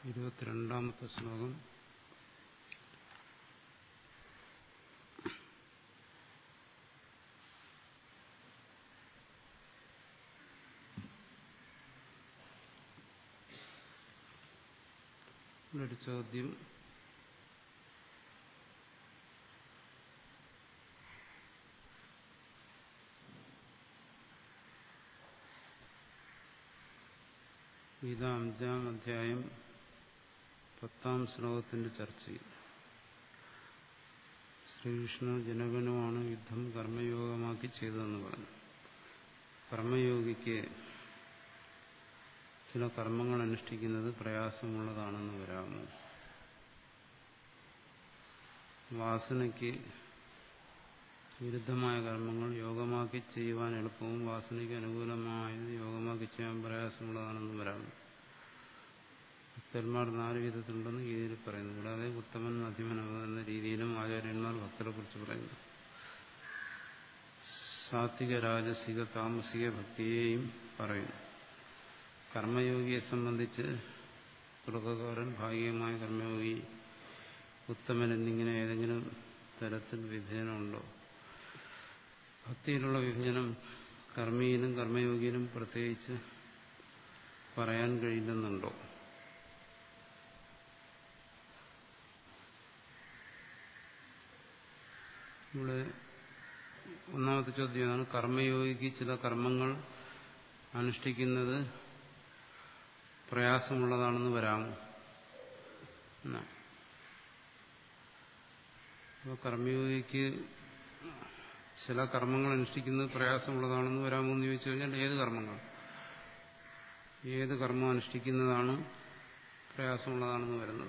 ഇരുപത്തിരണ്ടാമത്തെ ശ്ലോകം ഒരു ചോദ്യം ഗീത അഞ്ചാം അധ്യായം പത്താം ശ്ലോകത്തിന്റെ ചർച്ചയിൽ ശ്രീകൃഷ്ണ ജനകനുമാണ് യുദ്ധം കർമ്മയോഗമാക്കി ചെയ്തതെന്ന് പറഞ്ഞു കർമ്മയോഗിക്ക് ചില കർമ്മങ്ങൾ അനുഷ്ഠിക്കുന്നത് പ്രയാസമുള്ളതാണെന്ന് വരാമോ വാസനയ്ക്ക് വിരുദ്ധമായ കർമ്മങ്ങൾ യോഗമാക്കി ചെയ്യുവാൻ എളുപ്പവും വാസനയ്ക്ക് അനുകൂലമായത് യോഗമാക്കി ചെയ്യാൻ പ്രയാസമുള്ളതാണെന്ന് വരാമോ ഭക്തന്മാർ നാല് വിധത്തിലുണ്ടെന്ന് ഗീതയിൽ പറയുന്നു കൂടാതെ ഉത്തമൻ മധ്യമൻ എന്ന രീതിയിലും ആചാര്യന്മാർ ഭക്തരെ കുറിച്ച് പറയുന്നു സാത്വിക രാജസിക താമസിക ഭക്തിയെയും പറയുന്നു കർമ്മയോഗിയെ സംബന്ധിച്ച് തുടക്കക്കാരൻ ഭാഗികമായ കർമ്മയോഗി ഉത്തമൻ എന്നിങ്ങനെ ഏതെങ്കിലും തരത്തിൽ വിഭജനമുണ്ടോ ഭക്തിയിലുള്ള വിഭജനം കർമ്മിയിലും കർമ്മയോഗിയിലും പ്രത്യേകിച്ച് പറയാൻ കഴിയില്ലെന്നുണ്ടോ ഇവിടെ ഒന്നാമത്തെ ചോദ്യം ഇതാണ് കർമ്മയോഗിക്ക് ചില കർമ്മങ്ങൾ അനുഷ്ഠിക്കുന്നത് പ്രയാസമുള്ളതാണെന്ന് വരാമോ അപ്പോൾ കർമ്മയോഗിക്ക് ചില കർമ്മങ്ങൾ അനുഷ്ഠിക്കുന്നത് പ്രയാസമുള്ളതാണെന്ന് വരാമോ എന്ന് ചോദിച്ചു കഴിഞ്ഞാൽ ഏത് കർമ്മങ്ങൾ ഏത് കർമ്മം അനുഷ്ഠിക്കുന്നതാണ് പ്രയാസമുള്ളതാണെന്ന് വരുന്നത്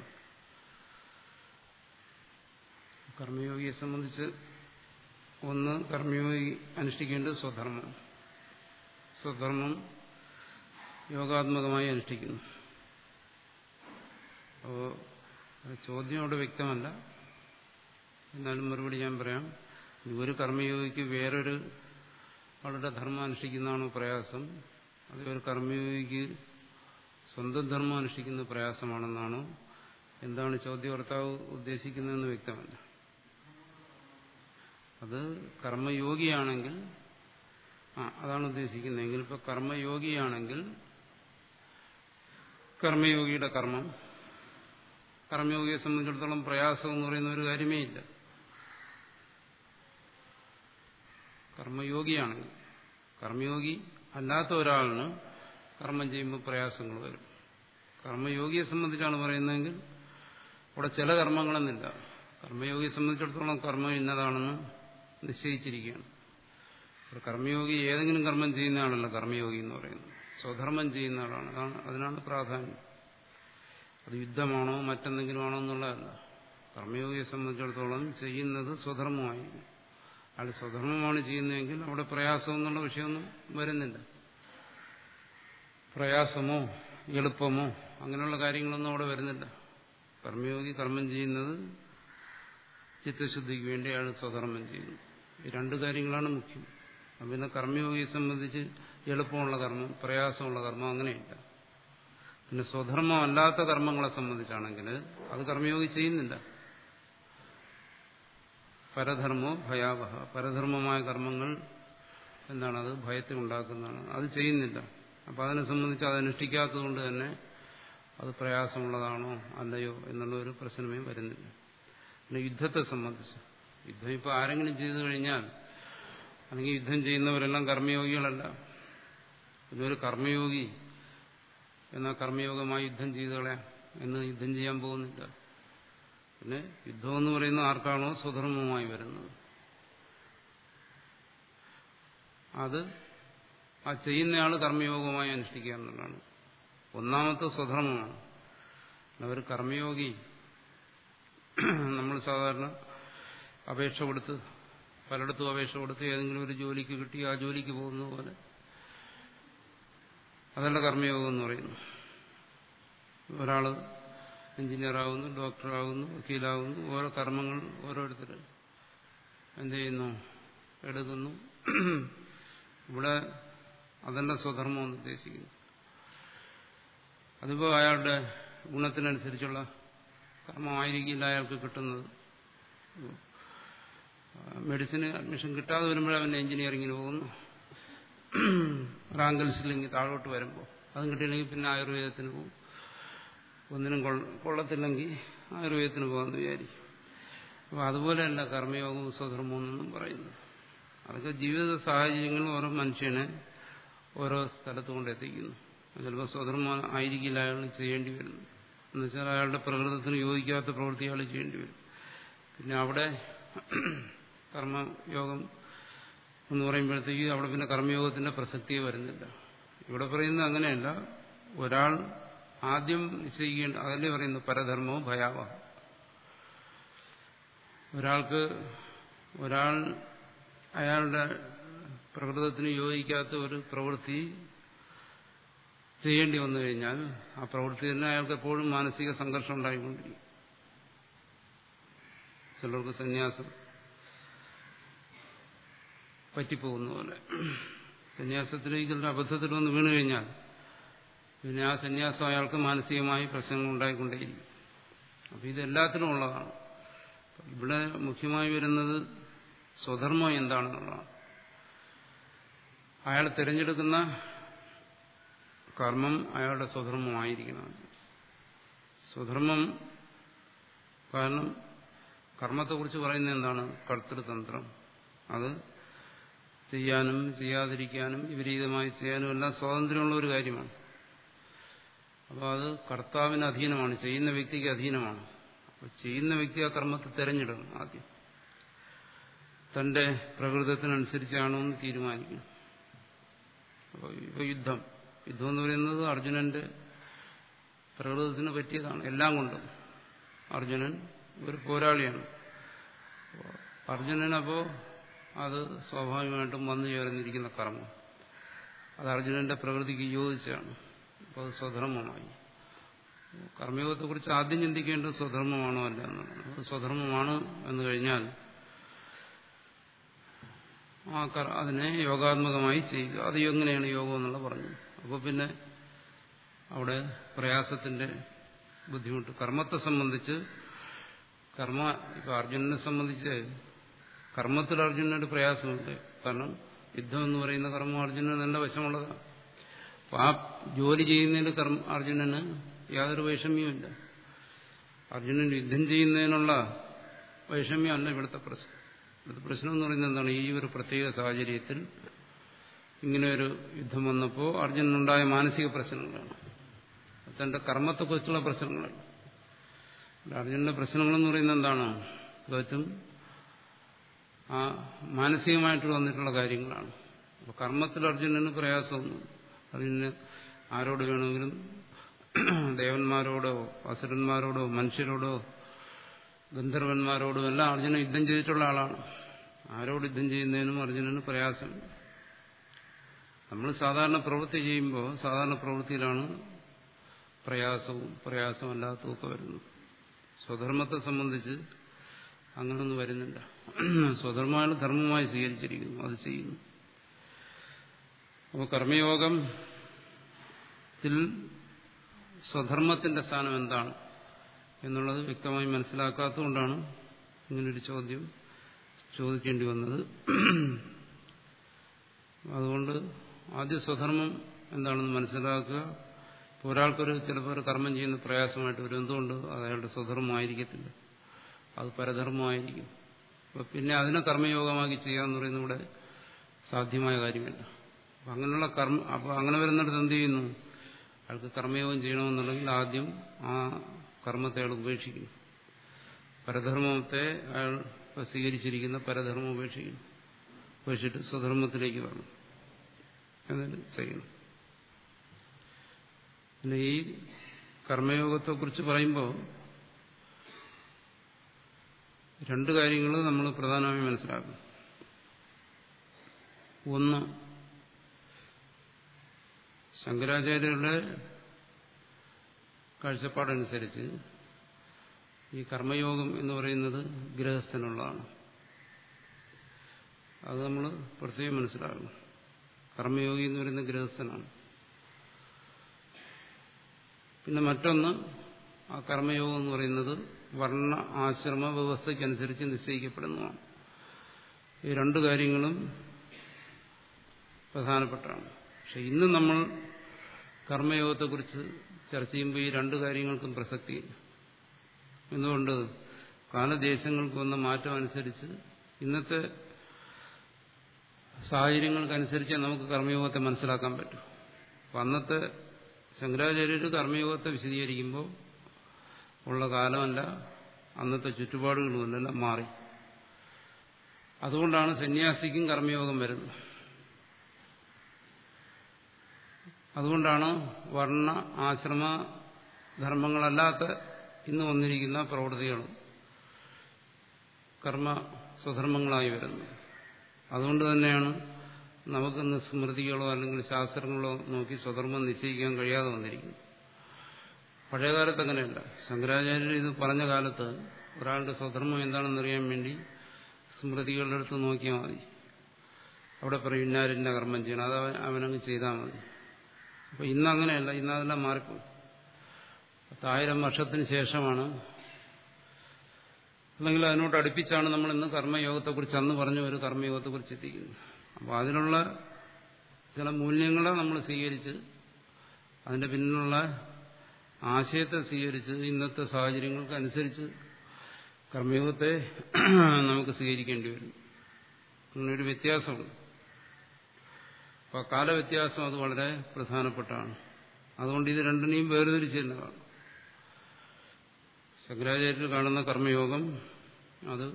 കർമ്മയോഗിയെ സംബന്ധിച്ച് ഒന്ന് കർമ്മയോഗി അനുഷ്ഠിക്കേണ്ടത് സ്വധർമ്മം സ്വധർമ്മം യോഗാത്മകമായി അനുഷ്ഠിക്കുന്നു അപ്പോൾ ചോദ്യം അവിടെ വ്യക്തമല്ല എന്നാലും മറുപടി ഞാൻ പറയാം ഒരു കർമ്മയോഗിക്ക് വേറൊരു അവളുടെ ധർമ്മം അനുഷ്ഠിക്കുന്നതാണോ പ്രയാസം അത് ഒരു കർമ്മയോഗിക്ക് സ്വന്തം ധർമ്മം അനുഷ്ഠിക്കുന്ന പ്രയാസമാണെന്നാണോ എന്താണ് ചോദ്യകർത്താവ് ഉദ്ദേശിക്കുന്നതെന്ന് വ്യക്തമല്ല അത് കർമ്മയോഗിയാണെങ്കിൽ ആ അതാണ് ഉദ്ദേശിക്കുന്നതെങ്കിൽ ഇപ്പൊ കർമ്മയോഗിയാണെങ്കിൽ കർമ്മയോഗിയുടെ കർമ്മം കർമ്മയോഗിയെ സംബന്ധിച്ചിടത്തോളം പ്രയാസം എന്ന് പറയുന്ന ഒരു കാര്യമേ ഇല്ല കർമ്മയോഗിയാണെങ്കിൽ കർമ്മയോഗി അല്ലാത്ത ഒരാളിന് കർമ്മം ചെയ്യുമ്പോൾ പ്രയാസങ്ങൾ വരും കർമ്മയോഗിയെ സംബന്ധിച്ചാണ് പറയുന്നതെങ്കിൽ ഇവിടെ ചില കർമ്മങ്ങളെന്നില്ല കർമ്മയോഗിയെ സംബന്ധിച്ചിടത്തോളം കർമ്മം ഇന്നതാണെന്ന് നിശ്ചയിച്ചിരിക്കുകയാണ് കർമ്മയോഗി ഏതെങ്കിലും കർമ്മം ചെയ്യുന്ന ആളല്ല കർമ്മയോഗി എന്ന് പറയുന്നത് സ്വധർമ്മം ചെയ്യുന്ന ആളാണ് അതാണ് അതിനാണ് പ്രാധാന്യം അത് യുദ്ധമാണോ മറ്റെന്തെങ്കിലും ആണോ എന്നുള്ളതല്ല കർമ്മയോഗിയെ സംബന്ധിച്ചിടത്തോളം ചെയ്യുന്നത് സ്വധർമ്മമായി അയാൾ സ്വധർമ്മമാണ് ചെയ്യുന്നതെങ്കിൽ അവിടെ പ്രയാസം എന്നുള്ള വിഷയമൊന്നും വരുന്നില്ല പ്രയാസമോ എളുപ്പമോ അങ്ങനെയുള്ള കാര്യങ്ങളൊന്നും അവിടെ വരുന്നില്ല കർമ്മയോഗി കർമ്മം ചെയ്യുന്നത് ചിത്തശുദ്ധിക്ക് വേണ്ടി അയാൾ സ്വധർമ്മം ചെയ്യുന്നു ഈ രണ്ട് കാര്യങ്ങളാണ് മുഖ്യം പിന്നെ കർമ്മയോഗിയെ സംബന്ധിച്ച് എളുപ്പമുള്ള കർമ്മം പ്രയാസമുള്ള കർമ്മം അങ്ങനെയില്ല പിന്നെ സ്വധർമ്മം അല്ലാത്ത കർമ്മങ്ങളെ സംബന്ധിച്ചാണെങ്കിൽ അത് കർമ്മയോഗി ചെയ്യുന്നില്ല പരധർമ്മോ ഭയാവഹ പരധർമ്മമായ കർമ്മങ്ങൾ എന്താണ് അത് ഭയത്തെ ഉണ്ടാക്കുന്നതാണ് അത് ചെയ്യുന്നില്ല അപ്പം അതിനെ സംബന്ധിച്ച് അത് അനുഷ്ഠിക്കാത്തതുകൊണ്ട് തന്നെ അത് പ്രയാസമുള്ളതാണോ അല്ലയോ എന്നുള്ള ഒരു പ്രശ്നമേ വരുന്നില്ല പിന്നെ യുദ്ധത്തെ സംബന്ധിച്ച് യുദ്ധം ഇപ്പോൾ ആരെങ്കിലും ചെയ്തു കഴിഞ്ഞാൽ അല്ലെങ്കിൽ യുദ്ധം ചെയ്യുന്നവരെല്ലാം കർമ്മയോഗികളല്ല പിന്നെ ഒരു കർമ്മയോഗി എന്നാൽ കർമ്മയോഗമായി യുദ്ധം ചെയ്തോളെ എന്ന് യുദ്ധം ചെയ്യാൻ പോകുന്നില്ല പിന്നെ യുദ്ധം എന്ന് പറയുന്ന ആർക്കാണോ സ്വധർമ്മമായി വരുന്നത് അത് ആ ചെയ്യുന്നയാൾ കർമ്മയോഗമായി അനുഷ്ഠിക്കുക എന്നുള്ളതാണ് ഒന്നാമത്തെ സ്വധർമ്മമാണ് അവർ കർമ്മയോഗി നമ്മൾ സാധാരണ അപേക്ഷ കൊടുത്ത് പലയിടത്തും അപേക്ഷ കൊടുത്ത് ഏതെങ്കിലും ഒരു ജോലിക്ക് കിട്ടി ആ ജോലിക്ക് പോകുന്ന പോലെ അതല്ല കർമ്മയോഗം എന്ന് പറയുന്നു ഒരാൾ എഞ്ചിനീയറാകുന്നു ഡോക്ടറാകുന്നു വക്കീലാകുന്നു ഓരോ കർമ്മങ്ങൾ ഓരോരുത്തർ എന്ത് ചെയ്യുന്നു എടുക്കുന്നു ഇവിടെ അതല്ല സ്വധർമ്മം എന്ന് ഉദ്ദേശിക്കുന്നു അതിപ്പോൾ അയാളുടെ ഗുണത്തിനനുസരിച്ചുള്ള കർമ്മമായിരിക്കില്ല അയാൾക്ക് കിട്ടുന്നത് മെഡിസിന് അഡ്മിഷൻ കിട്ടാതെ വരുമ്പോഴേ അവൻ എഞ്ചിനീയറിങ്ങിന് പോകുന്നു റാങ്ക് ലിസ്റ്റിലെങ്കിൽ താഴോട്ട് വരുമ്പോൾ അതും കിട്ടിയില്ലെങ്കിൽ പിന്നെ ആയുർവേദത്തിന് പോകും ഒന്നിനും കൊള്ളത്തില്ലെങ്കിൽ ആയുർവേദത്തിന് പോകാമെന്ന് വിചാരിക്കും അപ്പോൾ അതുപോലെയല്ല കർമ്മയോഗവും സ്വധർമ്മവും എന്നും പറയുന്നത് അതൊക്കെ ജീവിത സാഹചര്യങ്ങളും ഓരോ മനുഷ്യനെ ഓരോ സ്ഥലത്ത് കൊണ്ടെത്തിക്കുന്നു ചിലപ്പോൾ സ്വധർമ്മം ആയിരിക്കില്ല അയാൾ ചെയ്യേണ്ടി വരുന്നു എന്നുവെച്ചാൽ അയാളുടെ പ്രകൃതത്തിന് യോജിക്കാത്ത പ്രവൃത്തി അയാൾ ചെയ്യേണ്ടി വരും പിന്നെ അവിടെ കർമ്മയോഗം എന്ന് പറയുമ്പോഴത്തേക്ക് അവിടെ പിന്നെ കർമ്മയോഗത്തിന്റെ പ്രസക്തിയെ വരുന്നില്ല ഇവിടെ പറയുന്നത് അങ്ങനെയല്ല ഒരാൾ ആദ്യം നിശ്ചയിക്കേണ്ട അതല്ലേ പറയുന്നു പരധർമ്മവും ഭയാവഹ ഒരാൾക്ക് ഒരാൾ അയാളുടെ പ്രകൃതത്തിന് യോജിക്കാത്ത ഒരു പ്രവൃത്തി ചെയ്യേണ്ടി വന്നു കഴിഞ്ഞാൽ ആ പ്രവൃത്തി തന്നെ അയാൾക്ക് എപ്പോഴും മാനസിക സംഘർഷം ഉണ്ടായിക്കൊണ്ടിരിക്കും ചിലർക്ക് സന്യാസം പറ്റിപ്പോകുന്ന പോലെ സന്യാസത്തിലേക്ക് ചിലർ അബദ്ധത്തിൽ വന്ന് വീണു കഴിഞ്ഞാൽ പിന്നെ ആ സന്യാസം അയാൾക്ക് മാനസികമായി പ്രശ്നങ്ങൾ ഉണ്ടായിക്കൊണ്ടേയിരിക്കും അപ്പം ഇതെല്ലാത്തിനും ഉള്ളതാണ് ഇവിടെ മുഖ്യമായി വരുന്നത് സ്വധർമ്മം എന്താണെന്നുള്ളതാണ് അയാൾ തിരഞ്ഞെടുക്കുന്ന കർമ്മം അയാളുടെ സ്വധർമ്മമായിരിക്കണം സ്വധർമ്മം കാരണം കർമ്മത്തെക്കുറിച്ച് പറയുന്നത് എന്താണ് കർത്തൃതന്ത്രം അത് ചെയ്യാനും ചെയ്യാതിരിക്കാനും വിപരീതമായി ചെയ്യാനും എല്ലാം സ്വാതന്ത്ര്യമുള്ള ഒരു കാര്യമാണ് അപ്പോൾ അത് കർത്താവിന് അധീനമാണ് ചെയ്യുന്ന വ്യക്തിക്ക് അധീനമാണ് അപ്പോൾ ചെയ്യുന്ന വ്യക്തി ആ കർമ്മത്തെ തിരഞ്ഞെടുക്കണം ആദ്യം തന്റെ പ്രകൃതത്തിനനുസരിച്ചാണോ എന്ന് തീരുമാനിക്കും അപ്പോൾ ഇപ്പോൾ യുദ്ധം യുദ്ധം എന്ന് പറയുന്നത് അർജുനന്റെ പ്രകൃതത്തിന് പറ്റിയതാണ് എല്ലാം കൊണ്ടും അർജുനൻ ഒരു പോരാളിയാണ് അർജുനനപ്പോ അത് സ്വാഭാവികമായിട്ടും വന്നു ചേർന്നിരിക്കുന്ന കർമ്മം അത് അർജുനന്റെ പ്രകൃതിക്ക് യോജിച്ചാണ് അപ്പോൾ അത് സ്വധർമ്മമായി കർമ്മയോഗത്തെക്കുറിച്ച് ആദ്യം ചിന്തിക്കേണ്ടത് സ്വധർമ്മമാണോ അല്ല എന്നുള്ളതാണ് അത് സ്വധർമ്മമാണ് എന്ന് കഴിഞ്ഞാൽ ആ അതിനെ യോഗാത്മകമായി ചെയ്യുക അത് എങ്ങനെയാണ് യോഗം എന്നുള്ള പറഞ്ഞു അപ്പോൾ പിന്നെ അവിടെ പ്രയാസത്തിന്റെ ബുദ്ധിമുട്ട് കർമ്മത്തെ സംബന്ധിച്ച് കർമ്മ ഇപ്പൊ അർജുനനെ സംബന്ധിച്ച് കർമ്മത്തിൽ അർജുനന്റെ പ്രയാസമുണ്ട് കാരണം യുദ്ധം എന്ന് പറയുന്ന കർമ്മം അർജുനന് നല്ല വശമുള്ളതാണ് അപ്പൊ ആ ജോലി ചെയ്യുന്നതിന് കർമ്മ അർജുനന് യാതൊരു വൈഷമ്യവുമില്ല അർജുനൻ യുദ്ധം ചെയ്യുന്നതിനുള്ള വൈഷമ്യമല്ല ഇവിടുത്തെ പ്രശ്നം ഇവിടുത്തെ പ്രശ്നം എന്ന് പറയുന്നത് എന്താണ് ഈ ഒരു പ്രത്യേക സാഹചര്യത്തിൽ ഇങ്ങനെ ഒരു യുദ്ധം വന്നപ്പോൾ അർജുനനുണ്ടായ മാനസിക പ്രശ്നങ്ങളാണ് തന്റെ കർമ്മത്തെക്കുറിച്ചുള്ള പ്രശ്നങ്ങളാണ് അർജുനന്റെ പ്രശ്നങ്ങളെന്ന് പറയുന്നത് എന്താണ് തികച്ചും ആ മാനസികമായിട്ട് വന്നിട്ടുള്ള കാര്യങ്ങളാണ് അപ്പൊ കർമ്മത്തിൽ അർജുനന് പ്രയാസമൊന്നും അർജുനന് ആരോട് വേണമെങ്കിലും ദേവന്മാരോടോ അസുരന്മാരോടോ മനുഷ്യരോടോ ഗന്ധർവന്മാരോടും എല്ലാം അർജുനൻ യുദ്ധം ചെയ്തിട്ടുള്ള ആളാണ് ആരോട് യുദ്ധം ചെയ്യുന്നതിനും അർജുനന് പ്രയാസം നമ്മൾ സാധാരണ പ്രവൃത്തി ചെയ്യുമ്പോൾ സാധാരണ പ്രവൃത്തിയിലാണ് പ്രയാസവും പ്രയാസമല്ലാത്തതും ഒക്കെ വരുന്നത് സ്വധർമ്മത്തെ സംബന്ധിച്ച് അങ്ങനൊന്നും വരുന്നില്ല സ്വധർമ്മമാണ് ധർമ്മമായി സ്വീകരിച്ചിരിക്കുന്നു അത് ചെയ്യുന്നു അപ്പോൾ കർമ്മയോഗത്തിൽ സ്വധർമ്മത്തിന്റെ സ്ഥാനം എന്താണ് എന്നുള്ളത് വ്യക്തമായി മനസ്സിലാക്കാത്തതുകൊണ്ടാണ് ഇങ്ങനൊരു ചോദ്യം ചോദിക്കേണ്ടി വന്നത് അതുകൊണ്ട് ആദ്യ സ്വധർമ്മം എന്താണെന്ന് മനസ്സിലാക്കുക ഇപ്പോൾ ഒരാൾക്കൊരു ചിലപ്പോൾ ഒരു കർമ്മം ചെയ്യുന്ന പ്രയാസമായിട്ട് വരും എന്തുകൊണ്ട് അത് അയാളുടെ സ്വധർമ്മമായിരിക്കത്തില്ല അത് പരധർമ്മമായിരിക്കും അപ്പോൾ പിന്നെ അതിനെ കർമ്മയോഗമാക്കി ചെയ്യാന്ന് പറയുന്നത് ഇവിടെ സാധ്യമായ കാര്യമല്ല അപ്പം അങ്ങനെയുള്ള കർമ്മ അപ്പോൾ അങ്ങനെ വരുന്നിടത്ത് എന്ത് ചെയ്യുന്നു അയാൾക്ക് കർമ്മയോഗം ചെയ്യണമെന്നുണ്ടെങ്കിൽ ആദ്യം ആ കർമ്മത്തെ അയാൾ ഉപേക്ഷിക്കുന്നു പരധർമ്മത്തെ അയാൾ സ്വീകരിച്ചിരിക്കുന്ന പരധർമ്മം ഉപേക്ഷിക്കുന്നു ഉപേക്ഷിച്ചിട്ട് സ്വധർമ്മത്തിലേക്ക് വരണം എന്നിട്ട് ചെയ്യുന്നു പിന്നെ ഈ കർമ്മയോഗത്തെക്കുറിച്ച് പറയുമ്പോൾ രണ്ട് കാര്യങ്ങൾ നമ്മൾ പ്രധാനമായും മനസ്സിലാക്കണം ഒന്ന് ശങ്കരാചാര്യരുടെ കാഴ്ചപ്പാടനുസരിച്ച് ഈ കർമ്മയോഗം എന്ന് പറയുന്നത് ഗൃഹസ്ഥനുള്ളതാണ് അത് നമ്മൾ പ്രത്യേകം മനസ്സിലാക്കണം കർമ്മയോഗി എന്ന് പറയുന്നത് ഗൃഹസ്ഥനാണ് പിന്നെ മറ്റൊന്ന് ആ കർമ്മയോഗം എന്ന് പറയുന്നത് വർണ്ണ ആശ്രമ വ്യവസ്ഥയ്ക്കനുസരിച്ച് നിശ്ചയിക്കപ്പെടുന്നതാണ് ഈ രണ്ട് കാര്യങ്ങളും പ്രധാനപ്പെട്ടാണ് പക്ഷെ ഇന്ന് നമ്മൾ കർമ്മയോഗത്തെക്കുറിച്ച് ചർച്ച ചെയ്യുമ്പോൾ ഈ രണ്ട് കാര്യങ്ങൾക്കും പ്രസക്തിയില്ല എന്തുകൊണ്ട് കാലദേശങ്ങൾക്ക് വന്ന മാറ്റം അനുസരിച്ച് ഇന്നത്തെ സാഹചര്യങ്ങൾക്കനുസരിച്ച് നമുക്ക് കർമ്മയോഗത്തെ മനസ്സിലാക്കാൻ പറ്റും അപ്പം അന്നത്തെ ശങ്കരാചാര്യർ കർമ്മയോഗത്തെ വിശദീകരിക്കുമ്പോൾ ഉള്ള കാലമല്ല അന്നത്തെ ചുറ്റുപാടുകളുമല്ല മാറി അതുകൊണ്ടാണ് സന്യാസിക്കും കർമ്മയോഗം വരുന്നത് അതുകൊണ്ടാണ് വർണ്ണ ആശ്രമ ധർമ്മങ്ങളല്ലാത്ത ഇന്ന് വന്നിരിക്കുന്ന പ്രവൃത്തികളും കർമ്മ സ്വധർമ്മങ്ങളായി വരുന്നത് അതുകൊണ്ട് തന്നെയാണ് നമുക്കിന്ന് സ്മൃതികളോ അല്ലെങ്കിൽ ശാസ്ത്രങ്ങളോ നോക്കി സ്വധർമ്മം നിശ്ചയിക്കാൻ കഴിയാതെ വന്നിരിക്കുന്നു പഴയകാലത്ത് അങ്ങനെയല്ല ശങ്കരാചാര്യർ ഇത് പറഞ്ഞ കാലത്ത് ഒരാളുടെ സ്വധർമ്മം എന്താണെന്നറിയാൻ വേണ്ടി സ്മൃതികളുടെ അടുത്ത് നോക്കിയാൽ മതി അവിടെ പറയും ഇന്നാരിന്ന കർമ്മം ചെയ്യണം അത് അവനങ്ങ് ചെയ്താൽ മതി അപ്പോൾ ഇന്ന് അങ്ങനെയല്ല ഇന്ന് അതെല്ലാം മാറിപ്പോയി പത്തായിരം വർഷത്തിന് ശേഷമാണ് അല്ലെങ്കിൽ അതിനോട് അടുപ്പിച്ചാണ് നമ്മൾ ഇന്ന് കർമ്മയോഗത്തെക്കുറിച്ച് അന്ന് പറഞ്ഞ ഒരു കർമ്മയോഗത്തെക്കുറിച്ച് എത്തിക്കുന്നത് അപ്പോൾ അതിനുള്ള ചില മൂല്യങ്ങളെ നമ്മൾ സ്വീകരിച്ച് അതിന്റെ പിന്നിലുള്ള ആശയത്തെ സ്വീകരിച്ച് ഇന്നത്തെ സാഹചര്യങ്ങൾക്ക് അനുസരിച്ച് കർമ്മയോഗത്തെ നമുക്ക് സ്വീകരിക്കേണ്ടി വരും അങ്ങനൊരു വ്യത്യാസമുണ്ട് അപ്പോൾ കാലവ്യത്യാസം അത് വളരെ പ്രധാനപ്പെട്ടാണ് അതുകൊണ്ട് ഇത് രണ്ടിനെയും വേർതിരിച്ച് തന്നെ കാണും ശങ്കരാചാര്യർ കാണുന്ന കർമ്മയോഗം അത്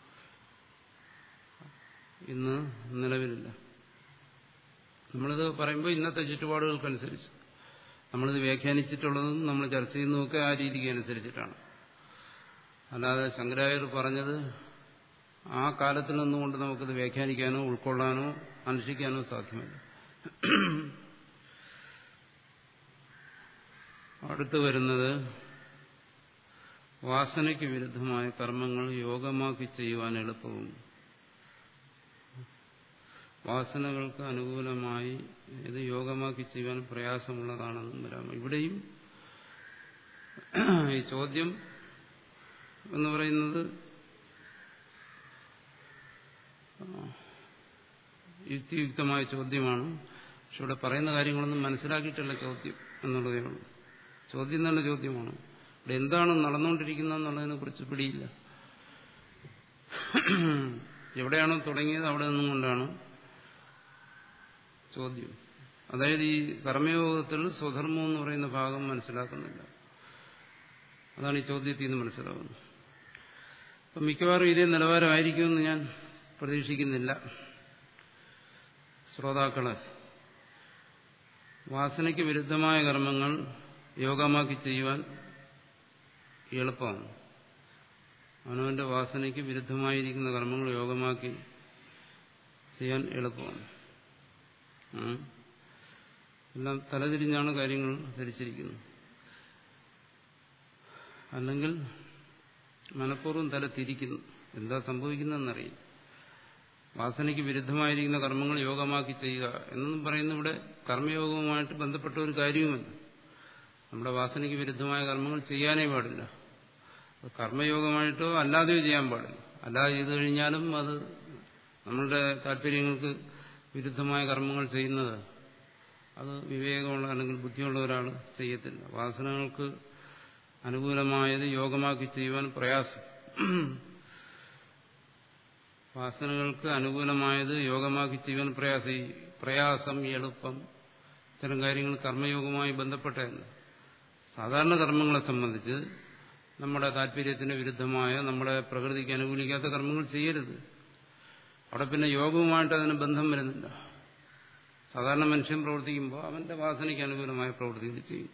ഇന്ന് നിലവിലില്ല നമ്മളിത് പറയുമ്പോൾ ഇന്നത്തെ ചുറ്റുപാടുകൾക്കനുസരിച്ച് നമ്മളിത് വ്യാഖ്യാനിച്ചിട്ടുള്ളതും നമ്മൾ ചർച്ച ചെയ്യുന്നതൊക്കെ ആ രീതിക്ക് അനുസരിച്ചിട്ടാണ് അല്ലാതെ ശങ്കരാചാര്യർ പറഞ്ഞത് ആ കാലത്തിൽ നിന്നുകൊണ്ട് നമുക്കിത് വ്യാഖ്യാനിക്കാനോ ഉൾക്കൊള്ളാനോ അനുഷ്ഠിക്കാനോ സാധ്യമല്ല അടുത്ത് വരുന്നത് വാസനയ്ക്ക് വിരുദ്ധമായ കർമ്മങ്ങൾ യോഗമാക്കി ചെയ്യുവാൻ എളുപ്പവും വാസനകൾക്ക് അനുകൂലമായി ഇത് യോഗമാക്കി ചെയ്യുവാൻ പ്രയാസമുള്ളതാണെന്നും വരാം ഇവിടെയും ഈ ചോദ്യം എന്ന് പറയുന്നത് യുക്തിയുക്തമായ ചോദ്യമാണ് പക്ഷെ ഇവിടെ പറയുന്ന കാര്യങ്ങളൊന്നും മനസ്സിലാക്കിയിട്ടല്ല ചോദ്യം എന്നുള്ളതേ ഉള്ളൂ ചോദ്യം നല്ല ചോദ്യമാണ് ഇവിടെ എന്താണ് നടന്നുകൊണ്ടിരിക്കുന്നതെന്നുള്ളതിനെ കുറിച്ച് പിടിയില്ല എവിടെയാണോ തുടങ്ങിയത് അവിടെ നിന്നും കൊണ്ടാണ് ചോദ്യം അതായത് ഈ കർമ്മയോഗത്തിൽ സ്വധർമ്മം എന്ന് പറയുന്ന ഭാഗം മനസ്സിലാക്കുന്നില്ല അതാണ് ഈ ചോദ്യത്തിൽ നിന്ന് മനസ്സിലാകുന്നത് അപ്പം മിക്കവാറും ഇതേ നിലവാരമായിരിക്കുമെന്ന് ഞാൻ പ്രതീക്ഷിക്കുന്നില്ല ശ്രോതാക്കളെ വാസനയ്ക്ക് വിരുദ്ധമായ കർമ്മങ്ങൾ യോഗമാക്കി ചെയ്യുവാൻ എളുപ്പമാണ് അവനവന്റെ വാസനയ്ക്ക് വിരുദ്ധമായിരിക്കുന്ന കർമ്മങ്ങൾ യോഗമാക്കി ചെയ്യാൻ എളുപ്പമാണ് എല്ലാം തലതിരിഞ്ഞാണ് കാര്യങ്ങൾ ധരിച്ചിരിക്കുന്നത് അല്ലെങ്കിൽ മനഃപൂർവ്വം തല തിരിക്കുന്നു എന്താ സംഭവിക്കുന്നതെന്നറിയും വാസനയ്ക്ക് വിരുദ്ധമായിരിക്കുന്ന കർമ്മങ്ങൾ യോഗമാക്കി ചെയ്യുക എന്നൊന്നും പറയുന്ന ഇവിടെ കർമ്മയോഗവുമായിട്ട് ബന്ധപ്പെട്ട ഒരു കാര്യവുമല്ല നമ്മുടെ വാസനയ്ക്ക് വിരുദ്ധമായ കർമ്മങ്ങൾ ചെയ്യാനേ പാടില്ല കർമ്മയോഗമായിട്ടോ അല്ലാതെയോ ചെയ്യാൻ പാടില്ല അല്ലാതെ ചെയ്തു കഴിഞ്ഞാലും അത് നമ്മളുടെ താല്പര്യങ്ങൾക്ക് വിരുദ്ധമായ കർമ്മങ്ങൾ ചെയ്യുന്നത് അത് വിവേകമുള്ള അല്ലെങ്കിൽ ബുദ്ധിയുള്ള ഒരാൾ ചെയ്യത്തില്ല വാസനകൾക്ക് അനുകൂലമായത് യോഗമാക്കി ചെയ്യുവാൻ പ്രയാസം വാസനകൾക്ക് അനുകൂലമായത് യോഗമാക്കി ചെയ്യുവാൻ പ്രയാസം ഈ പ്രയാസം എളുപ്പം ഇത്തരം കാര്യങ്ങൾ കർമ്മയോഗവുമായി ബന്ധപ്പെട്ടതല്ല സാധാരണ കർമ്മങ്ങളെ സംബന്ധിച്ച് നമ്മുടെ താല്പര്യത്തിന് വിരുദ്ധമായ നമ്മുടെ പ്രകൃതിക്ക് അനുകൂലിക്കാത്ത കർമ്മങ്ങൾ ചെയ്യരുത് അവിടെ പിന്നെ യോഗവുമായിട്ട് അതിന് ബന്ധം വരുന്നില്ല സാധാരണ മനുഷ്യൻ പ്രവർത്തിക്കുമ്പോൾ അവന്റെ വാസനയ്ക്ക് അനുകൂലമായ പ്രവൃത്തികൾ ചെയ്യും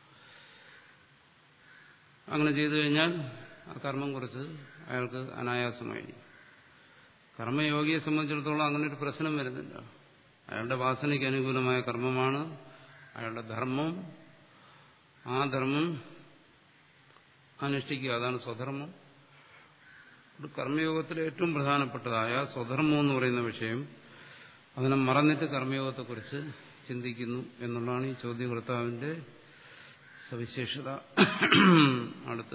അങ്ങനെ ചെയ്തു കഴിഞ്ഞാൽ ആ കർമ്മം കുറച്ച് അയാൾക്ക് അനായാസമായിരിക്കും കർമ്മയോഗിയെ സംബന്ധിച്ചിടത്തോളം അങ്ങനെ ഒരു പ്രശ്നം വരുന്നില്ല അയാളുടെ വാസനയ്ക്ക് അനുകൂലമായ കർമ്മമാണ് അയാളുടെ ധർമ്മം ആ ധർമ്മം അനുഷ്ഠിക്കുക അതാണ് സ്വധർമ്മം കർമ്മയോഗത്തിലെ ഏറ്റവും പ്രധാനപ്പെട്ടതായ സ്വധർമ്മം എന്ന് പറയുന്ന വിഷയം അതിനെ മറന്നിട്ട് കർമ്മയോഗത്തെക്കുറിച്ച് ചിന്തിക്കുന്നു എന്നുള്ളതാണ് ഈ ചോദ്യകർത്താവിന്റെ സവിശേഷത അടുത്ത്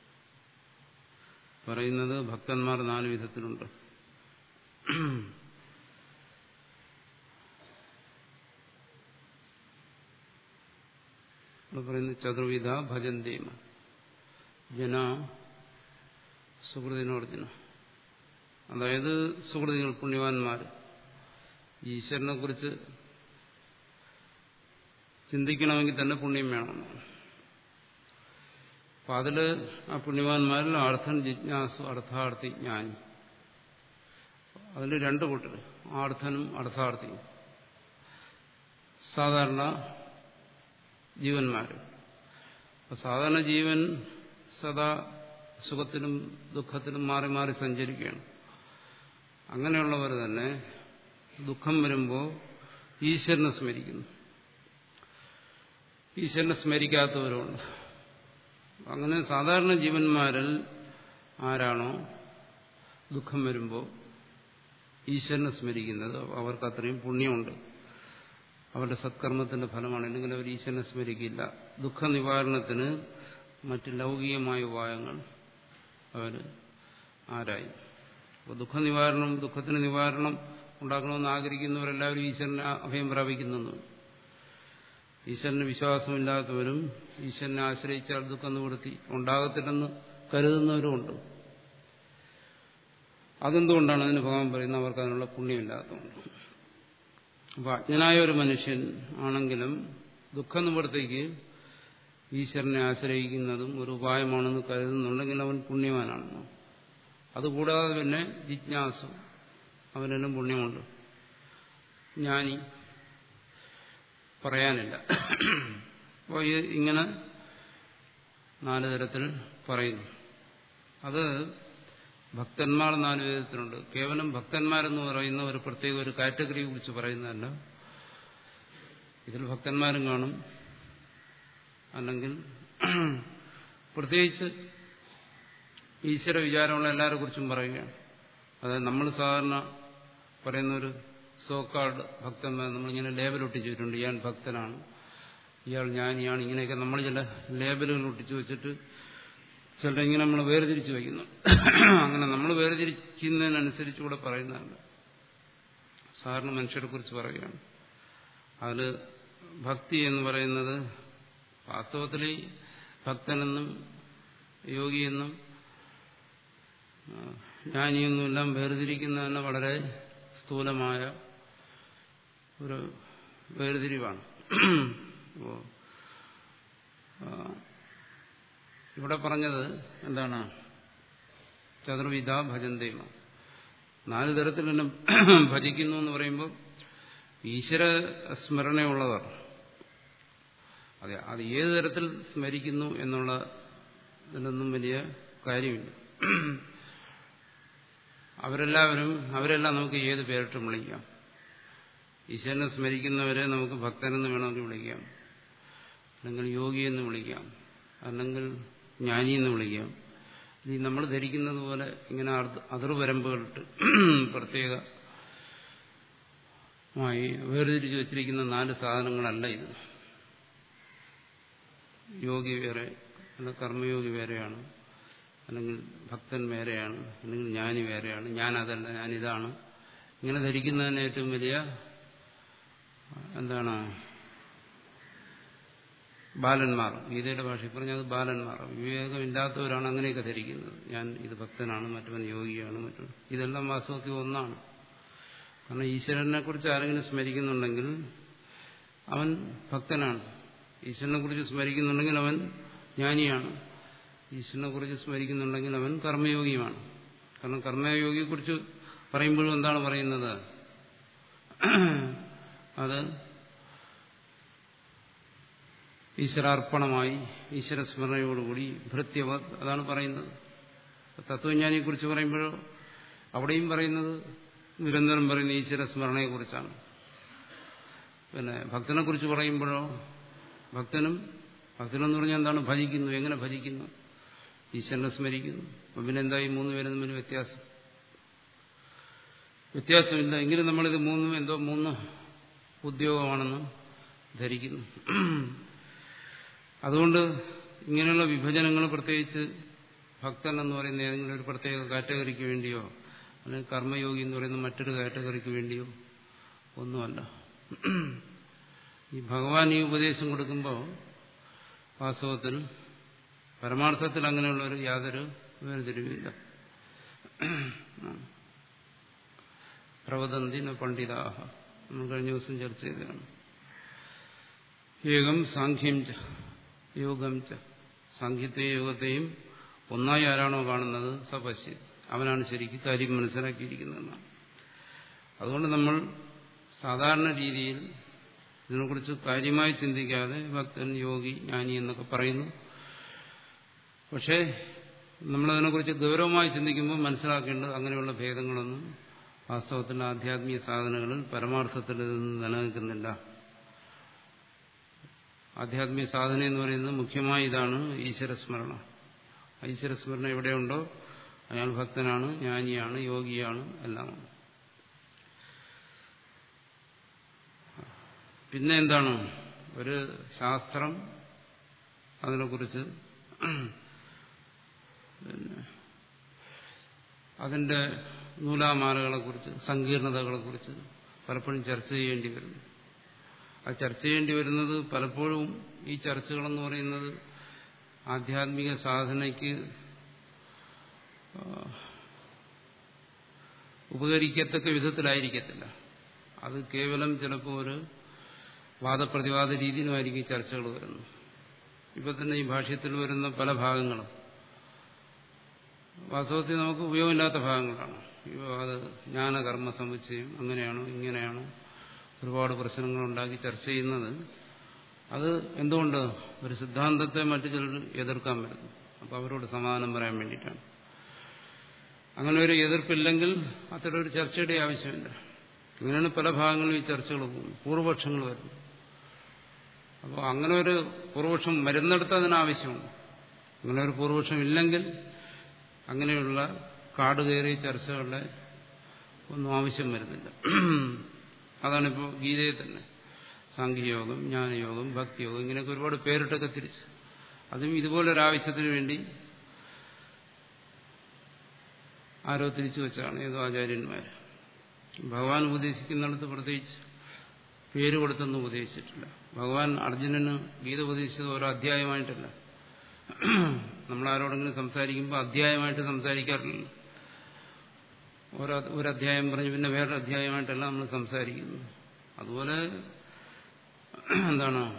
പറയുന്നത് ഭക്തന്മാർ നാല് വിധത്തിലുണ്ട് ഇവിടെ പറയുന്നത് ചതുർവിധ ഭജന്തേമ ജന സുഹൃതിനോർജന അതായത് സുഹൃതികൾ പുണ്യവാന്മാർ ഈശ്വരനെ കുറിച്ച് ചിന്തിക്കണമെങ്കിൽ തന്നെ പുണ്യം വേണമെന്നാണ് അപ്പൊ അതില് ആ പുണ്യവാന്മാരിൽ അർത്ഥൻ ജിജ്ഞാസു അർത്ഥാർത്ഥി ജ്ഞാനി അതിൽ രണ്ട് കൂട്ടർ ആർത്ഥനും അർത്ഥാർത്ഥിയും സാധാരണ ജീവന്മാർ അപ്പൊ സാധാരണ ജീവൻ സദാ സുഖത്തിലും ദുഃഖത്തിലും മാറി മാറി സഞ്ചരിക്കുകയാണ് അങ്ങനെയുള്ളവർ തന്നെ ദുഃഖം വരുമ്പോൾ ഈശ്വരനെ സ്മരിക്കുന്നു ഈശ്വരനെ സ്മരിക്കാത്തവരുണ്ട് അങ്ങനെ സാധാരണ ജീവന്മാരിൽ ആരാണോ ദുഃഖം വരുമ്പോൾ ഈശ്വരനെ സ്മരിക്കുന്നത് അവർക്ക് അത്രയും പുണ്യമുണ്ട് അവരുടെ സത്കർമ്മത്തിന്റെ ഫലമാണ് അല്ലെങ്കിൽ അവർ ഈശ്വരനെ സ്മരിക്കില്ല ദുഃഖ നിവാരണത്തിന് മറ്റ് ലൗകികമായ ഉപായങ്ങൾ അവർ ആരായി അപ്പോൾ ദുഃഖ നിവാരണം ദുഃഖത്തിന് നിവാരണം ഉണ്ടാക്കണമെന്ന് ആഗ്രഹിക്കുന്നവരെല്ലാവരും ഈശ്വരനെ അഭയം പ്രാപിക്കുന്നു ഈശ്വരന് വിശ്വാസമില്ലാത്തവരും ഈശ്വരനെ ആശ്രയിച്ചാൽ ദുഃഖം നിവൃത്തി ഉണ്ടാകത്തില്ലെന്ന് കരുതുന്നവരുമുണ്ട് അതെന്തുകൊണ്ടാണ് അതിന് ഭഗവാൻ പറയുന്നത് അവർക്ക് അതിനുള്ള പുണ്യമില്ലാത്തതുകൊണ്ട് അപ്പോൾ അജ്ഞനായ ഒരു മനുഷ്യൻ ആണെങ്കിലും ദുഃഖനിവൃത്തിക്ക് ഈശ്വരനെ ആശ്രയിക്കുന്നതും ഒരു ഉപായമാണെന്ന് കരുതുന്നുണ്ടെങ്കിൽ അവൻ പുണ്യവാനാണ് അതുകൂടാതെ പിന്നെ ജിജ്ഞാസു അവനെല്ലാം പുണ്യമുണ്ട് ജ്ഞാനി പറയാനില്ല അപ്പോൾ ഇങ്ങനെ നാല് തരത്തിൽ പറയുന്നു അത് ഭക്തന്മാർ നാല് വിധത്തിലുണ്ട് കേവലം ഭക്തന്മാരെന്ന് പറയുന്ന ഒരു പ്രത്യേക ഒരു കാറ്റഗറിയെ കുറിച്ച് പറയുന്നതല്ല ഇതിൽ ഭക്തന്മാരും കാണും അല്ലെങ്കിൽ പ്രത്യേകിച്ച് ഈശ്വര വിചാരമുള്ള എല്ലാവരെ കുറിച്ചും പറയുകയാണ് അതായത് നമ്മൾ സാധാരണ പറയുന്ന ഒരു സോക്കാൾഡ് ഭക്തന്മാർ നമ്മളിങ്ങനെ ലേബൽ ഒട്ടിച്ചിട്ടുണ്ട് ഇയാൾ ഭക്തനാണ് ഇയാൾ ജ്ഞാനിയാണ് ഇങ്ങനെയൊക്കെ നമ്മൾ ചില ലേബലുകൾ ഒട്ടിച്ചു വെച്ചിട്ട് ചിലരെ ഇങ്ങനെ നമ്മൾ വേർതിരിച്ച് വയ്ക്കുന്നു അങ്ങനെ നമ്മൾ വേർതിരിക്കുന്നതിനനുസരിച്ച് കൂടെ പറയുന്നതല്ല സാധാരണ മനുഷ്യരെ കുറിച്ച് പറയുകയാണ് അതിൽ ഭക്തി എന്ന് പറയുന്നത് വാസ്തവത്തിൽ ഭക്തനെന്നും യോഗിയെന്നും ജ്ഞാനിയെന്നും എല്ലാം വേർതിരിക്കുന്ന തന്നെ വളരെ സ്ഥൂലമായ ഒരു വേർതിരിവാണ് അപ്പോൾ ഇവിടെ പറഞ്ഞത് എന്താണ് ചതുർവിധ ഭജന്തേമ നാല് തരത്തിൽ തന്നെ ഭജിക്കുന്നു എന്ന് പറയുമ്പോൾ ഈശ്വര സ്മരണയുള്ളവർ അതെ അത് ഏത് തരത്തിൽ സ്മരിക്കുന്നു എന്നുള്ളതിനൊന്നും വലിയ കാര്യമില്ല അവരെല്ലാവരും അവരെല്ലാം നമുക്ക് ഏത് പേരിട്ടും വിളിക്കാം ഈശ്വരനെ സ്മരിക്കുന്നവരെ നമുക്ക് ഭക്തനെന്ന് വേണമെങ്കിൽ വിളിക്കാം അല്ലെങ്കിൽ യോഗിയെന്ന് വിളിക്കാം അല്ലെങ്കിൽ ജ്ഞാനിയെന്ന് വിളിക്കാം ഇനി നമ്മൾ ധരിക്കുന്നത് പോലെ ഇങ്ങനെ അതിർവരമ്പുകളിട്ട് പ്രത്യേകമായി വേർതിരിച്ചു വച്ചിരിക്കുന്ന നാല് സാധനങ്ങളല്ല ഇത് യോഗി വേറെ അല്ല കർമ്മയോഗി വേറെയാണ് അല്ലെങ്കിൽ ഭക്തൻ വേറെയാണ് അല്ലെങ്കിൽ ജ്ഞാനി വേറെയാണ് ഞാനതല്ല ഞാനിതാണ് ഇങ്ങനെ ധരിക്കുന്നതിന് ഏറ്റവും വലിയ എന്താണ് ബാലന്മാർ ഗീതയുടെ ഭാഷയിൽ പറഞ്ഞത് ബാലന്മാർ വിവേകമില്ലാത്തവരാണ് അങ്ങനെയൊക്കെ ധരിക്കുന്നത് ഞാൻ ഇത് ഭക്തനാണ് മറ്റവൻ യോഗിയാണ് മറ്റു ഇതെല്ലാം വാസ്തവത്തിൽ ഒന്നാണ് കാരണം ഈശ്വരനെ കുറിച്ച് ആരെങ്കിലും സ്മരിക്കുന്നുണ്ടെങ്കിൽ അവൻ ഭക്തനാണ് ഈശ്വരനെ കുറിച്ച് സ്മരിക്കുന്നുണ്ടെങ്കിൽ അവൻ ജ്ഞാനിയാണ് ഈശ്വരനെ കുറിച്ച് സ്മരിക്കുന്നുണ്ടെങ്കിൽ അവൻ കർമ്മയോഗിയുമാണ് കാരണം കർമ്മയോഗിയെക്കുറിച്ച് പറയുമ്പോഴും എന്താണ് പറയുന്നത് അത് ഈശ്വരാർപ്പണമായി ഈശ്വരസ്മരണയോടുകൂടി ഭൃത്യവ അതാണ് പറയുന്നത് തത്വജ്ഞാനിയെക്കുറിച്ച് പറയുമ്പോഴോ അവിടെയും പറയുന്നത് നിരന്തരം പറയുന്ന ഈശ്വര സ്മരണയെക്കുറിച്ചാണ് പിന്നെ ഭക്തനെക്കുറിച്ച് പറയുമ്പോഴോ ഭക്തനും ഭക്തനെന്ന് പറഞ്ഞാൽ എന്താണ് ഭജിക്കുന്നു എങ്ങനെ ഭജിക്കുന്നു ഈശ്വരനെ സ്മരിക്കുന്നു അപ്പം പിന്നെ എന്തായി മൂന്ന് പേരും തമ്മിൽ വ്യത്യാസം വ്യത്യാസമില്ല എങ്കിലും നമ്മളിത് മൂന്നും എന്തോ മൂന്ന് ഉദ്യോഗമാണെന്ന് ധരിക്കുന്നു അതുകൊണ്ട് ഇങ്ങനെയുള്ള വിഭജനങ്ങൾ പ്രത്യേകിച്ച് ഭക്തൻ എന്ന് പറയുന്ന ഏതെങ്കിലും ഒരു പ്രത്യേക കാറ്റഗറിക്ക് വേണ്ടിയോ അല്ലെങ്കിൽ കർമ്മയോഗി എന്ന് പറയുന്ന മറ്റൊരു കാറ്റഗറിക്ക് വേണ്ടിയോ ഒന്നുമല്ല ഈ ഭഗവാൻ ഈ ഉപദേശം കൊടുക്കുമ്പോൾ വാസ്തവത്തിൽ പരമാർത്ഥത്തിൽ അങ്ങനെയുള്ളൊരു യാതൊരു വേർതിരിവില്ല പ്രവദന്തിന പണ്ഡിതാഹ നമ്മൾ കഴിഞ്ഞ ദിവസം ചർച്ച ചെയ്തതാണ് ഏകം സാഖ്യം ച യോഗം ച സാഖ്യത്തെയും യോഗത്തെയും ഒന്നായി ആരാണോ കാണുന്നത് സപശ്യ അവനാണ് ശരിക്കും കാര്യം മനസ്സിലാക്കിയിരിക്കുന്നതെന്നാണ് അതുകൊണ്ട് നമ്മൾ സാധാരണ രീതിയിൽ ഇതിനെക്കുറിച്ച് കാര്യമായി ചിന്തിക്കാതെ ഭക്തൻ യോഗി ജ്ഞാനി എന്നൊക്കെ പറയുന്നു പക്ഷേ നമ്മളതിനെക്കുറിച്ച് ഗൗരവമായി ചിന്തിക്കുമ്പോൾ മനസ്സിലാക്കേണ്ടത് അങ്ങനെയുള്ള ഭേദങ്ങളൊന്നും വാസ്തവത്തിൽ ആധ്യാത്മിക സാധനങ്ങളിൽ പരമാർത്ഥത്തിൽ ഇതൊന്നും നിലനിൽക്കുന്നില്ല ആധ്യാത്മിക സാധന എന്ന് പറയുന്നത് മുഖ്യമായി ഇതാണ് ഈശ്വരസ്മരണ ഈശ്വരസ്മരണ എവിടെയുണ്ടോ അയാൾ ഭക്തനാണ് ജ്ഞാനിയാണ് യോഗിയാണ് എല്ലാമാണ് പിന്നെ എന്താണ് ഒരു ശാസ്ത്രം അതിനെക്കുറിച്ച് പിന്നെ അതിന്റെ നൂലാമാലകളെക്കുറിച്ച് സങ്കീർണതകളെക്കുറിച്ച് പലപ്പോഴും ചർച്ച ചെയ്യേണ്ടി വരുന്നു ആ ചർച്ച ചെയ്യേണ്ടി വരുന്നത് പലപ്പോഴും ഈ ചർച്ചകളെന്ന് പറയുന്നത് ആധ്യാത്മിക സാധനയ്ക്ക് ഉപകരിക്കത്തക്ക വിധത്തിലായിരിക്കത്തില്ല അത് കേവലം ചിലപ്പോൾ ഒരു വാദപ്രതിവാദ രീതിയിലുമായിരിക്കും ചർച്ചകൾ വരുന്നത് ഇപ്പൊ തന്നെ ഈ ഭാഷ്യത്തിൽ വരുന്ന പല ഭാഗങ്ങളും വാസ്തവത്തിൽ നമുക്ക് ഉപയോഗമില്ലാത്ത ഭാഗങ്ങളാണ് ഇപ്പോൾ അത് ജ്ഞാനകർമ്മ സമുച്ചയം അങ്ങനെയാണോ ഇങ്ങനെയാണോ ഒരുപാട് പ്രശ്നങ്ങളുണ്ടാക്കി ചർച്ച ചെയ്യുന്നത് അത് എന്തുകൊണ്ട് ഒരു സിദ്ധാന്തത്തെ മറ്റു ചിലർ എതിർക്കാൻ വരുന്നു അപ്പോൾ അവരോട് സമാധാനം പറയാൻ വേണ്ടിയിട്ടാണ് അങ്ങനെ ഒരു എതിർപ്പില്ലെങ്കിൽ അത്തരം ഒരു ചർച്ചയുടെ ആവശ്യമില്ല ഇങ്ങനെയാണ് പല ഭാഗങ്ങളും ഈ ചർച്ചകൾ പോകുന്നു പൂർവപക്ഷങ്ങൾ വരുന്നു അപ്പോൾ അങ്ങനെ ഒരു പൂർവപക്ഷം വരുന്നിടത്ത് അതിനാവശ്യമുണ്ട് അങ്ങനെ ഒരു പൂർവപക്ഷം ഇല്ലെങ്കിൽ അങ്ങനെയുള്ള കാട് കയറിയ ചർച്ചകളുടെ ഒന്നും ആവശ്യം വരുന്നില്ല അതാണിപ്പോൾ ഗീതയെ തന്നെ സാഖ്യയോഗം ജ്ഞാനയോഗം ഭക്തിയോഗം ഇങ്ങനെയൊക്കെ ഒരുപാട് പേരിട്ടൊക്കെ തിരിച്ച് അതും ഇതുപോലൊരാവശ്യത്തിന് വേണ്ടി ആരോ തിരിച്ചു വെച്ചാണ് ഏതോ ആചാര്യന്മാർ ഭഗവാൻ ഉപദേശിക്കുന്നിടത്ത് പ്രത്യേകിച്ച് പേര് കൊടുത്തൊന്നും ഉപദേശിച്ചിട്ടില്ല ഭഗവാൻ അർജുനന് ഗീത ഉപദേശിച്ചത് ഓരോ അധ്യായമായിട്ടല്ല നമ്മളാരോടെങ്കിലും സംസാരിക്കുമ്പോൾ അധ്യായമായിട്ട് സംസാരിക്കാറില്ല ഓരോ ഒരു അധ്യായം പറഞ്ഞ് പിന്നെ വേറൊരു അധ്യായമായിട്ടല്ല നമ്മൾ സംസാരിക്കുന്നു അതുപോലെ എന്താണ്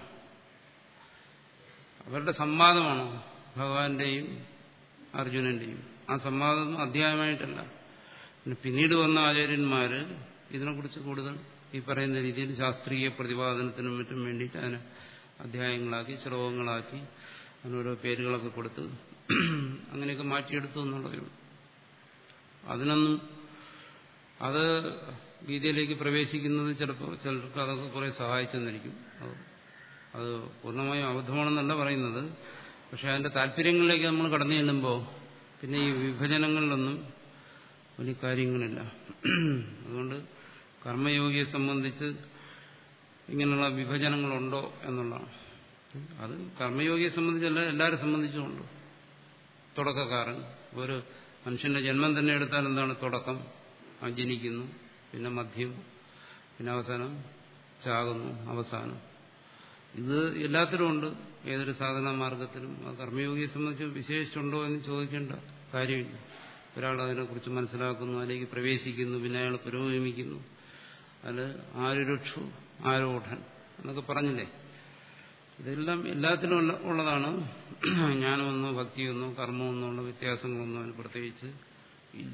അവരുടെ സംവാദമാണ് ഭഗവാന്റെയും അർജുനന്റെയും ആ സംവാദം അധ്യായമായിട്ടല്ല പിന്നെ പിന്നീട് വന്ന ആചാര്യന്മാർ ഇതിനെക്കുറിച്ച് കൂടുതൽ ഈ പറയുന്ന രീതിയിൽ ശാസ്ത്രീയ പ്രതിപാദനത്തിനും മറ്റും വേണ്ടിയിട്ട് അതിനെ അധ്യായങ്ങളാക്കി ശ്ലോകങ്ങളാക്കി അതിനോരോ പേരുകളൊക്കെ കൊടുത്ത് അങ്ങനെയൊക്കെ മാറ്റിയെടുത്തു എന്നുള്ളതേ ഉള്ളൂ അതിനൊന്നും അത് ഗീതയിലേക്ക് പ്രവേശിക്കുന്നത് ചിലപ്പോൾ ചിലർക്ക് അതൊക്കെ കുറെ സഹായിച്ചെന്നിരിക്കും അത് അത് പൂർണ്ണമായും അബദ്ധമാണെന്നല്ല പറയുന്നത് പക്ഷെ അതിന്റെ താല്പര്യങ്ങളിലേക്ക് നമ്മൾ കടന്നു ചെല്ലുമ്പോൾ പിന്നെ ഈ വിഭജനങ്ങളിലൊന്നും വലിയ കാര്യങ്ങളില്ല അതുകൊണ്ട് കർമ്മയോഗിയെ സംബന്ധിച്ച് ഇങ്ങനെയുള്ള വിഭജനങ്ങളുണ്ടോ എന്നുള്ളതാണ് അത് കർമ്മയോഗിയെ സംബന്ധിച്ചല്ല എല്ലാവരെ സംബന്ധിച്ചുമുണ്ട് തുടക്കക്കാരൻ ഒരു മനുഷ്യന്റെ ജന്മം തന്നെ എടുത്താൽ എന്താണ് തുടക്കം ആ ജനിക്കുന്നു പിന്നെ മധ്യം പിന്നെ അവസാനം ചാകുന്നു അവസാനം ഇത് എല്ലാത്തിലും ഉണ്ട് ഏതൊരു സാധനാ മാർഗത്തിലും ആ കർമ്മയോഗിയെ സംബന്ധിച്ച് വിശേഷിച്ചുണ്ടോ എന്ന് ചോദിക്കേണ്ട കാര്യമില്ല ഒരാൾ അതിനെക്കുറിച്ച് മനസ്സിലാക്കുന്നു അതിലേക്ക് പ്രവേശിക്കുന്നു പിന്നെ അയാൾ പുരോഗമിക്കുന്നു അതിൽ ആരുരക്ഷു ആരോഢൻ എന്നൊക്കെ പറഞ്ഞില്ലേ ഇതെല്ലാം എല്ലാത്തിലും ഉള്ളതാണ് ജ്ഞാനമെന്നോ ഭക്തിയെന്നോ കർമ്മമെന്നോ ഉള്ള വ്യത്യാസങ്ങളൊന്നും അതിന് പ്രത്യേകിച്ച് ഇല്ല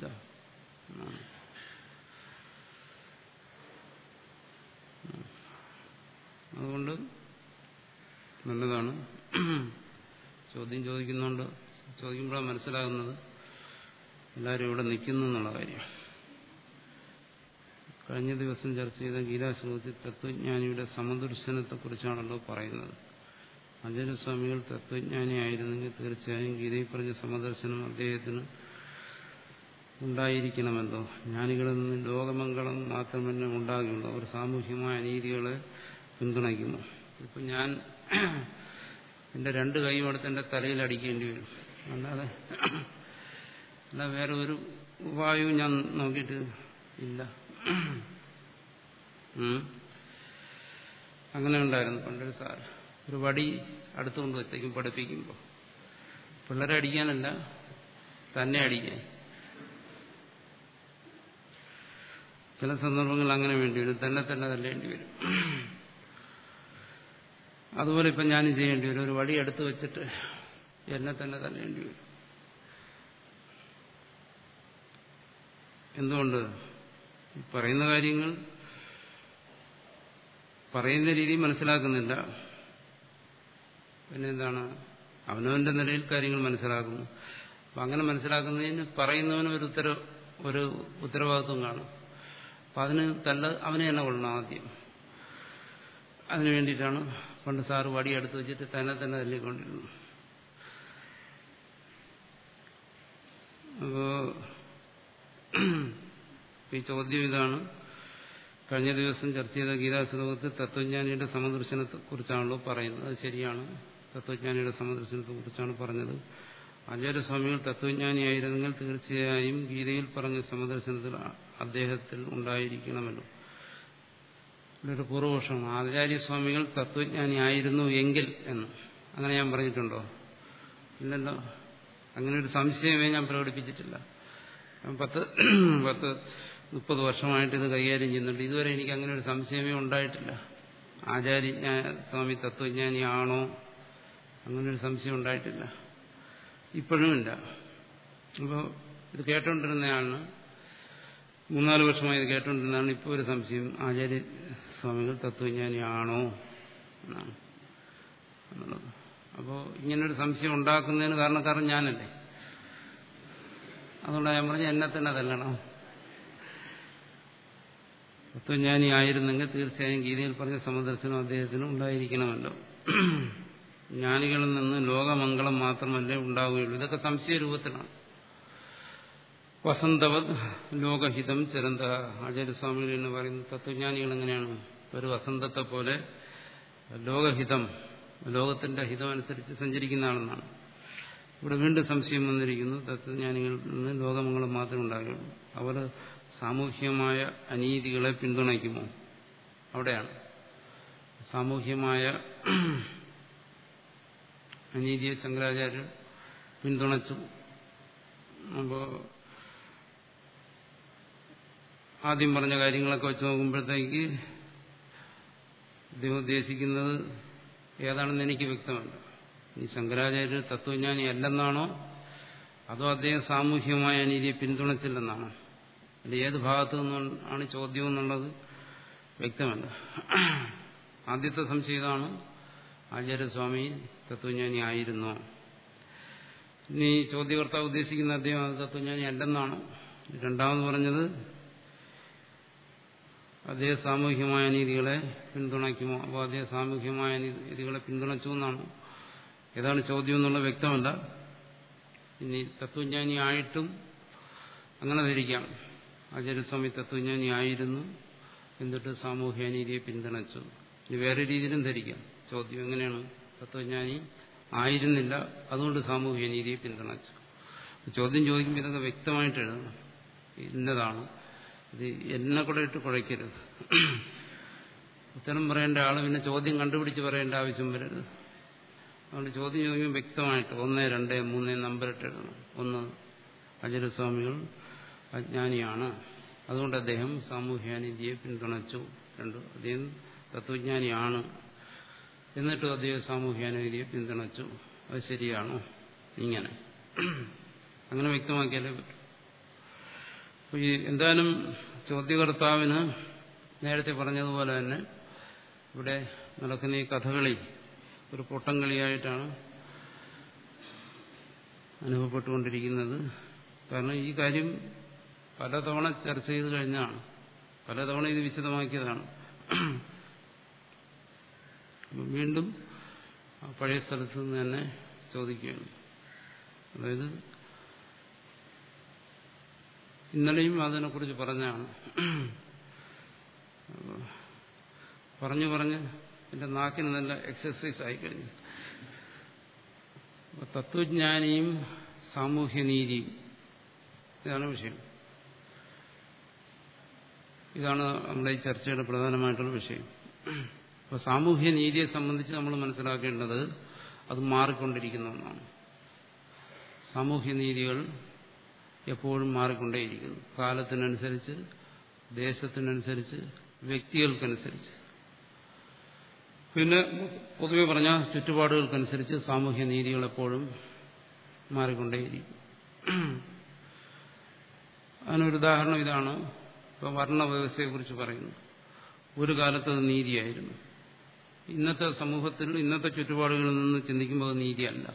അതുകൊണ്ട് നല്ലതാണ് ചോദ്യം ചോദിക്കുന്നുണ്ട് ചോദിക്കുമ്പോഴാണ് മനസ്സിലാകുന്നത് എല്ലാവരും ഇവിടെ നിൽക്കുന്നു എന്നുള്ള കാര്യം കഴിഞ്ഞ ദിവസം ചർച്ച ചെയ്ത ഗീതാശ്ലോകത്തിൽ തത്വജ്ഞാനിയുടെ സമദർശനത്തെക്കുറിച്ചാണല്ലോ പറയുന്നത് അഞ്ജനസ്വാമികൾ തത്വജ്ഞാനിയായിരുന്നെങ്കിൽ തീർച്ചയായും ഗീതയിൽ പറഞ്ഞ സമദർശനം അദ്ദേഹത്തിന് ഉണ്ടായിരിക്കണമല്ലോ ജ്ഞാനികളിൽ നിന്ന് ലോകമംഗളം മാത്രമല്ല ഉണ്ടാകുള്ളൂ അവർ സാമൂഹ്യമായ അനീതികളെ പിന്തുണയ്ക്കുന്നു ഇപ്പം ഞാൻ എന്റെ രണ്ട് കൈയും എടുത്ത് എന്റെ തലയിൽ അടിക്കേണ്ടി വരും അല്ലാതെ അല്ല വേറെ ഒരു ഉപായവും ഞാൻ നോക്കിയിട്ട് ഇല്ല ഉം. അങ്ങനെ ഉണ്ടായിരുന്നു പണ്ടൊരു സാർ ഒരു വടി അടുത്തുകൊണ്ട് വെച്ചേക്കും പഠിപ്പിക്കുമ്പോൾ പിള്ളേരെ അടിക്കാനല്ല തന്നെ അടിക്കാൻ ചില സന്ദർഭങ്ങളിൽ അങ്ങനെ വേണ്ടി വരും തന്നെ തന്നെ തല്ലേണ്ടി വരും അതുപോലെ ഇപ്പം ഞാനും ചെയ്യേണ്ടി വരും ഒരു വടി എടുത്ത് വെച്ചിട്ട് എന്നെ തന്നെ തല്ലേണ്ടി വരും എന്തുകൊണ്ട് ഈ പറയുന്ന കാര്യങ്ങൾ പറയുന്ന രീതി മനസ്സിലാക്കുന്നില്ല പിന്നെ എന്താണ് അവനവന്റെ നിലയിൽ കാര്യങ്ങൾ മനസ്സിലാക്കുന്നു അപ്പം അങ്ങനെ മനസ്സിലാക്കുന്നതിന് പറയുന്നവന് ഒരു ഉത്തര ഒരു ഉത്തരവാദിത്വം കാണും അപ്പം അതിന് തല്ല അവനെ തന്നെ കൊള്ളണം ആദ്യം അതിനു വേണ്ടിയിട്ടാണ് പണ്ട് സാറ് വടി എടുത്ത് വെച്ചിട്ട് തന്നെ തന്നെ തല്ലിക്കൊണ്ടിരുന്നു അപ്പോ ഈ ചോദ്യം ഇതാണ് കഴിഞ്ഞ ദിവസം ചർച്ച ചെയ്ത ഗീതാശ്ലോകത്തിൽ തത്വജ്ഞാനിയുടെ സമദർശനത്തെ കുറിച്ചാണല്ലോ പറയുന്നത് അത് ശരിയാണ് തത്വജ്ഞാനിയുടെ സമദർശനത്തെ കുറിച്ചാണ് പറഞ്ഞത് ആചാര്യസ്വാമികൾ തത്വജ്ഞാനിയായിരുന്നെങ്കിൽ തീർച്ചയായും ഗീതയിൽ പറഞ്ഞ സമദർശനത്തിൽ അദ്ദേഹത്തിൽ ഉണ്ടായിരിക്കണമല്ലോ ഒരു പൂർവപക്ഷമാണ് ആചാര്യസ്വാമികൾ തത്വജ്ഞാനി ആയിരുന്നു എങ്കിൽ എന്ന് അങ്ങനെ ഞാൻ പറഞ്ഞിട്ടുണ്ടോ ഇല്ലല്ലോ അങ്ങനെ ഒരു സംശയമേ ഞാൻ പ്രകടിപ്പിച്ചിട്ടില്ല പത്ത് പത്ത് മുപ്പത് വർഷമായിട്ട് ഇത് കൈകാര്യം ചെയ്യുന്നുണ്ട് ഇതുവരെ എനിക്ക് അങ്ങനെ ഒരു സംശയമേ ഉണ്ടായിട്ടില്ല ആചാര്യ സ്വാമി തത്വജ്ഞാനിയാണോ അങ്ങനെ ഒരു സംശയം ഉണ്ടായിട്ടില്ല ഇപ്പോഴും ഇല്ല അപ്പോൾ ഇത് കേട്ടോണ്ടിരുന്നയാളിന് മൂന്നാല് വർഷമായി ഇത് കേട്ടോണ്ടിരുന്നതാണ് ഇപ്പോൾ ഒരു സംശയം ആചാര്യ സ്വാമികൾ തത്വജ്ഞാനിയാണോ എന്നാണ് എന്നുള്ളത് അപ്പോൾ ഇങ്ങനൊരു സംശയം ഉണ്ടാക്കുന്നതിന് കാരണക്കാരൻ ഞാനല്ലേ അതുകൊണ്ടാണ് ഞാൻ പറഞ്ഞ എന്നെ തന്നെ തല്ലണം തത്വജ്ഞാനി ആയിരുന്നെങ്കിൽ തീർച്ചയായും ഗീതയിൽ പറഞ്ഞ സമദർശനം അദ്ദേഹത്തിന് ഉണ്ടായിരിക്കണമല്ലോ ജ്ഞാനികളിൽ നിന്ന് ലോകമംഗളം മാത്രമല്ലേ ഉണ്ടാവുകയുള്ളൂ ഇതൊക്കെ സംശയ രൂപത്തിലാണ് വസന്തവത് ലോകഹിതം ചിരന്ത ആചാര്യസ്വാമികൾ എന്ന് പറയുന്ന തത്വജ്ഞാനികൾ എങ്ങനെയാണ് ഒരു വസന്തത്തെ പോലെ ലോകഹിതം ലോകത്തിന്റെ ഹിതം അനുസരിച്ച് സഞ്ചരിക്കുന്ന ആളെന്നാണ് ഇവിടെ വീണ്ടും സംശയം വന്നിരിക്കുന്നു തത്വജ്ഞാനികളിൽ നിന്ന് ലോകമംഗളം മാത്രമേ ഉണ്ടാകുകയുള്ളൂ അവർ സാമൂഹ്യമായ അനീതികളെ പിന്തുണയ്ക്കുമോ അവിടെയാണ് സാമൂഹ്യമായ അനീതിയെ ശങ്കരാചാര്യർ പിന്തുണച്ചു അപ്പോൾ ആദ്യം പറഞ്ഞ കാര്യങ്ങളൊക്കെ വെച്ച് നോക്കുമ്പോഴത്തേക്ക് അദ്ദേഹം ഉദ്ദേശിക്കുന്നത് ഏതാണെന്ന് എനിക്ക് വ്യക്തമല്ല ഈ ശങ്കരാചാര്യർ തത്വജ്ഞാനി അല്ലെന്നാണോ അതോ അദ്ദേഹം സാമൂഹ്യമായ അനീതിയെ പിന്തുണച്ചില്ലെന്നാണോ അല്ല ഏത് ഭാഗത്തു നിന്നാണ് ചോദ്യം എന്നുള്ളത് വ്യക്തമല്ല ആദ്യത്തെ സംശയം ഇതാണ് ആചാര്യസ്വാമി തത്വജ്ഞാനി ആയിരുന്നോ ഇനി ചോദ്യകർത്താവ് ഉദ്ദേശിക്കുന്ന അദ്ദേഹം അത് തത്വജ്ഞാനി അല്ലെന്നാണ് രണ്ടാമത് പറഞ്ഞത് അദ്ദേഹം സാമൂഹ്യമായ നീതികളെ പിന്തുണയ്ക്കുമോ അപ്പോൾ അദ്ദേഹം സാമൂഹ്യമായ നീതികളെ പിന്തുണച്ചു എന്നാണ് ഏതാണ് ചോദ്യം എന്നുള്ളത് വ്യക്തമല്ല ഇനി തത്വജ്ഞാനി ആയിട്ടും അങ്ങനെ ധരിക്കാം ആചാര്യസ്വാമി തത്വജ്ഞാനി ആയിരുന്നു എന്നിട്ട് സാമൂഹ്യ നീതിയെ പിന്തുണച്ചു ഇനി വേറെ രീതിയിലും ധരിക്കാം ചോദ്യം എങ്ങനെയാണ് തത്വജ്ഞാനി ആയിരുന്നില്ല അതുകൊണ്ട് സാമൂഹ്യ നീതിയെ പിന്തുണച്ചു ചോദ്യം ചോദിക്കുമ്പോൾ ഇതൊക്കെ വ്യക്തമായിട്ട് എഴുതണം ഇന്നതാണ് ഇത് എന്നെ കൂടെ ഇട്ട് കുഴയ്ക്കരുത് ഉത്തരം പറയേണ്ട ആൾ പിന്നെ ചോദ്യം കണ്ടുപിടിച്ച് പറയേണ്ട ആവശ്യം വരരുത് അതുകൊണ്ട് ചോദ്യം ചോദിക്കുമ്പോൾ വ്യക്തമായിട്ട് ഒന്ന് രണ്ട് മൂന്ന് നമ്പറിട്ട് എഴുതണം ഒന്ന് അജരസ്വാമികൾ അജ്ഞാനിയാണ് അതുകൊണ്ട് അദ്ദേഹം സാമൂഹ്യാനീതിയെ പിന്തുണച്ചു രണ്ട് അദ്ദേഹം തത്വജ്ഞാനിയാണ് എന്നിട്ടും അദ്ദേഹം സാമൂഹ്യാനീതിയെ പിന്തുണച്ചു അത് ശരിയാണോ ഇങ്ങനെ അങ്ങനെ വ്യക്തമാക്കിയാലേ പറ്റും അപ്പോൾ ഈ എന്തായാലും ചോദ്യകർത്താവിന് നേരത്തെ പറഞ്ഞതുപോലെ തന്നെ ഇവിടെ നടക്കുന്ന ഈ കഥകളി ഒരു പൊട്ടംകളിയായിട്ടാണ് അനുഭവപ്പെട്ടുകൊണ്ടിരിക്കുന്നത് കാരണം ഈ കാര്യം പലതവണ ചർച്ച ചെയ്ത് കഴിഞ്ഞാണ് പലതവണ ഇത് വിശദമാക്കിയതാണ് വീണ്ടും പഴയ സ്ഥലത്ത് നിന്ന് തന്നെ ചോദിക്കുകയാണ് അതായത് ഇന്നലെയും അതിനെക്കുറിച്ച് പറഞ്ഞാണ് പറഞ്ഞു പറഞ്ഞ് എൻ്റെ നാക്കിന് നല്ല എക്സസൈസ് ആയിക്കഴിഞ്ഞു തത്വജ്ഞാനിയും സാമൂഹ്യനീതിയും ഇതാണ് വിഷയം ഇതാണ് നമ്മുടെ ഈ ചർച്ചയുടെ പ്രധാനമായിട്ടുള്ള വിഷയം അപ്പോൾ സാമൂഹ്യ നീതിയെ സംബന്ധിച്ച് നമ്മൾ മനസ്സിലാക്കേണ്ടത് അത് മാറിക്കൊണ്ടിരിക്കുന്ന ഒന്നാണ് സാമൂഹ്യ നീതികൾ എപ്പോഴും മാറിക്കൊണ്ടേയിരിക്കുന്നു കാലത്തിനനുസരിച്ച് ദേശത്തിനനുസരിച്ച് വ്യക്തികൾക്കനുസരിച്ച് പിന്നെ പൊതുവെ പറഞ്ഞ ചുറ്റുപാടുകൾക്കനുസരിച്ച് സാമൂഹ്യ നീതികൾ എപ്പോഴും മാറിക്കൊണ്ടേയിരിക്കും അതിനൊരു ഉദാഹരണം ഇതാണ് ഇപ്പോൾ വർണ്ണവ്യവസ്ഥയെക്കുറിച്ച് പറയുന്നു ഒരു കാലത്ത് അത് നീതിയായിരുന്നു ഇന്നത്തെ സമൂഹത്തിൽ ഇന്നത്തെ ചുറ്റുപാടുകളിൽ നിന്ന് ചിന്തിക്കുമ്പോൾ അത് നീതിയല്ല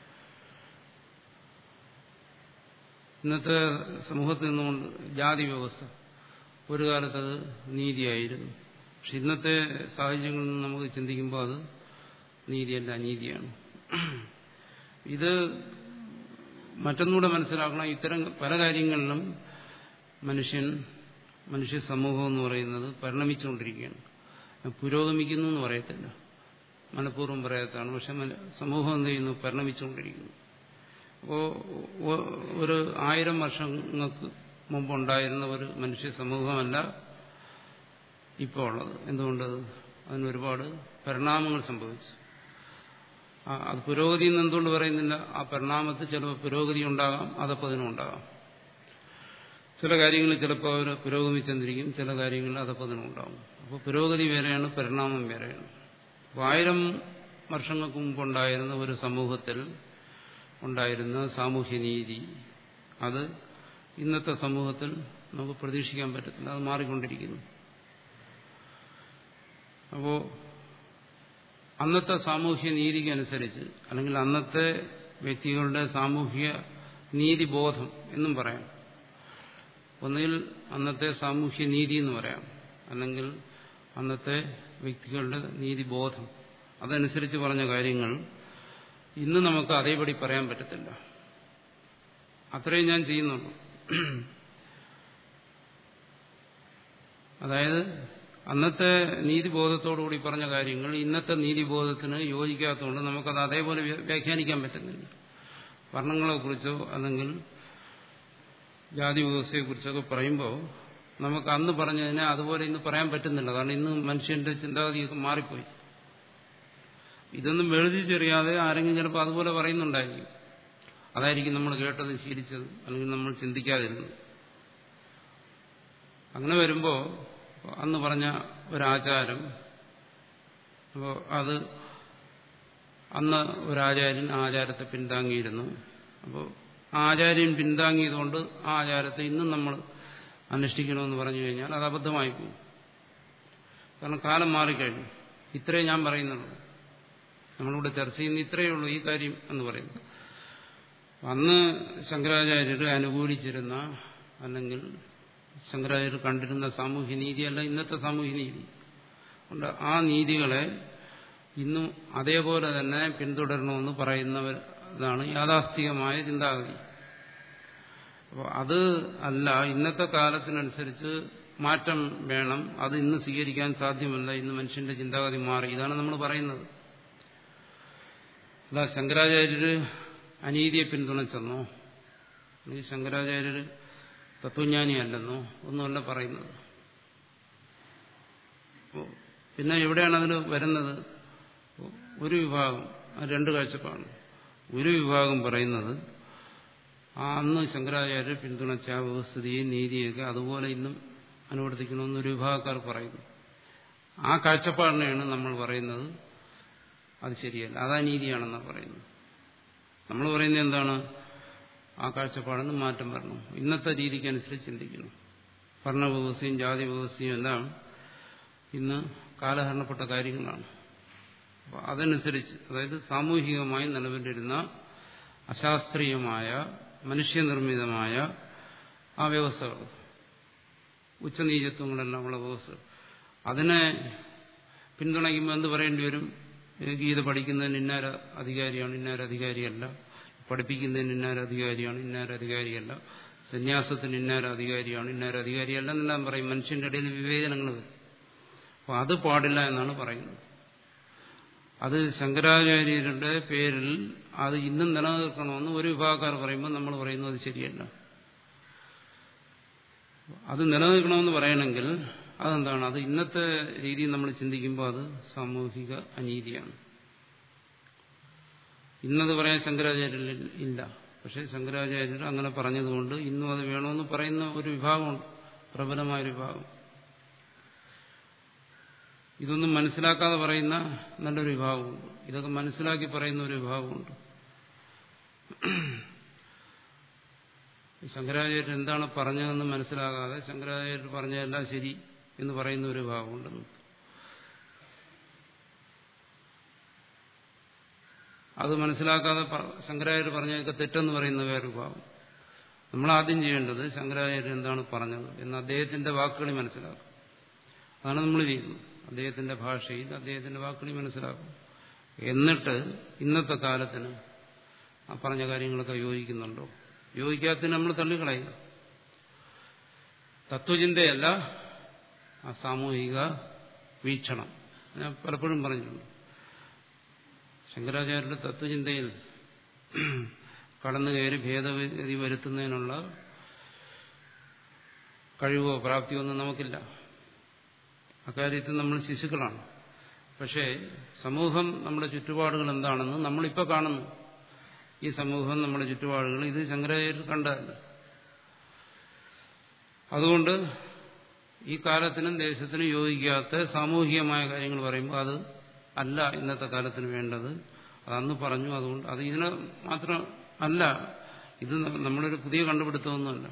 ഇന്നത്തെ സമൂഹത്തിൽ നിന്നുകൊണ്ട് ജാതി വ്യവസ്ഥ ഒരു കാലത്തത് നീതിയായിരുന്നു പക്ഷെ ഇന്നത്തെ സാഹചര്യങ്ങളിൽ നിന്ന് നമുക്ക് ചിന്തിക്കുമ്പോൾ അത് നീതിയല്ല അനീതിയാണ് ഇത് മറ്റൊന്നുകൂടെ മനസ്സിലാക്കണം ഇത്തരം പല കാര്യങ്ങളിലും മനുഷ്യൻ മനുഷ്യ സമൂഹം എന്ന് പറയുന്നത് പരിണമിച്ചുകൊണ്ടിരിക്കുകയാണ് പുരോഗമിക്കുന്നു എന്ന് പറയത്തില്ല മനഃപൂർവ്വം പറയാത്തതാണ് പക്ഷെ സമൂഹം എന്ത് ചെയ്യുന്നു പരിണമിച്ചുകൊണ്ടിരിക്കുന്നു അപ്പോൾ ഒരു ആയിരം വർഷങ്ങൾക്ക് മുമ്പുണ്ടായിരുന്ന ഒരു മനുഷ്യ സമൂഹമല്ല ഇപ്പോൾ ഉള്ളത് എന്തുകൊണ്ട് അതിന് ഒരുപാട് പരിണാമങ്ങൾ സംഭവിച്ചു അത് പുരോഗതി എന്ന് എന്തുകൊണ്ട് പറയുന്നില്ല ആ പരിണാമത്തിൽ ചിലപ്പോൾ പുരോഗതി ഉണ്ടാകാം അതപ്പതിനും ഉണ്ടാകാം ചില കാര്യങ്ങളിൽ ചിലപ്പോൾ അവർ പുരോഗമിച്ചെന്നിരിക്കും ചില കാര്യങ്ങളിൽ അതപ്പതിനും ഉണ്ടാകും അപ്പോൾ പുരോഗതി വേറെയാണ് പരിണാമം വേറെയാണ് അപ്പോൾ ആയിരം വർഷങ്ങൾക്ക് മുമ്പുണ്ടായിരുന്ന ഒരു സമൂഹത്തിൽ ഉണ്ടായിരുന്ന സാമൂഹ്യനീതി അത് ഇന്നത്തെ സമൂഹത്തിൽ നമുക്ക് പ്രതീക്ഷിക്കാൻ പറ്റത്തില്ല അത് മാറിക്കൊണ്ടിരിക്കുന്നു അപ്പോൾ അന്നത്തെ സാമൂഹ്യ നീതിക്കനുസരിച്ച് അല്ലെങ്കിൽ അന്നത്തെ വ്യക്തികളുടെ സാമൂഹ്യ നീതിബോധം എന്നും പറയാം ഒന്നുകിൽ അന്നത്തെ സാമൂഹ്യ നീതി എന്ന് പറയാം അല്ലെങ്കിൽ അന്നത്തെ വ്യക്തികളുടെ നീതിബോധം അതനുസരിച്ച് പറഞ്ഞ കാര്യങ്ങൾ ഇന്ന് നമുക്ക് അതേപടി പറയാൻ പറ്റത്തില്ല അത്രയും ഞാൻ ചെയ്യുന്നുള്ളൂ അതായത് അന്നത്തെ നീതിബോധത്തോടുകൂടി പറഞ്ഞ കാര്യങ്ങൾ ഇന്നത്തെ നീതിബോധത്തിന് യോജിക്കാത്തതുകൊണ്ട് നമുക്കത് അതേപോലെ വ്യാഖ്യാനിക്കാൻ പറ്റുന്നില്ല വർണ്ണങ്ങളെക്കുറിച്ചോ അല്ലെങ്കിൽ ജാതി വ്യവസ്ഥയെക്കുറിച്ചൊക്കെ പറയുമ്പോൾ നമുക്ക് അന്ന് പറഞ്ഞതിനെ അതുപോലെ ഇന്ന് പറയാൻ പറ്റുന്നില്ല കാരണം ഇന്ന് മനുഷ്യന്റെ ചിന്താഗതിയൊക്കെ മാറിപ്പോയി ഇതൊന്നും വേർതിരിച്ചറിയാതെ ആരെങ്കിലും ചിലപ്പോൾ അതുപോലെ പറയുന്നുണ്ടായിരിക്കും അതായിരിക്കും നമ്മൾ കേട്ടത് ശീലിച്ചത് അല്ലെങ്കിൽ നമ്മൾ ചിന്തിക്കാതിരുന്നത് അങ്ങനെ വരുമ്പോൾ അന്ന് പറഞ്ഞ ഒരാചാരം അപ്പോൾ അത് അന്ന് ഒരാചാര്യൻ ആചാരത്തെ പിന്താങ്ങിയിരുന്നു അപ്പോൾ ആചാര്യൻ പിന്താങ്ങിയതുകൊണ്ട് ആ ആചാരത്തെ ഇന്നും നമ്മൾ അനുഷ്ഠിക്കണമെന്ന് പറഞ്ഞു കഴിഞ്ഞാൽ അത് അബദ്ധമായി പോകും കാരണം കാലം മാറിക്കഴിഞ്ഞു ഇത്രേ ഞാൻ പറയുന്നുള്ളൂ നമ്മളിവിടെ ചർച്ച ചെയ്യുന്ന ഇത്രയേ ഉള്ളൂ ഈ കാര്യം എന്ന് പറയുന്നത് അന്ന് ശങ്കരാചാര്യർ അനുകൂലിച്ചിരുന്ന അല്ലെങ്കിൽ ശങ്കരാചാര്യർ കണ്ടിരുന്ന സാമൂഹ്യ നീതിയല്ല ഇന്നത്തെ സാമൂഹ്യ നീതി അതുകൊണ്ട് ആ നീതികളെ ഇന്നും അതേപോലെ തന്നെ പിന്തുടരണമെന്ന് പറയുന്നവരാണ് യാഥാസ്ഥികമായ ചിന്താഗതി അപ്പോൾ അത് അല്ല ഇന്നത്തെ കാലത്തിനനുസരിച്ച് മാറ്റം വേണം അത് ഇന്ന് സ്വീകരിക്കാൻ സാധ്യമല്ല ഇന്ന് മനുഷ്യന്റെ ചിന്താഗതി മാറി ഇതാണ് നമ്മൾ പറയുന്നത് അല്ല ശങ്കരാചാര്യര് അനീതിയെ പിന്തുണച്ചെന്നോ അല്ലെങ്കിൽ ശങ്കരാചാര്യര് തത്വജ്ഞാനിയല്ലെന്നോ ഒന്നുമല്ല പറയുന്നത് പിന്നെ എവിടെയാണ് അതിന് വരുന്നത് ഒരു വിഭാഗം രണ്ട് കാഴ്ചപ്പാടാണ് ഒരു വിഭാഗം പറയുന്നത് ആ അന്ന് ശങ്കരാചാര്യർ പിന്തുണച്ച ആ വ്യവസ്ഥിതിയും നീതിയൊക്കെ അതുപോലെ ഇന്നും അനുവർത്തിക്കണമെന്ന് ഒരു വിഭാഗക്കാർ പറയുന്നു ആ കാഴ്ചപ്പാടിനെയാണ് നമ്മൾ പറയുന്നത് അത് ശരിയല്ല അതാ നീതിയാണെന്നാണ് പറയുന്നത് നമ്മൾ പറയുന്നത് എന്താണ് ആ കാഴ്ചപ്പാടിന് മാറ്റം വരണം ഇന്നത്തെ രീതിക്കനുസരിച്ച് ചിന്തിക്കണം ഭരണവ്യവസ്ഥയും ജാതി വ്യവസ്ഥയും എല്ലാം ഇന്ന് കാലഹരണപ്പെട്ട കാര്യങ്ങളാണ് അപ്പോൾ അതനുസരിച്ച് അതായത് സാമൂഹികമായി നിലവിലിരുന്ന അശാസ്ത്രീയമായ മനുഷ്യനിർമ്മിതമായ ആ വ്യവസ്ഥകൾ ഉച്ചനീചത്വങ്ങളെല്ലാം ഉള്ള വ്യവസ്ഥ അതിനെ പിന്തുണയ്ക്കുമ്പോൾ എന്ത് പറയേണ്ടി വരും ഗീത പഠിക്കുന്നതിന് ഇന്നാര അധികാരിയാണ് ഇന്നാര അധികാരിയല്ല പഠിപ്പിക്കുന്നതിന് ഇന്നാര അധികാരിയാണ് ഇന്നാര അധികാരിയല്ല സന്യാസത്തിന് ഇന്നാര അധികാരിയാണ് ഇന്നാര അധികാരിയല്ല എന്നെല്ലാം പറയും മനുഷ്യന്റെ ഇടയിൽ വിവേചനങ്ങൾ വരും അപ്പോൾ അത് പാടില്ല എന്നാണ് പറയുന്നത് അത് ശങ്കരാചാര്യരുടെ പേരിൽ അത് ഇന്നും നിലനിൽക്കണമെന്ന് ഒരു വിഭാഗക്കാർ പറയുമ്പോൾ നമ്മൾ പറയുന്നു അത് ശരിയല്ല അത് നിലനിൽക്കണമെന്ന് പറയണമെങ്കിൽ അതെന്താണ് അത് ഇന്നത്തെ രീതിയിൽ നമ്മൾ ചിന്തിക്കുമ്പോൾ അത് സാമൂഹിക അനീതിയാണ് ഇന്നത് പറയാൻ ശങ്കരാചാര്യരിൽ ഇല്ല പക്ഷെ ശങ്കരാചാര്യർ അങ്ങനെ പറഞ്ഞതുകൊണ്ട് ഇന്നും അത് വേണമെന്ന് പറയുന്ന ഒരു വിഭാഗമുണ്ട് പ്രബലമായൊരു വിഭാഗം ഇതൊന്നും മനസ്സിലാക്കാതെ പറയുന്ന നല്ലൊരു വിഭാഗമുണ്ട് ഇതൊക്കെ മനസ്സിലാക്കി പറയുന്ന ഒരു വിഭാഗമുണ്ട് ശങ്കരാചാര്യർ എന്താണ് പറഞ്ഞതെന്ന് മനസ്സിലാകാതെ ശങ്കരാചാര്യർ പറഞ്ഞതെല്ലാം ശരി എന്ന് പറയുന്ന ഒരു വിഭാഗമുണ്ടെന്ന് അത് മനസ്സിലാക്കാതെ ശങ്കരാചാര്യർ പറഞ്ഞതൊക്കെ തെറ്റെന്ന് പറയുന്ന വേറൊരു വിഭാഗം നമ്മൾ ആദ്യം ചെയ്യേണ്ടത് ശങ്കരാചാര്യർ എന്താണ് പറഞ്ഞത് എന്ന് അദ്ദേഹത്തിന്റെ വാക്കുകളിൽ മനസ്സിലാക്കും അതാണ് നമ്മൾ ചെയ്യുന്നത് അദ്ദേഹത്തിന്റെ ഭാഷയിൽ അദ്ദേഹത്തിന്റെ വാക്കുകളിൽ മനസ്സിലാക്കും എന്നിട്ട് ഇന്നത്തെ കാലത്തിന് ആ പറഞ്ഞ കാര്യങ്ങളൊക്കെ യോജിക്കുന്നുണ്ടോ യോജിക്കാത്തതിന് നമ്മൾ തള്ളിക്കളയുക തത്വചിന്തയല്ല ആ സാമൂഹിക വീക്ഷണം ഞാൻ പലപ്പോഴും പറഞ്ഞിട്ടുണ്ട് ശങ്കരാചാര്യരുടെ തത്വചിന്തയിൽ കടന്നു കയറി ഭേദഗതി വരുത്തുന്നതിനുള്ള കഴിവോ പ്രാപ്തിയോ ഒന്നും നമുക്കില്ല അക്കാര്യത്തിൽ നമ്മൾ ശിശുക്കളാണ് പക്ഷേ സമൂഹം നമ്മുടെ ചുറ്റുപാടുകൾ എന്താണെന്ന് നമ്മളിപ്പോൾ കാണുന്നു ഈ സമൂഹം നമ്മുടെ ചുറ്റുപാടുകൾ ഇത് ശങ്കരാചാര്യർ കണ്ടതല്ല അതുകൊണ്ട് ഈ കാലത്തിനും ദേശത്തിനും യോജിക്കാത്ത സാമൂഹികമായ കാര്യങ്ങൾ പറയുമ്പോൾ അത് അല്ല ഇന്നത്തെ കാലത്തിന് വേണ്ടത് അത് അന്ന് പറഞ്ഞു അതുകൊണ്ട് അത് ഇതിന് മാത്രം അല്ല ഇത് നമ്മളൊരു പുതിയ കണ്ടുപിടുത്തമൊന്നുമല്ല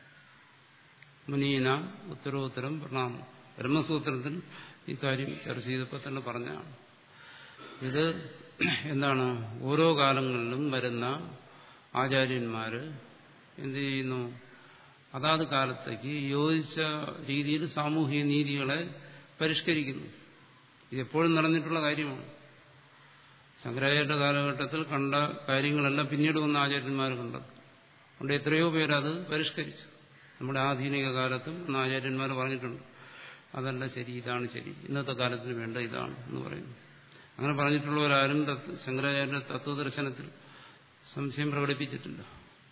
മുനീന ഉത്തരോത്തരം പ്രണാമം ബ്രഹ്മസൂത്രത്തിൽ ഈ കാര്യം ചർച്ച ചെയ്തപ്പോൾ തന്നെ പറഞ്ഞാണ് ഇത് എന്താണ് ഓരോ കാലങ്ങളിലും വരുന്ന ആചാര്യന്മാർ എന്ത് ചെയ്യുന്നു അതാത് കാലത്തേക്ക് യോജിച്ച രീതിയിൽ സാമൂഹിക നീതികളെ പരിഷ്കരിക്കുന്നു ഇതെപ്പോഴും നടന്നിട്ടുള്ള കാര്യമാണ് ശങ്കരാചാര്യ കാലഘട്ടത്തിൽ കണ്ട കാര്യങ്ങളെല്ലാം പിന്നീട് വന്ന ആചാര്യന്മാർ കണ്ടത് അതുകൊണ്ട് എത്രയോ പേരത് പരിഷ്കരിച്ചു നമ്മുടെ ആധുനിക കാലത്തും അന്ന് ആചാര്യന്മാർ പറഞ്ഞിട്ടുണ്ട് അതല്ല ശരി ഇതാണ് ശരി ഇന്നത്തെ കാലത്തിന് വേണ്ട ഇതാണ് എന്ന് പറയുന്നു അങ്ങനെ പറഞ്ഞിട്ടുള്ളവരാരും ശങ്കരാചാര്യ തത്വദർശനത്തിൽ സംശയം പ്രകടിപ്പിച്ചിട്ടില്ല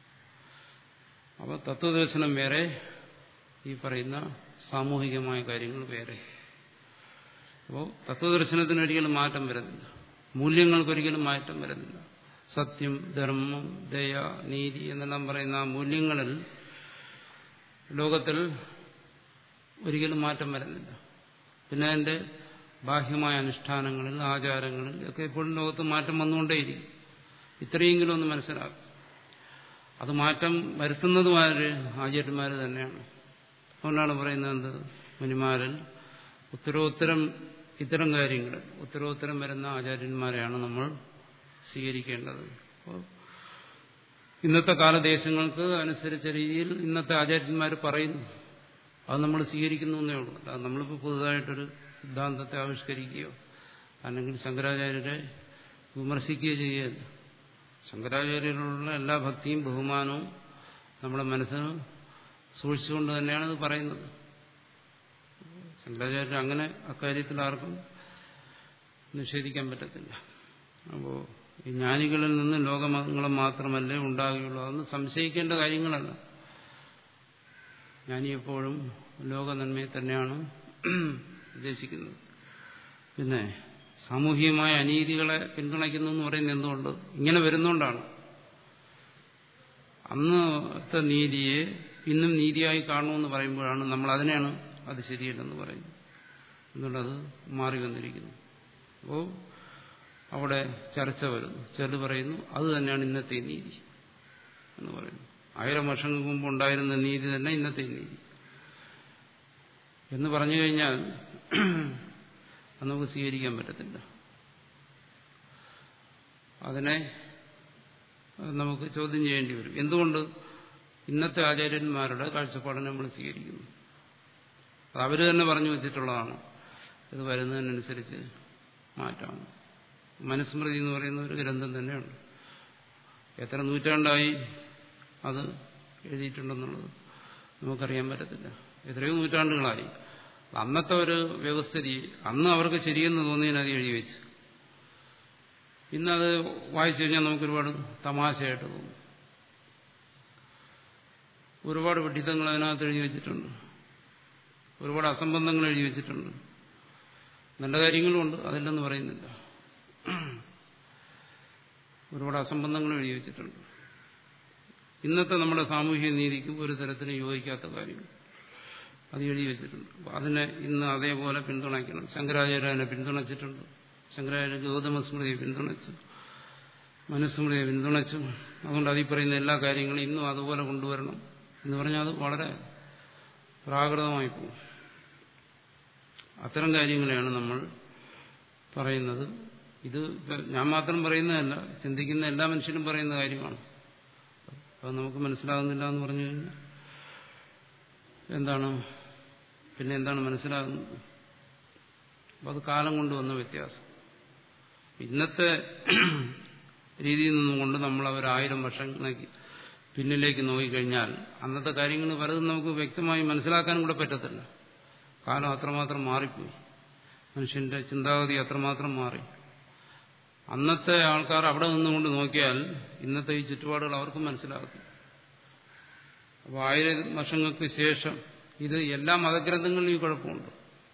അപ്പോൾ തത്വദർശനം വേറെ ഈ പറയുന്ന സാമൂഹികമായ കാര്യങ്ങൾ വേറെ അപ്പോൾ തത്വദർശനത്തിന് ഒരിക്കലും മാറ്റം വരുന്നില്ല മൂല്യങ്ങൾക്കൊരിക്കലും മാറ്റം വരുന്നില്ല സത്യം ധർമ്മം ദയ നീതി എന്നെല്ലാം പറയുന്ന ആ മൂല്യങ്ങളിൽ ലോകത്തിൽ ഒരിക്കലും മാറ്റം വരുന്നില്ല പിന്നെ അതിന്റെ ബാഹ്യമായ അനുഷ്ഠാനങ്ങളിൽ ആചാരങ്ങളിൽ ഒക്കെ എപ്പോഴും ലോകത്ത് മാറ്റം വന്നുകൊണ്ടേയിരിക്കും ഇത്രയെങ്കിലും ഒന്ന് മനസ്സിലാക്കും അത് മാറ്റം വരുത്തുന്നതുമാര് ആചാര്യന്മാർ തന്നെയാണ് അതുകൊണ്ടാണ് പറയുന്നത് എന്ത് മുനിമാരിൽ ഉത്തരോത്തരം ഇത്തരം കാര്യങ്ങൾ ഉത്തരോത്തരം വരുന്ന ആചാര്യന്മാരെയാണ് നമ്മൾ സ്വീകരിക്കേണ്ടത് അപ്പോൾ ഇന്നത്തെ കാലദേശങ്ങൾക്ക് അനുസരിച്ച രീതിയിൽ ഇന്നത്തെ ആചാര്യന്മാർ പറയുന്നു അത് നമ്മൾ സ്വീകരിക്കുന്നു എന്നേ ഉള്ളൂ അത് നമ്മളിപ്പോൾ പുതുതായിട്ടൊരു സിദ്ധാന്തത്തെ ആവിഷ്കരിക്കുകയോ അല്ലെങ്കിൽ ശങ്കരാചാര്യരെ വിമർശിക്കുകയോ ചെയ്യുകയല്ല ശങ്കരാചാര്യരോടുള്ള എല്ലാ ഭക്തിയും ബഹുമാനവും നമ്മുടെ മനസ്സിന് സൂക്ഷിച്ചുകൊണ്ട് തന്നെയാണ് ഇത് പറയുന്നത് ശങ്കരാചാര്യർ അങ്ങനെ അക്കാര്യത്തിൽ ആർക്കും നിഷേധിക്കാൻ പറ്റത്തില്ല അപ്പോൾ ഈ ജ്ഞാനികളിൽ നിന്ന് ലോകമംഗളം മാത്രമല്ലേ ഉണ്ടാകുകയുള്ളൂ അതൊന്നും സംശയിക്കേണ്ട കാര്യങ്ങളല്ല ജ്ഞാനി എപ്പോഴും ലോക നന്മയെ തന്നെയാണ് ഉദ്ദേശിക്കുന്നത് പിന്നെ സാമൂഹികമായ അനീതികളെ പിന്തുണയ്ക്കുന്നു എന്ന് പറയുന്നത് എന്തുകൊണ്ട് ഇങ്ങനെ വരുന്നുകൊണ്ടാണ് അന്നത്തെ നീതിയെ ഇന്നും നീതിയായി കാണുമെന്ന് പറയുമ്പോഴാണ് നമ്മൾ അതിനെയാണ് അത് ശരിയല്ലെന്ന് പറയുന്നത് എന്നുള്ളത് മാറി വന്നിരിക്കുന്നു അപ്പോൾ അവിടെ ചർച്ച വരുന്നു ചിലർ പറയുന്നു അത് തന്നെയാണ് ഇന്നത്തെ നീതി എന്ന് പറയുന്നു ആയിരം വർഷങ്ങൾക്ക് മുമ്പ് ഉണ്ടായിരുന്ന നീതി തന്നെ ഇന്നത്തെ നീതി എന്ന് പറഞ്ഞു കഴിഞ്ഞാൽ അത് നമുക്ക് സ്വീകരിക്കാൻ പറ്റത്തില്ല അതിനെ നമുക്ക് ചോദ്യം ചെയ്യേണ്ടി വരും എന്തുകൊണ്ട് ഇന്നത്തെ ആചാര്യന്മാരുടെ കാഴ്ചപ്പാടിനെ നമ്മൾ സ്വീകരിക്കുന്നു അത് അവർ തന്നെ പറഞ്ഞു വെച്ചിട്ടുള്ളതാണ് ഇത് വരുന്നതിനനുസരിച്ച് മാറ്റാം മനുസ്മൃതി എന്ന് പറയുന്ന ഒരു ഗ്രന്ഥം തന്നെയുണ്ട് എത്ര നൂറ്റാണ്ടായി അത് എഴുതിയിട്ടുണ്ടെന്നുള്ളത് നമുക്കറിയാൻ പറ്റത്തില്ല എത്രയോ നൂറ്റാണ്ടുകളായി അന്നത്തെ ഒരു വ്യവസ്ഥിതി അന്ന് അവർക്ക് ശരിയെന്ന് തോന്നിയതിന് അത് എഴുതി വെച്ചു ഇന്നത് വായിച്ചു കഴിഞ്ഞാൽ നമുക്കൊരുപാട് തമാശയായിട്ട് തോന്നും ഒരുപാട് വിഡിത്തങ്ങൾ അതിനകത്ത് എഴുതി വെച്ചിട്ടുണ്ട് ഒരുപാട് അസംബന്ധങ്ങൾ എഴുതി വെച്ചിട്ടുണ്ട് നല്ല കാര്യങ്ങളുമുണ്ട് അതില്ലെന്ന് പറയുന്നില്ല ഒരുപാട് അസംബന്ധങ്ങൾ എഴുതി വെച്ചിട്ടുണ്ട് ഇന്നത്തെ നമ്മുടെ സാമൂഹ്യ നീതിക്കും ഒരു തരത്തിലും യോജിക്കാത്ത കാര്യങ്ങൾ അത് എഴുതി വെച്ചിട്ടുണ്ട് അപ്പൊ അതിനെ ഇന്ന് അതേപോലെ പിന്തുണയ്ക്കണം ശങ്കരാചാര്യനെ പിന്തുണച്ചിട്ടുണ്ട് ശങ്കരാചാര്യ ഗൗതമ സ്മൃതിയെ പിന്തുണച്ചു മനുസ്മൃതിയെ പിന്തുണച്ചു അതുകൊണ്ട് അതിൽ പറയുന്ന എല്ലാ കാര്യങ്ങളും ഇന്നും അതുപോലെ കൊണ്ടുവരണം എന്ന് പറഞ്ഞാൽ അത് വളരെ പ്രാകൃതമായി പോകും അത്തരം കാര്യങ്ങളെയാണ് നമ്മൾ പറയുന്നത് ഇത് ഞാൻ മാത്രം പറയുന്നതല്ല ചിന്തിക്കുന്ന എല്ലാ മനുഷ്യരും പറയുന്ന കാര്യമാണ് അത് നമുക്ക് മനസ്സിലാകുന്നില്ല എന്ന് പറഞ്ഞു കഴിഞ്ഞാൽ എന്താണ് പിന്നെ എന്താണ് മനസ്സിലാകുന്നത് അപ്പം അത് കാലം കൊണ്ടുവന്ന വ്യത്യാസം ഇന്നത്തെ രീതിയിൽ നിന്നും കൊണ്ട് നമ്മൾ അവർ ആയിരം വർഷങ്ങൾക്ക് പിന്നിലേക്ക് നോക്കിക്കഴിഞ്ഞാൽ അന്നത്തെ കാര്യങ്ങൾ പലതും നമുക്ക് വ്യക്തമായി മനസ്സിലാക്കാനും കൂടെ പറ്റത്തില്ല കാലം അത്രമാത്രം മാറിപ്പോയി മനുഷ്യന്റെ ചിന്താഗതി അത്രമാത്രം മാറി അന്നത്തെ ആൾക്കാർ അവിടെ നിന്നുകൊണ്ട് നോക്കിയാൽ ഇന്നത്തെ ഈ ചുറ്റുപാടുകൾ അവർക്കും മനസ്സിലാക്കും അപ്പോൾ ആയിരം വർഷങ്ങൾക്ക് ശേഷം ഇത് എല്ലാ മതഗ്രന്ഥങ്ങളിലും ഈ കുഴപ്പമുണ്ട്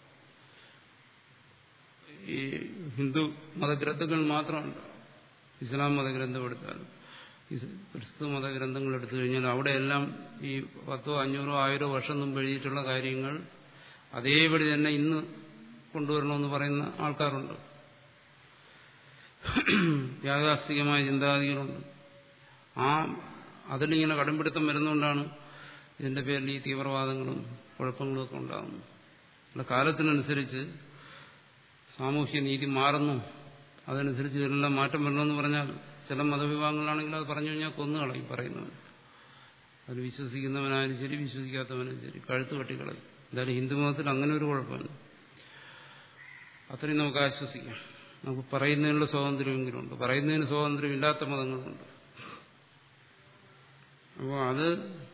ഈ ഹിന്ദു മതഗ്രന്ഥങ്ങൾ മാത്രമല്ല ഇസ്ലാം മതഗ്രന്ഥം എടുത്താലും ക്രിസ്തു മതഗ്രന്ഥങ്ങൾ എടുത്തു കഴിഞ്ഞാൽ അവിടെയെല്ലാം ഈ പത്തോ അഞ്ഞൂറോ ആയിരോ വർഷം മുമ്പ് എഴുതിയിട്ടുള്ള കാര്യങ്ങൾ അതേപടി തന്നെ ഇന്ന് കൊണ്ടുവരണമെന്ന് പറയുന്ന ആൾക്കാരുണ്ട് യാഥാസ്ഥികമായ ചിന്താഗതികളുണ്ട് ആ അതിലിങ്ങനെ കടുംപിടുത്തം വരുന്നതുകൊണ്ടാണ് ഇതിന്റെ പേരിൽ ഈ തീവ്രവാദങ്ങളും കുഴപ്പങ്ങളും ഒക്കെ ഉണ്ടാകുന്നു അല്ല കാലത്തിനനുസരിച്ച് സാമൂഹ്യ നീതി മാറുന്നു അതനുസരിച്ച് ഇതിനെല്ലാം മാറ്റം വരണമെന്ന് പറഞ്ഞാൽ ചില മതവിഭാഗങ്ങളാണെങ്കിൽ അത് പറഞ്ഞു കഴിഞ്ഞാൽ കൊന്നുകളയും പറയുന്നവൻ അത് വിശ്വസിക്കുന്നവനായാലും ശരി വിശ്വസിക്കാത്തവനായാലും ശരി കഴുത്ത് വെട്ടിക്കളയും എന്തായാലും ഹിന്ദുമതത്തിൽ അങ്ങനെ ഒരു കുഴപ്പമില്ല അത്രയും നമുക്ക് ആശ്വസിക്കാം നമുക്ക് പറയുന്നതിനുള്ള സ്വാതന്ത്ര്യമെങ്കിലും ഉണ്ട് പറയുന്നതിന് സ്വാതന്ത്ര്യം ഇല്ലാത്ത മതങ്ങളുണ്ട് അപ്പോൾ അത്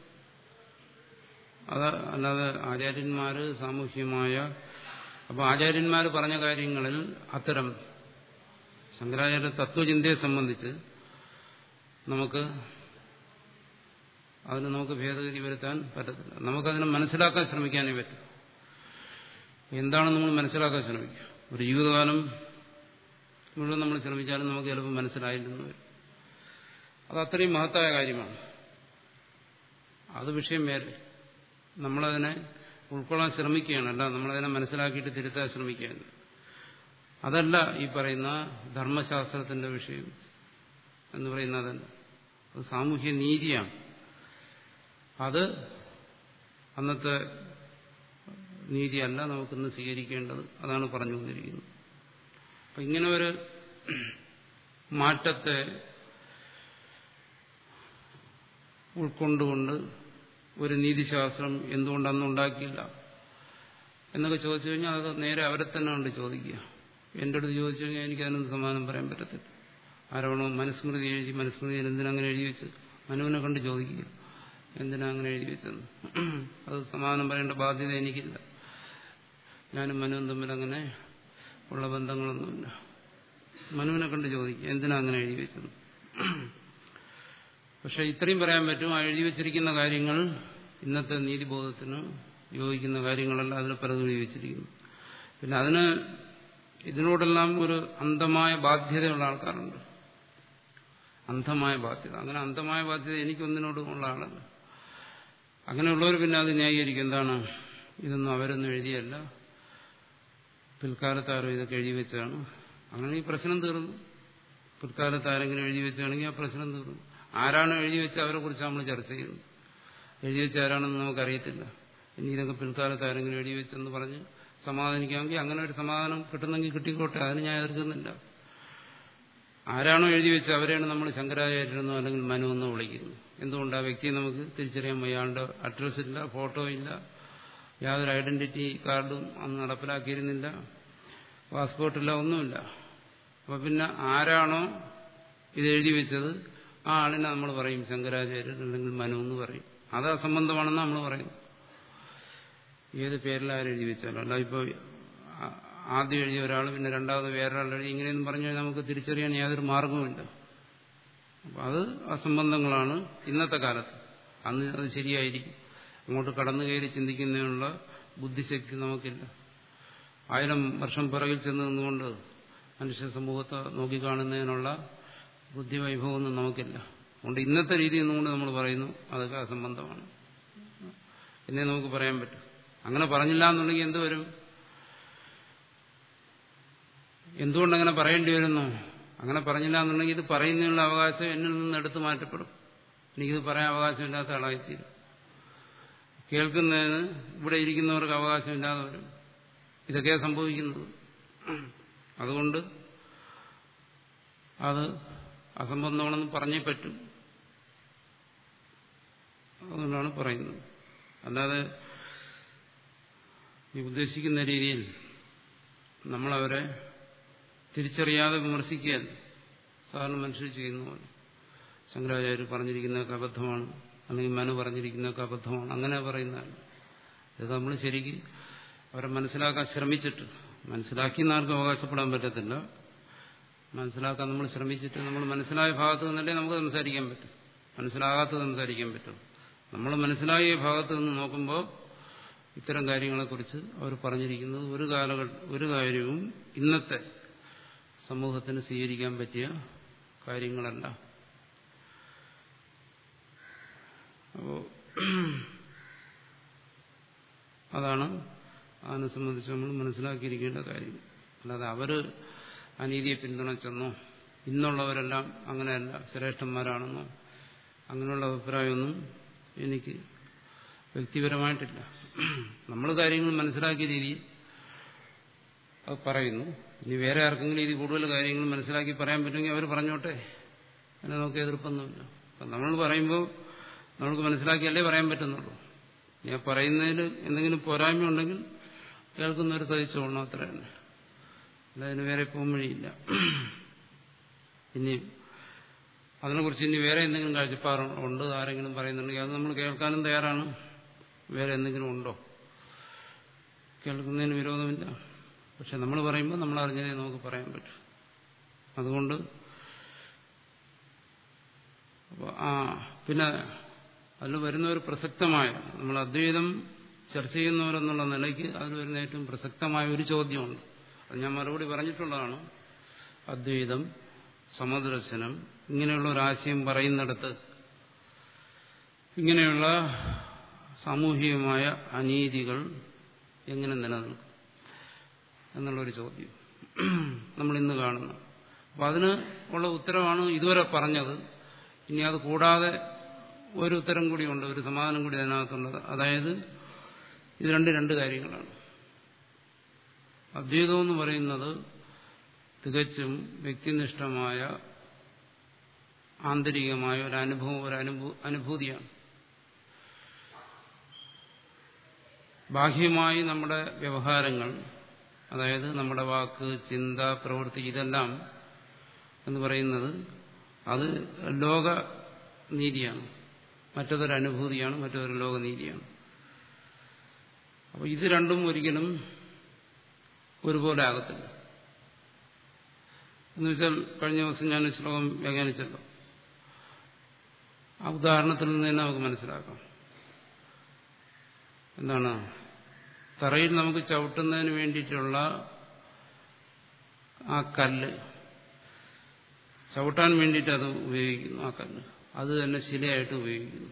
അത് അല്ലാതെ ആചാര്യന്മാര് സാമൂഹ്യമായ അപ്പോൾ ആചാര്യന്മാർ പറഞ്ഞ കാര്യങ്ങളിൽ അത്തരം ശങ്കരാചാര്യ തത്വചിന്തയെ സംബന്ധിച്ച് നമുക്ക് അതിന് നമുക്ക് ഭേദഗതി വരുത്താൻ പറ്റത്തില്ല നമുക്കതിനെ മനസ്സിലാക്കാൻ ശ്രമിക്കാനേ പറ്റും എന്താണ് നമ്മൾ മനസ്സിലാക്കാൻ ശ്രമിക്കുക ഒരു ജീവിതകാലം മുഴുവൻ നമ്മൾ ശ്രമിച്ചാലും നമുക്ക് ചിലപ്പോൾ മനസ്സിലായില്ലെന്ന് വരും അത് അത്രയും മഹത്തായ കാര്യമാണ് അത് വിഷയം വേറെ നമ്മളതിനെ ഉൾക്കൊള്ളാൻ ശ്രമിക്കുകയാണ് അല്ല നമ്മളതിനെ മനസ്സിലാക്കിയിട്ട് തിരുത്താൻ ശ്രമിക്കുകയാണ് അതല്ല ഈ പറയുന്ന ധർമ്മശാസ്ത്രത്തിന്റെ വിഷയം എന്ന് പറയുന്നതല്ല അത് സാമൂഹ്യ നീതിയാണ് അത് അന്നത്തെ നീതിയല്ല നമുക്കിന്ന് സ്വീകരിക്കേണ്ടത് അതാണ് പറഞ്ഞു വന്നിരിക്കുന്നത് അപ്പം ഇങ്ങനെ ഒരു മാറ്റത്തെ ഉൾക്കൊണ്ടുകൊണ്ട് ഒരു നീതിശാസ്ത്രം എന്തുകൊണ്ട് അന്ന് ഉണ്ടാക്കിയില്ല എന്നൊക്കെ ചോദിച്ചു കഴിഞ്ഞാൽ അത് നേരെ അവരെ തന്നെ കൊണ്ട് ചോദിക്കുക എൻ്റെ അടുത്ത് ചോദിച്ചു കഴിഞ്ഞാൽ എനിക്ക് അതിനൊന്നും സമാധാനം പറയാൻ പറ്റത്തില്ല ആരോണോ മനുസ്മൃതി എഴുതി മനുസ്മൃതിയിൽ എന്തിനങ്ങനെ എഴുതി വെച്ച് മനുവിനെ കണ്ട് ചോദിക്കുക എന്തിനാ അങ്ങനെ എഴുതി വെച്ചെന്ന് അത് സമാധാനം പറയേണ്ട ബാധ്യത എനിക്കില്ല ഞാനും മനുവും തമ്മിൽ അങ്ങനെ ഉള്ള ബന്ധങ്ങളൊന്നുമില്ല മനുവിനെ കണ്ട് ചോദിക്കുക എന്തിനാ അങ്ങനെ എഴുതി വെച്ചത് പക്ഷെ ഇത്രയും പറയാൻ പറ്റും ആ എഴുതി വെച്ചിരിക്കുന്ന കാര്യങ്ങൾ ഇന്നത്തെ നീതിബോധത്തിന് യോജിക്കുന്ന കാര്യങ്ങളല്ല അതിൽ പലതും എഴുതി വെച്ചിരിക്കുന്നു പിന്നെ അതിന് ഇതിനോടെല്ലാം ഒരു അന്ധമായ ബാധ്യതയുള്ള ആൾക്കാരുണ്ട് അന്ധമായ ബാധ്യത അങ്ങനെ അന്ധമായ ബാധ്യത എനിക്കൊന്നിനോടും ഉള്ള ആളല്ല അങ്ങനെയുള്ളവർ പിന്നെ അത് ന്യായീകരിക്കും എന്താണ് ഇതൊന്നും അവരൊന്നും എഴുതിയല്ല പിൽക്കാലത്ത് ആരോ ഇതൊക്കെ എഴുതി വെച്ചാണ് അങ്ങനെ ഈ പ്രശ്നം തീർന്നു പിൽക്കാലത്ത് ആരെങ്കിലും എഴുതി വെച്ചാണെങ്കിൽ ആ പ്രശ്നം തീർന്നു ആരാണ് എഴുതി വെച്ച് അവരെ കുറിച്ച് നമ്മൾ ചർച്ച ചെയ്യുന്നത് എഴുതി വെച്ച ആരാണെന്ന് നമുക്കറിയത്തില്ല ഇനി ഇതൊക്കെ പിൽക്കാലത്ത് ആരെങ്കിലും എഴുതി വെച്ചെന്ന് പറഞ്ഞ് സമാധാനിക്കാമെങ്കിൽ അങ്ങനെ ഒരു സമാധാനം കിട്ടുന്നെങ്കിൽ കിട്ടിക്കോട്ടെ അതിന് ഞാൻ എതിർക്കുന്നില്ല ആരാണോ എഴുതി വെച്ച് അവരെയാണ് നമ്മൾ ശങ്കരാചാര്യനെന്നോ അല്ലെങ്കിൽ മനു എന്നോ വിളിക്കുന്നത് എന്തുകൊണ്ട് ആ വ്യക്തിയെ നമുക്ക് തിരിച്ചറിയാൻ വയ്യ അയാളുടെ അഡ്രസ് ഇല്ല ഫോട്ടോ ഇല്ല യാതൊരു ഐഡന്റിറ്റി കാർഡും അന്ന് നടപ്പിലാക്കിയിരുന്നില്ല പാസ്പോർട്ടില്ല ഒന്നുമില്ല അപ്പൊ പിന്നെ ആരാണോ ഇത് എഴുതി വെച്ചത് ആ ആളിനെ നമ്മൾ പറയും ശങ്കരാചാര്യൻ അല്ലെങ്കിൽ മനു എന്ന് പറയും അത് അസംബന്ധമാണെന്ന് നമ്മൾ പറയും ഏത് പേരിലാരും എഴുതി വെച്ചാലും അല്ല ഇപ്പോൾ ആദ്യം എഴുതിയ ഒരാൾ പിന്നെ രണ്ടാമത് വേറൊരാൾ എഴുതി ഇങ്ങനെയൊന്നും പറഞ്ഞു കഴിഞ്ഞാൽ നമുക്ക് തിരിച്ചറിയാൻ യാതൊരു മാർഗവുമില്ല അപ്പം അത് അസംബന്ധങ്ങളാണ് ഇന്നത്തെ കാലത്ത് അന്ന് അത് ശരിയായിരിക്കും അങ്ങോട്ട് കടന്നു കയറി ചിന്തിക്കുന്നതിനുള്ള ബുദ്ധിശക്തി നമുക്കില്ല ആയിരം വർഷം പിറകിൽ ചെന്ന് നിന്നുകൊണ്ട് മനുഷ്യ സമൂഹത്തെ നോക്കിക്കാണുന്നതിനുള്ള ബുദ്ധിവൈഭവമൊന്നും നമുക്കില്ല അതുകൊണ്ട് ഇന്നത്തെ രീതി എന്നുകൊണ്ട് നമ്മൾ പറയുന്നു അതൊക്കെ അസംബന്ധമാണ് എന്നേ നമുക്ക് പറയാൻ പറ്റും അങ്ങനെ പറഞ്ഞില്ല എന്നുണ്ടെങ്കിൽ എന്ത് വരും എന്തുകൊണ്ടങ്ങനെ പറയേണ്ടി വരുന്നു അങ്ങനെ പറഞ്ഞില്ല എന്നുണ്ടെങ്കിൽ ഇത് പറയുന്നതിനുള്ള അവകാശം എന്നിൽ നിന്ന് എടുത്തു മാറ്റപ്പെടും എനിക്കിത് പറയാൻ അവകാശമില്ലാത്ത ആളായിത്തീരും കേൾക്കുന്നതിന് ഇവിടെ ഇരിക്കുന്നവർക്ക് അവകാശമില്ലാതെ വരും ഇതൊക്കെയാണ് സംഭവിക്കുന്നത് അതുകൊണ്ട് അത് അസംബന്ധമാണെന്ന് പറഞ്ഞേ പറ്റും അതുകൊണ്ടാണ് പറയുന്നത് അല്ലാതെ ഈ ഉദ്ദേശിക്കുന്ന രീതിയിൽ നമ്മളവരെ തിരിച്ചറിയാതെ വിമർശിക്കുകയല്ല സാധാരണ മനുഷ്യർ ചെയ്യുന്ന പോലെ ശങ്കരാചാര്യർ പറഞ്ഞിരിക്കുന്നതൊക്കെ അബദ്ധമാണ് അല്ലെങ്കിൽ മനു പറഞ്ഞിരിക്കുന്നതൊക്കെ അബദ്ധമാണ് അങ്ങനെ പറയുന്നതല്ല ഇത് നമ്മൾ ശരിക്കും അവരെ മനസ്സിലാക്കാൻ ശ്രമിച്ചിട്ട് മനസ്സിലാക്കി ആർക്കും അവകാശപ്പെടാൻ പറ്റത്തില്ല മനസ്സിലാക്കാൻ നമ്മൾ ശ്രമിച്ചിട്ട് നമ്മൾ മനസ്സിലായ ഭാഗത്ത് നിന്നല്ലേ നമുക്ക് സംസാരിക്കാൻ പറ്റും മനസ്സിലാകാത്തത് സംസാരിക്കാൻ പറ്റും നമ്മൾ മനസ്സിലായ ഭാഗത്ത് നിന്ന് നോക്കുമ്പോൾ ഇത്തരം കാര്യങ്ങളെക്കുറിച്ച് അവർ പറഞ്ഞിരിക്കുന്നത് ഒരു കാലഘട്ട ഒരു കാര്യവും ഇന്നത്തെ സമൂഹത്തിന് സ്വീകരിക്കാൻ പറ്റിയ കാര്യങ്ങളല്ല അപ്പോ അതാണ് അതിനെ സംബന്ധിച്ച് നമ്മൾ മനസ്സിലാക്കിയിരിക്കേണ്ട കാര്യം അല്ലാതെ അവര് അനീതിയെ പിന്തുണച്ചെന്നോ ഇന്നുള്ളവരെല്ലാം അങ്ങനെയല്ല ശ്രേഷ്ഠന്മാരാണെന്നോ അങ്ങനെയുള്ള അഭിപ്രായമൊന്നും എനിക്ക് വ്യക്തിപരമായിട്ടില്ല നമ്മൾ കാര്യങ്ങൾ മനസ്സിലാക്കിയ രീതിയിൽ അത് പറയുന്നു ഇനി വേറെ ആർക്കെങ്കിലും ഇത് കൂടുതൽ കാര്യങ്ങൾ മനസ്സിലാക്കി പറയാൻ പറ്റുമെങ്കിൽ അവർ പറഞ്ഞോട്ടെ അതിന് നമുക്ക് എതിർപ്പൊന്നുമില്ല അപ്പം നമ്മൾ പറയുമ്പോൾ നമ്മൾക്ക് മനസ്സിലാക്കിയല്ലേ പറയാൻ പറ്റുന്നുള്ളൂ ഞാൻ പറയുന്നതിൽ എന്തെങ്കിലും പോരായ്മ ഉണ്ടെങ്കിൽ കേൾക്കുന്നവർ സഹിച്ചോളണം അത്ര തന്നെ അല്ല അതിന് വേറെ പോകാൻ വഴിയില്ല ഇനി അതിനെക്കുറിച്ച് ഇനി വേറെ എന്തെങ്കിലും കാഴ്ചപ്പാടുണ്ട് ആരെങ്കിലും പറയുന്നുണ്ടെങ്കിൽ അത് നമ്മൾ കേൾക്കാനും തയ്യാറാണ് വേറെ എന്തെങ്കിലും ഉണ്ടോ കേൾക്കുന്നതിന് വിരോധമില്ല പക്ഷെ നമ്മൾ പറയുമ്പോൾ നമ്മൾ അറിഞ്ഞതേ നമുക്ക് പറയാൻ പറ്റും അതുകൊണ്ട് ആ പിന്നെ അതിൽ വരുന്ന ഒരു പ്രസക്തമായ നമ്മൾ അദ്വൈതം ചർച്ച ചെയ്യുന്നവരെന്നുള്ള നിലയ്ക്ക് അതിൽ വരുന്ന ഏറ്റവും പ്രസക്തമായ ഒരു ചോദ്യമുണ്ട് അത് ഞാൻ മറുപടി പറഞ്ഞിട്ടുള്ളതാണ് അദ്വൈതം സമദർശനം ഇങ്ങനെയുള്ള ഒരു ആശയം പറയുന്നിടത്ത് ഇങ്ങനെയുള്ള സാമൂഹികമായ അനീതികൾ എങ്ങനെ നിലനിൽക്കും എന്നുള്ളൊരു ചോദ്യം നമ്മൾ ഇന്ന് കാണുന്നു അപ്പം അതിന് ഉള്ള ഉത്തരവാണ് ഇതുവരെ പറഞ്ഞത് ഇനി അത് കൂടാതെ ഒരു ഉത്തരം കൂടിയുണ്ട് ഒരു സമാധാനം കൂടി അതിനകത്തുള്ളത് അതായത് ഇത് രണ്ട് രണ്ട് കാര്യങ്ങളാണ് അദ്വൈതം എന്ന് പറയുന്നത് തികച്ചും വ്യക്തിനിഷ്ഠമായ ആന്തരികമായ ഒരു അനുഭവം ഒരു അനുഭൂതിയാണ് ബാഹ്യമായി നമ്മുടെ വ്യവഹാരങ്ങൾ അതായത് നമ്മുടെ വാക്ക് ചിന്ത പ്രവൃത്തി ഇതെല്ലാം എന്ന് പറയുന്നത് അത് ലോക നീതിയാണ് മറ്റതൊരു അനുഭൂതിയാണ് മറ്റൊരു ലോകനീതിയാണ് അപ്പോൾ ഇത് രണ്ടും ഒരിക്കലും ഒരുപോലെ ആകത്തില്ല എന്നുവെച്ചാൽ കഴിഞ്ഞ ദിവസം ഞാൻ ശ്ലോകം വ്യാഖ്യാനിച്ചല്ലോ ആ ഉദാഹരണത്തിൽ നിന്ന് തന്നെ നമുക്ക് മനസ്സിലാക്കാം എന്താണ് തറയിൽ നമുക്ക് ചവിട്ടുന്നതിന് വേണ്ടിയിട്ടുള്ള ആ കല്ല് ചവിട്ടാൻ വേണ്ടിയിട്ട് അത് ഉപയോഗിക്കുന്നു ആ കല്ല് അത് തന്നെ ശിലയായിട്ട് ഉപയോഗിക്കുന്നു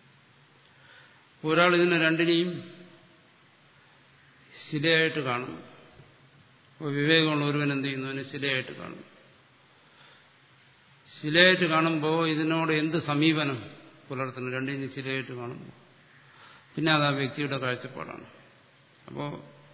ഒരാൾ ഇതിനെ രണ്ടിനെയും ശിലയായിട്ട് കാണുന്നു അപ്പോൾ വിവേകമുള്ള ഒരുവൻ എന്ത് ചെയ്യുന്നു അതിനെ ശിലയായിട്ട് കാണുന്നു ശിലയായിട്ട് കാണുമ്പോൾ ഇതിനോട് എന്ത് സമീപനം പുലർത്തുന്നു രണ്ടിനും ശിലയായിട്ട് കാണുമ്പോൾ പിന്നെ അത് ആ വ്യക്തിയുടെ കാഴ്ചപ്പാടാണ് അപ്പോൾ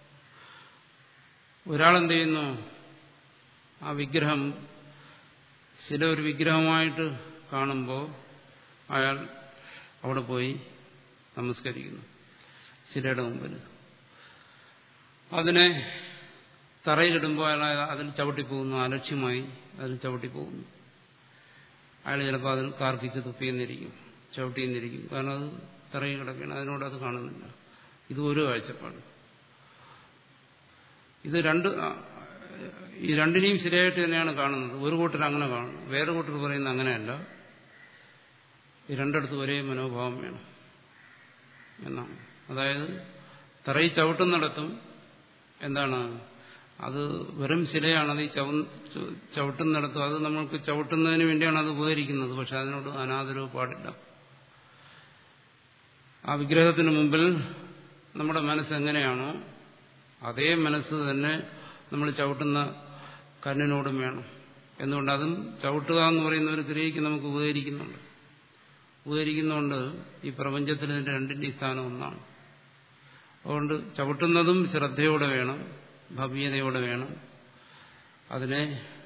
ഒരാളെന്ത് ചെയ്യുന്നു ആ വിഗ്രഹം ശില ഒരു വിഗ്രഹമായിട്ട് കാണുമ്പോൾ അയാൾ അവിടെ പോയി നമസ്കരിക്കുന്നു ശിലയുടെ മുമ്പിൽ അതിനെ തറയിലിടുമ്പോൾ അയാൾ അതിൽ ചവിട്ടിപ്പോകുന്നു അലക്ഷ്യമായി അതിൽ ചവിട്ടിപ്പോകുന്നു അയാൾ ചിലപ്പോൾ അതിൽ കാർക്കിച്ച് തുപ്പിയെന്നിരിക്കും ചവിട്ടിയെന്നിരിക്കും കാരണം അത് തറയിൽ കിടക്കുകയാണ് അതിനോട് അത് കാണുന്നില്ല ഇത് ഒരു കാഴ്ചപ്പാട് ഇത് രണ്ട് ഈ രണ്ടിനെയും ശരിയായിട്ട് തന്നെയാണ് കാണുന്നത് ഒരു കൂട്ടർ അങ്ങനെ കാണുന്നു വേറെ കൂട്ടർ പറയുന്നത് അങ്ങനെയല്ല ഈ രണ്ടിടത്തും ഒരേ മനോഭാവം വേണം എന്നാണ് അതായത് തറയിൽ ചവിട്ടുന്നിടത്തും എന്താണ് അത് വെറും ശിലയാണ് അത് ഈ ചവ ചവിട്ടുന്നിടത്തും അത് നമ്മൾക്ക് ചവിട്ടുന്നതിന് വേണ്ടിയാണ് അത് ഉപകരിക്കുന്നത് പക്ഷെ അതിനോട് അനാദരവ് പാടില്ല ആ വിഗ്രഹത്തിന് മുമ്പിൽ നമ്മുടെ മനസ്സ് എങ്ങനെയാണോ അതേ മനസ്സ് തന്നെ നമ്മൾ ചവിട്ടുന്ന കണ്ണിനോടും വേണം എന്തുകൊണ്ട് അതും ചവിട്ടുക എന്ന് പറയുന്ന ഒരു ക്രിയയ്ക്ക് നമുക്ക് ഉപകരിക്കുന്നുണ്ട് ഉപകരിക്കുന്നതുകൊണ്ട് ഈ പ്രപഞ്ചത്തിൽ ഇതിന്റെ രണ്ടിന്റെ സ്ഥാനം ഒന്നാണ് അതുകൊണ്ട് ചവിട്ടുന്നതും ശ്രദ്ധയോടെ വേണം ഭവ്യതയോടെ വേണം അതിനെ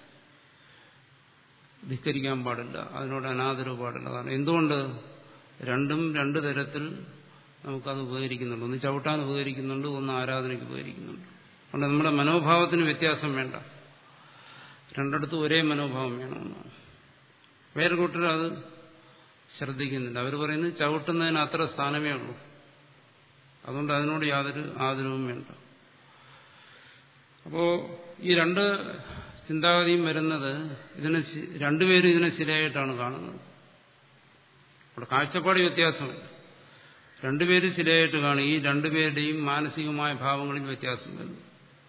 ധിക്കരിക്കാൻ പാടില്ല അതിനോട് അനാദരവ് പാടില്ല കാരണം എന്തുകൊണ്ട് രണ്ടും രണ്ട് തരത്തിൽ നമുക്കത് ഉപകരിക്കുന്നുണ്ട് ഒന്ന് ചവിട്ടാൻ ഉപകരിക്കുന്നുണ്ട് ഒന്ന് ആരാധനയ്ക്ക് ഉപകരിക്കുന്നുണ്ട് അതുകൊണ്ട് നമ്മുടെ മനോഭാവത്തിന് വ്യത്യാസം വേണ്ട രണ്ടിടത്തും ഒരേ മനോഭാവം വേണമെന്നാണ് വേറെ കൂട്ടർ അത് ശ്രദ്ധിക്കുന്നില്ല അവർ പറയുന്നത് ചവിട്ടുന്നതിന് അത്ര സ്ഥാനമേ ഉള്ളൂ അതുകൊണ്ട് അതിനോട് യാതൊരു ആദരവും വേണ്ട അപ്പോ ഈ രണ്ട് ചിന്താഗതിയും വരുന്നത് ഇതിനെ രണ്ടുപേരും ഇതിനെ ശരിയായിട്ടാണ് കാണുന്നത് അവിടെ കാഴ്ചപ്പാട് വ്യത്യാസമില്ല രണ്ടുപേരും ശരിയായിട്ട് കാണും ഈ രണ്ടുപേരുടെയും മാനസികമായ ഭാവങ്ങളിൽ വ്യത്യാസം വരുന്നു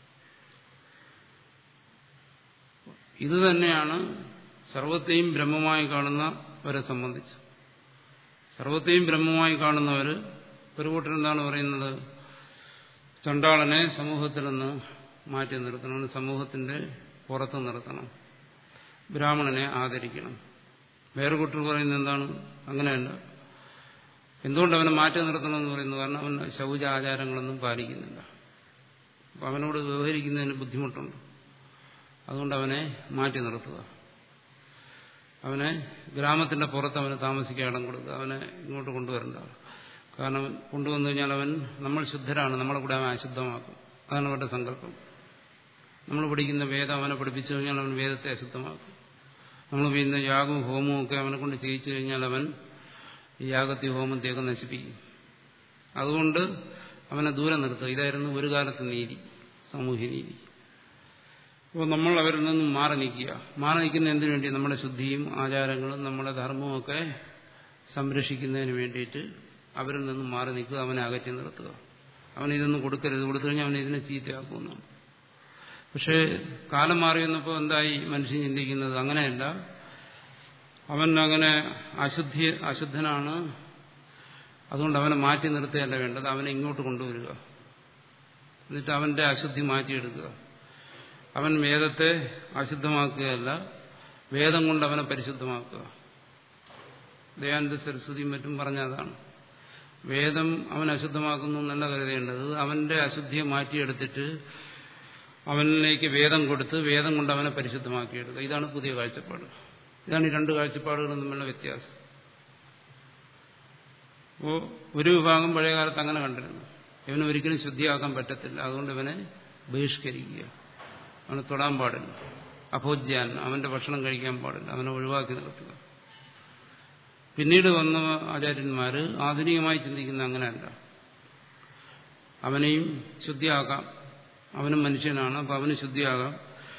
ഇത് തന്നെയാണ് സർവത്തെയും ബ്രഹ്മമായി കാണുന്നവരെ സംബന്ധിച്ച് സർവത്തെയും ബ്രഹ്മമായി കാണുന്നവർ ഒരു കൂട്ടർ എന്താണ് പറയുന്നത് ചണ്ടാളനെ സമൂഹത്തിൽ നിന്ന് മാറ്റി നിർത്തണം സമൂഹത്തിന്റെ പുറത്ത് നിർത്തണം ബ്രാഹ്മണനെ ആദരിക്കണം വേറെ കൂട്ടർ പറയുന്നത് എന്താണ് അങ്ങനെയല്ല എന്തുകൊണ്ട് അവനെ മാറ്റി നിർത്തണമെന്ന് പറയുന്നത് കാരണം അവൻ ശൗച ആചാരങ്ങളൊന്നും പാലിക്കുന്നില്ല അപ്പം അവനോട് വ്യവഹരിക്കുന്നതിന് ബുദ്ധിമുട്ടുണ്ട് അതുകൊണ്ട് അവനെ മാറ്റി നിർത്തുക അവനെ ഗ്രാമത്തിന്റെ പുറത്ത് അവന് താമസിക്കാൻ ഇടം കൊടുക്കുക അവനെ ഇങ്ങോട്ട് കൊണ്ടുവരണ്ട കാരണം കൊണ്ടുവന്നു കഴിഞ്ഞാൽ അവൻ നമ്മൾ ശുദ്ധരാണ് നമ്മളെ കൂടെ അവൻ അശുദ്ധമാക്കും അതാണ് അവരുടെ സങ്കല്പം നമ്മൾ പഠിക്കുന്ന വേദം അവനെ പഠിപ്പിച്ചു കഴിഞ്ഞാൽ അവൻ വേദത്തെ അശുദ്ധമാക്കും നമ്മൾ ചെയ്യുന്ന യാഗവും ഹോമവും ഒക്കെ അവനെ കൊണ്ട് ചെയ്യിച്ചു കഴിഞ്ഞാൽ അവൻ ഈ യാഗത്തെ ഹോമത്തെയൊക്കെ നശിപ്പിക്കും അതുകൊണ്ട് അവനെ ദൂരെ നിർത്തുക ഇതായിരുന്നു ഒരു കാലത്ത് നീതി സാമൂഹ്യ നീതി അപ്പോൾ നമ്മൾ അവരിൽ നിന്നും മാറി നിൽക്കുക മാറി നിൽക്കുന്ന എന്തിനു വേണ്ടി നമ്മുടെ ശുദ്ധിയും ആചാരങ്ങളും നമ്മുടെ ധർമ്മവും ഒക്കെ സംരക്ഷിക്കുന്നതിന് വേണ്ടിയിട്ട് അവരിൽ നിന്നും മാറി നിൽക്കുക അവനെ അകറ്റി നിർത്തുക അവൻ ഇതൊന്നും കൊടുക്കരുത് കൊടുത്തു കഴിഞ്ഞാൽ അവൻ ഇതിനെ ചീത്തയാക്കുമെന്നാണ് പക്ഷേ കാലം മാറി വന്നപ്പോൾ എന്തായി മനുഷ്യൻ ചിന്തിക്കുന്നത് അങ്ങനെയല്ല അവൻ അങ്ങനെ അശുദ്ധി അശുദ്ധനാണ് അതുകൊണ്ട് അവനെ മാറ്റി നിർത്തുകയല്ല വേണ്ടത് അവനെ ഇങ്ങോട്ട് കൊണ്ടുവരിക എന്നിട്ട് അവന്റെ അശുദ്ധി മാറ്റിയെടുക്കുക അവൻ വേദത്തെ അശുദ്ധമാക്കുകയല്ല വേദം കൊണ്ട് അവനെ പരിശുദ്ധമാക്കുക ദയാനന്ദ സരസ്വതിയും മറ്റും പറഞ്ഞ അതാണ് വേദം അവൻ അശുദ്ധമാക്കുന്നു എന്നല്ല കരുതേണ്ടത് അവന്റെ അശുദ്ധിയെ മാറ്റിയെടുത്തിട്ട് അവനിലേക്ക് വേദം കൊടുത്ത് വേദം കൊണ്ട് അവനെ പരിശുദ്ധമാക്കിയെടുക്കുക ഇതാണ് പുതിയ കാഴ്ചപ്പാട് ഇതാണ് ഈ രണ്ട് കാഴ്ചപ്പാടുകളും തമ്മിലുള്ള വ്യത്യാസം അപ്പോൾ ഒരു വിഭാഗം പഴയ കാലത്ത് അങ്ങനെ കണ്ടിരുന്നു ഇവനെ ഒരിക്കലും ശുദ്ധിയാക്കാൻ പറ്റത്തില്ല അതുകൊണ്ട് ഇവനെ ബഹിഷ്കരിക്കുക അവനെ തൊടാൻ പാടില്ല അഭോജ്യാൻ അവന്റെ ഭക്ഷണം കഴിക്കാൻ പാടില്ല അവനെ ഒഴിവാക്കി നിർത്തുക പിന്നീട് വന്ന ആചാര്യന്മാര് ആധുനികമായി ചിന്തിക്കുന്ന അങ്ങനെയല്ല അവനെയും ശുദ്ധിയാക്കാം അവനും മനുഷ്യനാണ് അപ്പൊ അവന് ശുദ്ധിയാകാം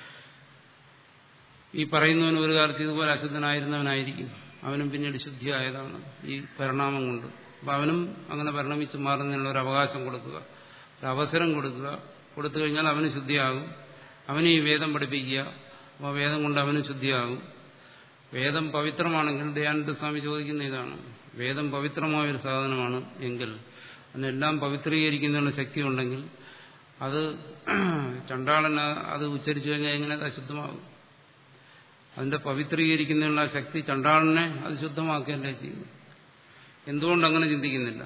ഈ പറയുന്നവന് ഒരു കാലത്ത് ഇതുപോലെ അശുദ്ധനായിരുന്നവനായിരിക്കും അവനും പിന്നീട് ശുദ്ധിയായതാണ് ഈ പരിണാമം കൊണ്ട് അപ്പൊ അവനും അങ്ങനെ പരിണമിച്ച് മാറുന്നതിനുള്ള ഒരു അവകാശം കൊടുക്കുക ഒരു അവസരം കൊടുക്കുക കൊടുത്തു കഴിഞ്ഞാൽ അവന് ശുദ്ധിയാകും അവന് ഈ വേദം പഠിപ്പിക്കുക അപ്പോൾ വേദം കൊണ്ട് അവന് ശുദ്ധിയാകും വേദം പവിത്രമാണെങ്കിൽ ദയാനന്ദ സ്വാമി ചോദിക്കുന്ന ഇതാണ് വേദം പവിത്രമായ ഒരു സാധനമാണ് എങ്കിൽ അതിനെല്ലാം പവിത്രീകരിക്കുന്നതിനുള്ള ശക്തി ഉണ്ടെങ്കിൽ അത് ചണ്ടാളൻ അത് ഉച്ചരിച്ചു കഴിഞ്ഞാൽ എങ്ങനെ അത് അശുദ്ധമാകും അതിന്റെ പവിത്രീകരിക്കുന്നതിനുള്ള ശക്തി ചണ്ടാളനെ അത് ശുദ്ധമാക്കുകയല്ലേ ചെയ്യുന്നു എന്തുകൊണ്ട് അങ്ങനെ ചിന്തിക്കുന്നില്ല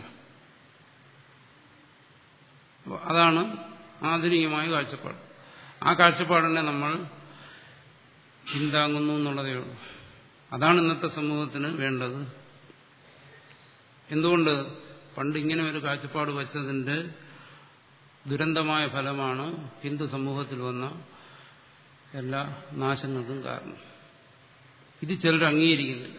അതാണ് ആധുനികമായ കാഴ്ചപ്പാട് ആ കാഴ്ചപ്പാടിനെ നമ്മൾ പിന്താങ്ങുന്നു എന്നുള്ളതേ ഉള്ളൂ അതാണ് ഇന്നത്തെ സമൂഹത്തിന് വേണ്ടത് എന്തുകൊണ്ട് പണ്ട് ഇങ്ങനെ ഒരു കാഴ്ചപ്പാട് വച്ചതിന്റെ ദുരന്തമായ ഫലമാണ് ഹിന്ദു സമൂഹത്തിൽ വന്ന എല്ലാ നാശങ്ങൾക്കും കാരണം ഇത് ചിലർ അംഗീകരിക്കുന്നില്ല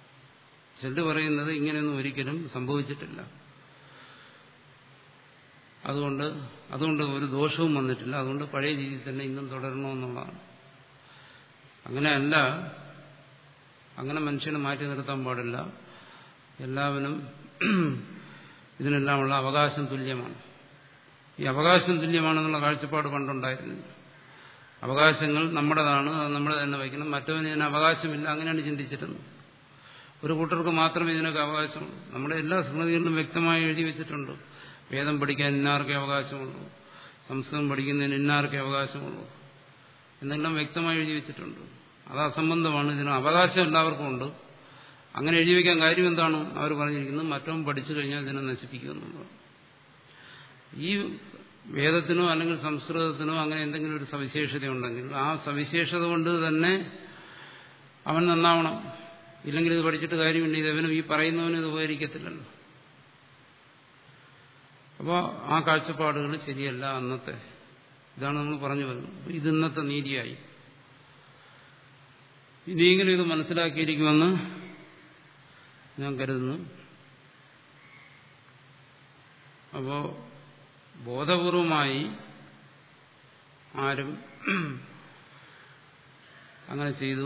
ചിലർ പറയുന്നത് ഇങ്ങനെയൊന്നും ഒരിക്കലും സംഭവിച്ചിട്ടില്ല അതുകൊണ്ട് അതുകൊണ്ട് ഒരു ദോഷവും വന്നിട്ടില്ല അതുകൊണ്ട് പഴയ രീതിയിൽ തന്നെ ഇന്നും തുടരണമെന്നുള്ളതാണ് അങ്ങനെയല്ല അങ്ങനെ മനുഷ്യനെ മാറ്റി നിർത്താൻ പാടില്ല എല്ലാവരും ഇതിനെല്ലാമുള്ള അവകാശം തുല്യമാണ് ഈ അവകാശം തുല്യമാണെന്നുള്ള കാഴ്ചപ്പാട് പണ്ടുണ്ടായിരുന്നില്ല അവകാശങ്ങൾ നമ്മുടേതാണ് അത് നമ്മൾ തന്നെ വയ്ക്കണം മറ്റവന് ഇതിന് അവകാശമില്ല അങ്ങനെയാണ് ചിന്തിച്ചിരുന്നത് ഒരു കൂട്ടർക്ക് മാത്രമേ ഇതിനൊക്കെ അവകാശമുള്ളൂ നമ്മുടെ എല്ലാ സ്മൃതികളിലും വ്യക്തമായി എഴുതി വെച്ചിട്ടുണ്ട് വേദം പഠിക്കാൻ ഇന്നാർക്കേ അവകാശമുള്ളൂ സംസ്കൃതം പഠിക്കുന്നതിന് ഇന്നാർക്കേ അവകാശമുള്ളൂ എന്നെല്ലാം വ്യക്തമായി എഴുതി വെച്ചിട്ടുണ്ട് അത് അസംബന്ധമാണ് ഇതിന് അവകാശം എല്ലാവർക്കും ഉണ്ട് അങ്ങനെ എഴുതി വയ്ക്കാൻ കാര്യം എന്താണ് അവർ പറഞ്ഞിരിക്കുന്നത് മറ്റവൻ പഠിച്ചു കഴിഞ്ഞാൽ ഇതിനെ നശിപ്പിക്കുമെന്നുള്ളത് ഈ വേദത്തിനോ അല്ലെങ്കിൽ സംസ്കൃതത്തിനോ അങ്ങനെ എന്തെങ്കിലും ഒരു സവിശേഷത ഉണ്ടെങ്കിൽ ആ സവിശേഷത കൊണ്ട് തന്നെ അവൻ നന്നാവണം ഇല്ലെങ്കിൽ ഇത് പഠിച്ചിട്ട് കാര്യമില്ല ഇതവനും ഈ പറയുന്നവനും ഇത് ഉപകരിക്കത്തില്ലല്ലോ അപ്പോൾ ആ കാഴ്ചപ്പാടുകൾ ശരിയല്ല അന്നത്തെ ഇതാണ് നമ്മൾ പറഞ്ഞു വരുന്നത് ഇത് ഇന്നത്തെ നീതിയായി ഇനിയെങ്കിലും ഇത് മനസ്സിലാക്കിയിരിക്കുമെന്ന് ഞാൻ കരുതുന്നു അപ്പോ ബോധപൂർവമായി ആരും അങ്ങനെ ചെയ്തു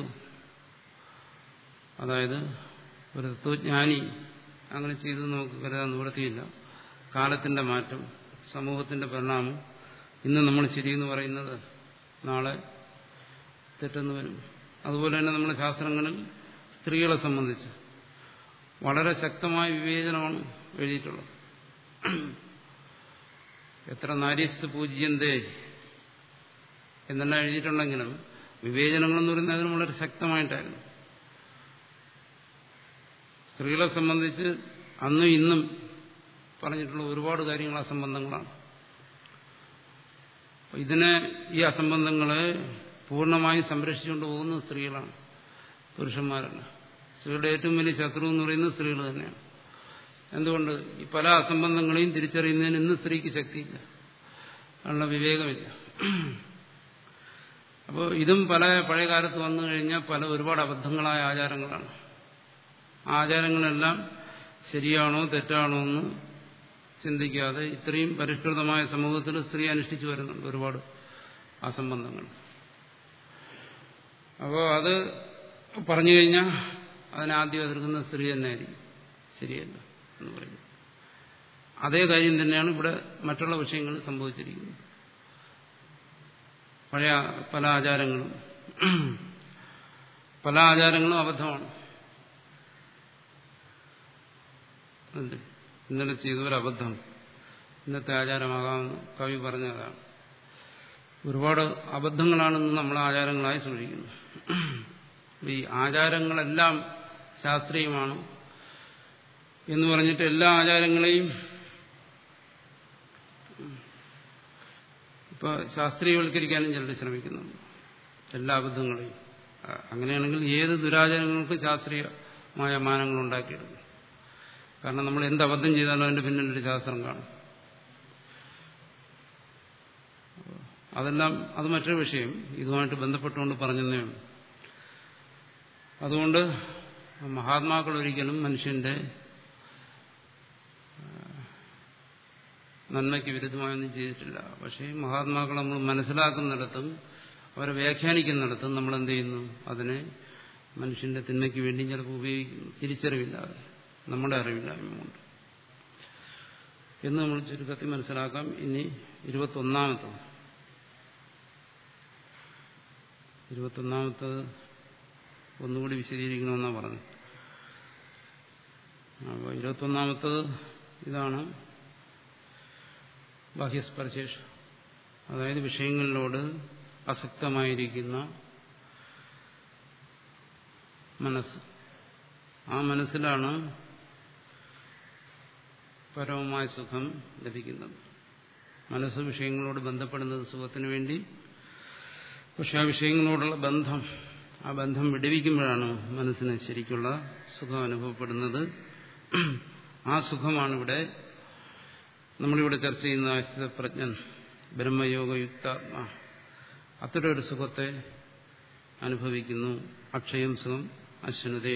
അതായത് ഒരു തത്വജ്ഞാനി അങ്ങനെ ചെയ്തു നമുക്ക് കരുതാൻ നിവൃത്തിയില്ല കാലത്തിന്റെ മാറ്റം സമൂഹത്തിന്റെ പരിണാമം ഇന്ന് നമ്മൾ ശരിയെന്ന് പറയുന്നത് നാളെ തെറ്റെന്ന് വരും അതുപോലെ തന്നെ നമ്മുടെ ശാസ്ത്രങ്ങളിൽ സ്ത്രീകളെ സംബന്ധിച്ച് വളരെ ശക്തമായ വിവേചനമാണ് എഴുതിയിട്ടുള്ളത് എത്ര നാരീസ് പൂജ്യന്തേ എന്നെല്ലാം എഴുതിയിട്ടുണ്ടെങ്കിലും വിവേചനങ്ങളെന്ന് പറയുന്നത് അതിന് വളരെ ശക്തമായിട്ടായിരുന്നു സ്ത്രീകളെ സംബന്ധിച്ച് അന്നും ഇന്നും പറഞ്ഞിട്ടുള്ള ഒരുപാട് കാര്യങ്ങൾ അസംബന്ധങ്ങളാണ് ഇതിനെ ഈ അസംബന്ധങ്ങളെ പൂർണ്ണമായും സംരക്ഷിച്ചുകൊണ്ട് പോകുന്നത് സ്ത്രീകളാണ് പുരുഷന്മാരല്ല സ്ത്രീയുടെ ഏറ്റവും വലിയ ശത്രു എന്ന് പറയുന്നത് സ്ത്രീകൾ തന്നെയാണ് എന്തുകൊണ്ട് ഈ പല അസംബന്ധങ്ങളെയും തിരിച്ചറിയുന്നതിന് ഇന്ന് സ്ത്രീക്ക് ശക്തിയില്ല അതിനുള്ള വിവേകമില്ല അപ്പോൾ ഇതും പല പഴയ കാലത്ത് വന്നു കഴിഞ്ഞാൽ പല ഒരുപാട് അബദ്ധങ്ങളായ ആചാരങ്ങളാണ് ആചാരങ്ങളെല്ലാം ശരിയാണോ തെറ്റാണോ എന്ന് ചിന്തിക്കാതെ ഇത്രയും പരിഷ്കൃതമായ സമൂഹത്തിൽ സ്ത്രീ അനുഷ്ഠിച്ചു വരുന്നുണ്ട് ഒരുപാട് അസംബന്ധങ്ങൾ അപ്പോൾ അത് പറഞ്ഞു കഴിഞ്ഞാൽ അതിനാദ്യം എതിർക്കുന്ന സ്ത്രീ തന്നെയായിരിക്കും ശരിയല്ല എന്ന് പറയുന്നു അതേ കാര്യം തന്നെയാണ് ഇവിടെ മറ്റുള്ള വിഷയങ്ങളിൽ സംഭവിച്ചിരിക്കുന്നത് പഴയ പല ആചാരങ്ങളും പല ആചാരങ്ങളും അബദ്ധമാണ് എന്ത് ഇന്നലെ ചെയ്ത ഒരു അബദ്ധം ഇന്നത്തെ ആചാരമാകാമെന്ന് കവി പറഞ്ഞതാണ് ഒരുപാട് അബദ്ധങ്ങളാണ് ഇന്ന് നമ്മൾ ആചാരങ്ങളായി സൂക്ഷിക്കുന്നത് ഈ ആചാരങ്ങളെല്ലാം ശാസ്ത്രീയമാണ് എന്ന് പറഞ്ഞിട്ട് എല്ലാ ആചാരങ്ങളെയും ഇപ്പൊ ശാസ്ത്രീയവൽക്കരിക്കാനും ചിലർ ശ്രമിക്കുന്നുണ്ട് എല്ലാ അബദ്ധങ്ങളെയും അങ്ങനെയാണെങ്കിൽ ഏത് ദുരാചാരങ്ങൾക്കും ശാസ്ത്രീയമായ മാനങ്ങൾ ഉണ്ടാക്കിയെടുക്കും കാരണം നമ്മൾ എന്ത് അബദ്ധം ചെയ്താലും അതിന്റെ പിന്നിലൊരു ശാസ്ത്രം കാണും അതെല്ലാം അത് മറ്റൊരു വിഷയം ഇതുമായിട്ട് ബന്ധപ്പെട്ടുകൊണ്ട് പറഞ്ഞതേ അതുകൊണ്ട് മഹാത്മാക്കൾ ഒരിക്കലും മനുഷ്യന്റെ നന്മയ്ക്ക് വിരുദ്ധമായൊന്നും ചെയ്തിട്ടില്ല പക്ഷേ മഹാത്മാക്കൾ നമ്മൾ മനസ്സിലാക്കുന്നിടത്തും അവരെ വ്യാഖ്യാനിക്കുന്നിടത്തും നമ്മൾ എന്ത് ചെയ്യുന്നു അതിനെ മനുഷ്യന്റെ തിന്മയ്ക്ക് വേണ്ടി ചിലപ്പോൾ ഉപയോഗിക്കുന്നു തിരിച്ചറിവില്ലാതെ നമ്മുടെ അറിവില്ലായ്മ കൊണ്ട് എന്ന് നമ്മൾ ചുരുക്കത്തിൽ മനസ്സിലാക്കാം ഇനി ഇരുപത്തൊന്നാമത്തത് ഇരുപത്തൊന്നാമത്തത് ഒന്നുകൂടി വിശദീകരിക്കണമെന്നാണ് പറഞ്ഞത് അപ്പോൾ ഇരുപത്തൊന്നാമത്തത് ഇതാണ് ബാഹ്യസ്പർശേഷ അതായത് വിഷയങ്ങളിലോട് അസക്തമായിരിക്കുന്ന മനസ്സ് ആ മനസ്സിലാണ് പരമമായ സുഖം ലഭിക്കുന്നത് മനസ്സ് വിഷയങ്ങളോട് ബന്ധപ്പെടുന്നത് സുഖത്തിന് വേണ്ടി പക്ഷെ ആ വിഷയങ്ങളോടുള്ള ബന്ധം ആ ബന്ധം വിടുവിക്കുമ്പോഴാണ് മനസ്സിന് ശരിക്കുള്ള സുഖം അനുഭവപ്പെടുന്നത് ആ സുഖമാണ് ഇവിടെ നമ്മളിവിടെ ചർച്ച ചെയ്യുന്ന ആശ്രിതപ്രജ്ഞൻ ബ്രഹ്മയോഗയുക്താത്മ അത്തരൊരു സുഖത്തെ അനുഭവിക്കുന്നു അക്ഷയം സുഖം അശ്വനതേ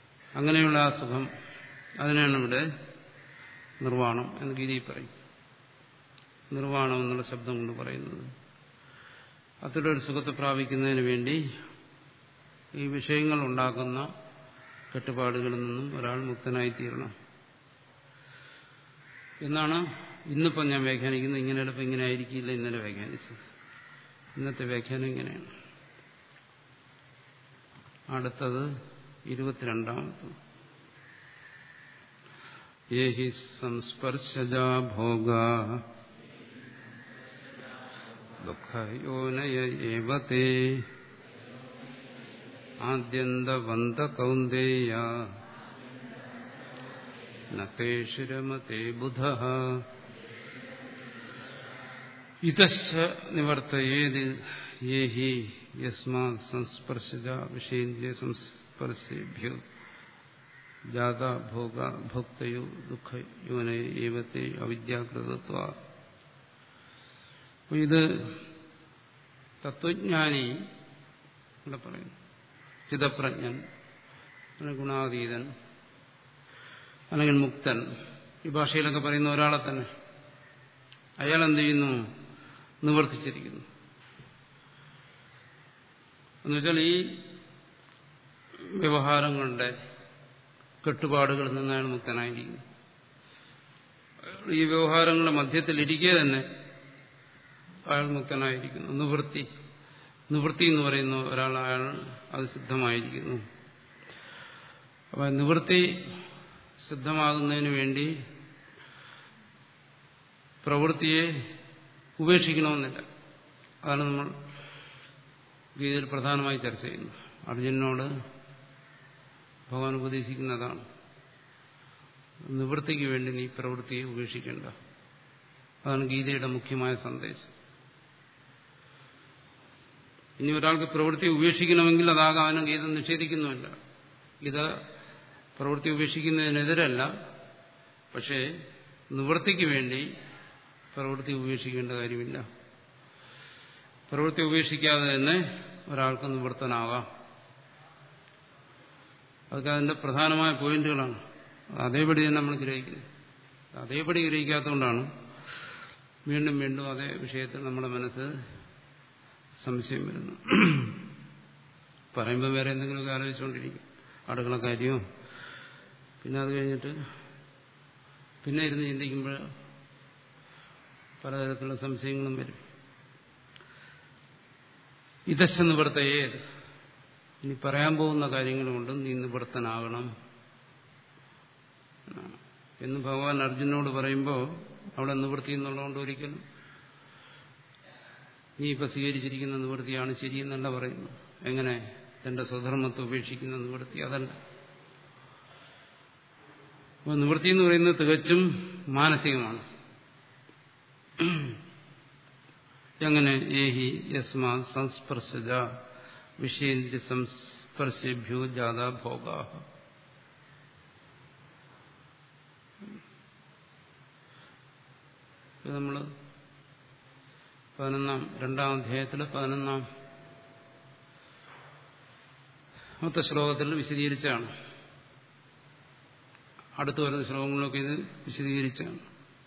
അങ്ങനെയുള്ള ആ സുഖം അതിനാണ് ഇവിടെ നിർവ്വാണം എന്ന് ഗീതയിൽ പറയും നിർവ്വാണം എന്നുള്ള ശബ്ദം കൊണ്ട് പറയുന്നത് അത്തരൊരു സുഖത്തെ പ്രാപിക്കുന്നതിന് വേണ്ടി ഈ വിഷയങ്ങൾ ഉണ്ടാക്കുന്ന കെട്ടുപാടുകളിൽ നിന്നും ഒരാൾ മുക്തനായിത്തീരണം എന്നാണ് ഇന്നിപ്പം ഞാൻ വ്യാഖ്യാനിക്കുന്നത് ഇങ്ങനെ എളുപ്പം ഇങ്ങനെ ആയിരിക്കില്ല ഇന്നലെ വ്യാഖ്യാനിച്ചത് ഇന്നത്തെ വ്യാഖ്യാനം ഇങ്ങനെയാണ് അടുത്തത് ഇരുപത്തിരണ്ടാമത്തത് യേഹി സംസ്പർശജാ ഭോഗ ദുഃഖയോനയേവത്തെ ആദ്യന്തവന്ത കൗന്ദേയ നേഷുരമത്തെ ബുധ ഇതശ്ച നിവർത്തയേത് യേഹി യസ്മാ സംസ്പർശജ വിഷയേന്ദ്രിയ സംസ്പർശേഭ്യോ ജാത ഭോഗ ഭോക്തയോ ദുഃഖയോനേവത്തെ അവിദ്യാകൃതത്വ ഇത് തത്വജ്ഞാനി ഇവിടെ പറയുന്നു ചിതപ്രജ്ഞൻ ഗുണാതീതൻ അല്ലെങ്കിൽ മുക്തൻ ഈ ഭാഷയിലൊക്കെ പറയുന്ന ഒരാളെ തന്നെ അയാൾ എന്ത് ചെയ്യുന്നു നിവർത്തിച്ചിരിക്കുന്നു എന്നുവെച്ചാൽ ഈ വ്യവഹാരങ്ങളുടെ കെട്ടുപാടുകളിൽ നിന്ന് അയാൾ മുക്തനായിരിക്കുന്നു ഈ വ്യവഹാരങ്ങളുടെ മധ്യത്തിൽ ഇരിക്കെ തന്നെ അയാൾ മുക്തനായിരിക്കുന്നു നിവൃത്തി നിവൃത്തി എന്ന് പറയുന്ന ഒരാൾ അയാൾ അത് സിദ്ധമായിരിക്കുന്നു അപ്പൊ നിവൃത്തി സിദ്ധമാകുന്നതിന് വേണ്ടി പ്രവൃത്തിയെ ഉപേക്ഷിക്കണമെന്നില്ല അതാണ് നമ്മൾ ഗീതയിൽ പ്രധാനമായി ചർച്ച ചെയ്യുന്നത് അർജുനോട് ഭഗവാൻ ഉപദേശിക്കുന്നതാണ് നിവൃത്തിക്ക് വേണ്ടി നീ പ്രവൃത്തിയെ ഉപേക്ഷിക്കേണ്ട അതാണ് ഗീതയുടെ മുഖ്യമായ സന്ദേശം ഇനി ഒരാൾക്ക് പ്രവൃത്തി ഉപേക്ഷിക്കണമെങ്കിൽ അതാകാനും ഗീത നിഷേധിക്കുന്നുമില്ല ഗീത പ്രവൃത്തി ഉപേക്ഷിക്കുന്നതിനെതിരല്ല പക്ഷേ നിവൃത്തിക്ക് വേണ്ടി പ്രവൃത്തി ഉപേക്ഷിക്കേണ്ട കാര്യമില്ല പ്രവൃത്തി ഉപേക്ഷിക്കാതെ തന്നെ ഒരാൾക്ക് നിവൃത്തനാകാം അതൊക്കെ അതിന്റെ പ്രധാനമായ പോയിന്റുകളാണ് അതേപടി തന്നെ നമ്മൾ ഗ്രഹിക്കുന്നത് അതേപടി ഗ്രഹിക്കാത്തതുകൊണ്ടാണ് വീണ്ടും വീണ്ടും അതേ വിഷയത്തിൽ നമ്മുടെ മനസ്സ് സംശയം വരുന്നു പറയുമ്പോൾ വേറെ എന്തെങ്കിലുമൊക്കെ ആലോചിച്ചുകൊണ്ടിരിക്കും അടുക്കള കാര്യമോ പിന്നെ അത് കഴിഞ്ഞിട്ട് പിന്നെ ഇരുന്ന് ചിന്തിക്കുമ്പോൾ പലതരത്തിലുള്ള സംശയങ്ങളും വരും ഇതശ നിവൃത്തയേ ഇനി പറയാൻ പോകുന്ന കാര്യങ്ങളുകൊണ്ട് നീ നിവൃത്തനാകണം എന്ന് ഭഗവാൻ അർജുനോട് പറയുമ്പോൾ അവിടെ നിവൃത്തി എന്നുള്ളതുകൊണ്ട് ഒരിക്കലും നീ ഇപ്പൊ സ്വീകരിച്ചിരിക്കുന്ന നിവൃത്തിയാണ് ശരിയെന്നല്ല പറയുന്നു എങ്ങനെ തന്റെ സ്വധർമ്മത്തെ ഉപേക്ഷിക്കുന്ന നിവൃത്തി അതല്ല അപ്പോൾ നിവൃത്തി എന്ന് പറയുന്നത് തികച്ചും മാനസികമാണ് എങ്ങനെ ഏഹി യസ്മാ സംസ്പർശജ വിഷയേന്ദ്ര സംസ്പർശേഭ്യോ ജാത ഭോഗാ നമ്മൾ പതിനൊന്നാം രണ്ടാം അധ്യായത്തിൽ പതിനൊന്നാം മൊത്ത ശ്ലോകത്തിൽ വിശദീകരിച്ചാണ് അടുത്തു വരുന്ന ശ്ലോകങ്ങളിലൊക്കെ ഇത് വിശദീകരിച്ചാണ്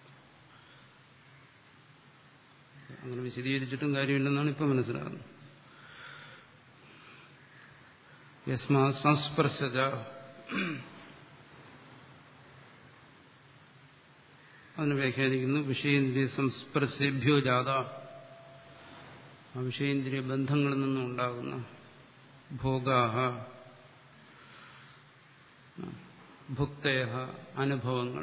അങ്ങനെ വിശദീകരിച്ചിട്ടും കാര്യമില്ലെന്നാണ് ഇപ്പം മനസ്സിലാകുന്നത് യസ്മാ സംസ്പർശജ അതിന് വ്യാഖ്യാനിക്കുന്നു വിഷയേന്ദ്രിയ സംസ്പർശേഭ്യോ ജാത ആ വിഷയേന്ദ്രിയ ബന്ധങ്ങളിൽ നിന്നും ഉണ്ടാകുന്ന ഭോഗാഹ ഭുക്തയ അനുഭവങ്ങൾ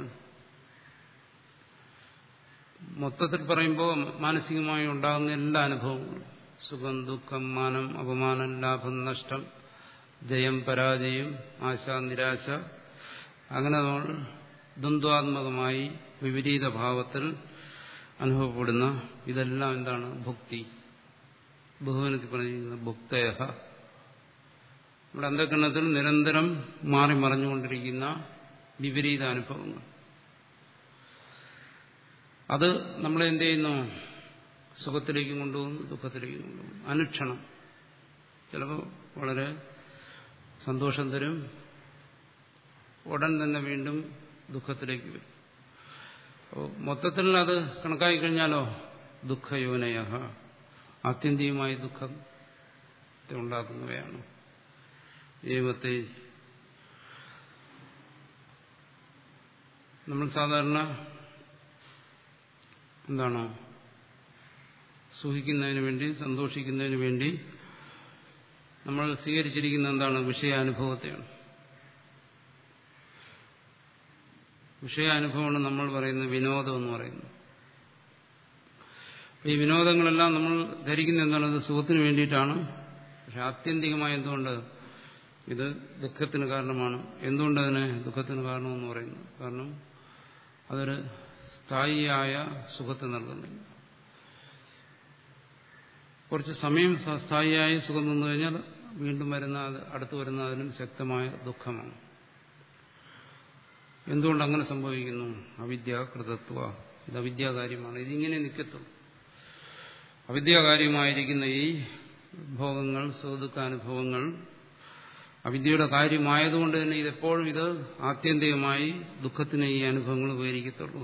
മൊത്തത്തിൽ പറയുമ്പോൾ മാനസികമായി ഉണ്ടാകുന്ന എല്ലാ അനുഭവങ്ങളും സുഖം ദുഃഖം മാനം അപമാനം ലാഭം നഷ്ടം ജയം പരാജയം ആശ നിരാശ അങ്ങനെ നമ്മൾ ദ്വന്ദ്വാത്മകമായി വിപരീത ഭാവത്തിൽ അനുഭവപ്പെടുന്ന ഇതെല്ലാം എന്താണ് ഭുക്തി ബഹുവനത്തിൽ പറഞ്ഞിരിക്കുന്ന ഭുക്തയ നമ്മുടെ അന്ധകരണത്തിൽ നിരന്തരം മാറി മറഞ്ഞുകൊണ്ടിരിക്കുന്ന വിപരീത അനുഭവങ്ങൾ അത് നമ്മളെ എന്ത് ചെയ്യുന്നു സുഖത്തിലേക്ക് കൊണ്ടുപോകുന്നു ദുഃഖത്തിലേക്ക് കൊണ്ടുപോകുന്നു അനുക്ഷണം ചിലപ്പോൾ വളരെ സന്തോഷം തരും ഉടൻ തന്നെ വീണ്ടും ദുഃഖത്തിലേക്ക് വരും മൊത്തത്തിൽ അത് കണക്കാക്കി കഴിഞ്ഞാലോ ദുഃഖയോനയ ആത്യന്തികമായി ദുഃഖത്തെ ഉണ്ടാക്കുന്നവയാണ് ഏവത്തെ നമ്മൾ സാധാരണ എന്താണ് സുഖിക്കുന്നതിന് വേണ്ടി സന്തോഷിക്കുന്നതിന് വേണ്ടി നമ്മൾ സ്വീകരിച്ചിരിക്കുന്ന എന്താണ് വിഷയാനുഭവത്തെയാണ് വിഷയാനുഭവമാണ് നമ്മൾ പറയുന്നത് വിനോദം എന്ന് പറയുന്നത് ഈ വിനോദങ്ങളെല്ലാം നമ്മൾ ധരിക്കുന്ന എന്താണ് ഇത് സുഖത്തിന് വേണ്ടിയിട്ടാണ് പക്ഷെ ആത്യന്തികമായി എന്തുകൊണ്ട് ഇത് ദുഃഖത്തിന് കാരണമാണ് എന്തുകൊണ്ട് അതിന് ദുഃഖത്തിന് കാരണമെന്ന് പറയുന്നു കാരണം അതൊരു സ്ഥായിയായ സുഖത്തെ നൽകുന്നില്ല കുറച്ച് സമയം സ്ഥായിയായ സുഖം നിന്നു കഴിഞ്ഞാൽ വീണ്ടും വരുന്ന അടുത്ത് വരുന്ന അതിനും ശക്തമായ ദുഃഖമാണ് എന്തുകൊണ്ട് അങ്ങനെ സംഭവിക്കുന്നു അവിദ്യാകൃതത്വ ഇത് അവിദ്യാകാര്യമാണ് ഇതിങ്ങനെ നിൽക്കത്തുള്ളൂ അവിദ്യാകാര്യമായിരിക്കുന്ന ഈ ഭോഗങ്ങൾ സുഖദുഃഖാനുഭവങ്ങൾ അവിദ്യയുടെ കാര്യമായതുകൊണ്ട് തന്നെ ഇതെപ്പോഴും ഇത് ആത്യന്തികമായി ദുഃഖത്തിന് ഈ അനുഭവങ്ങൾ ഉപകരിക്കത്തുള്ളൂ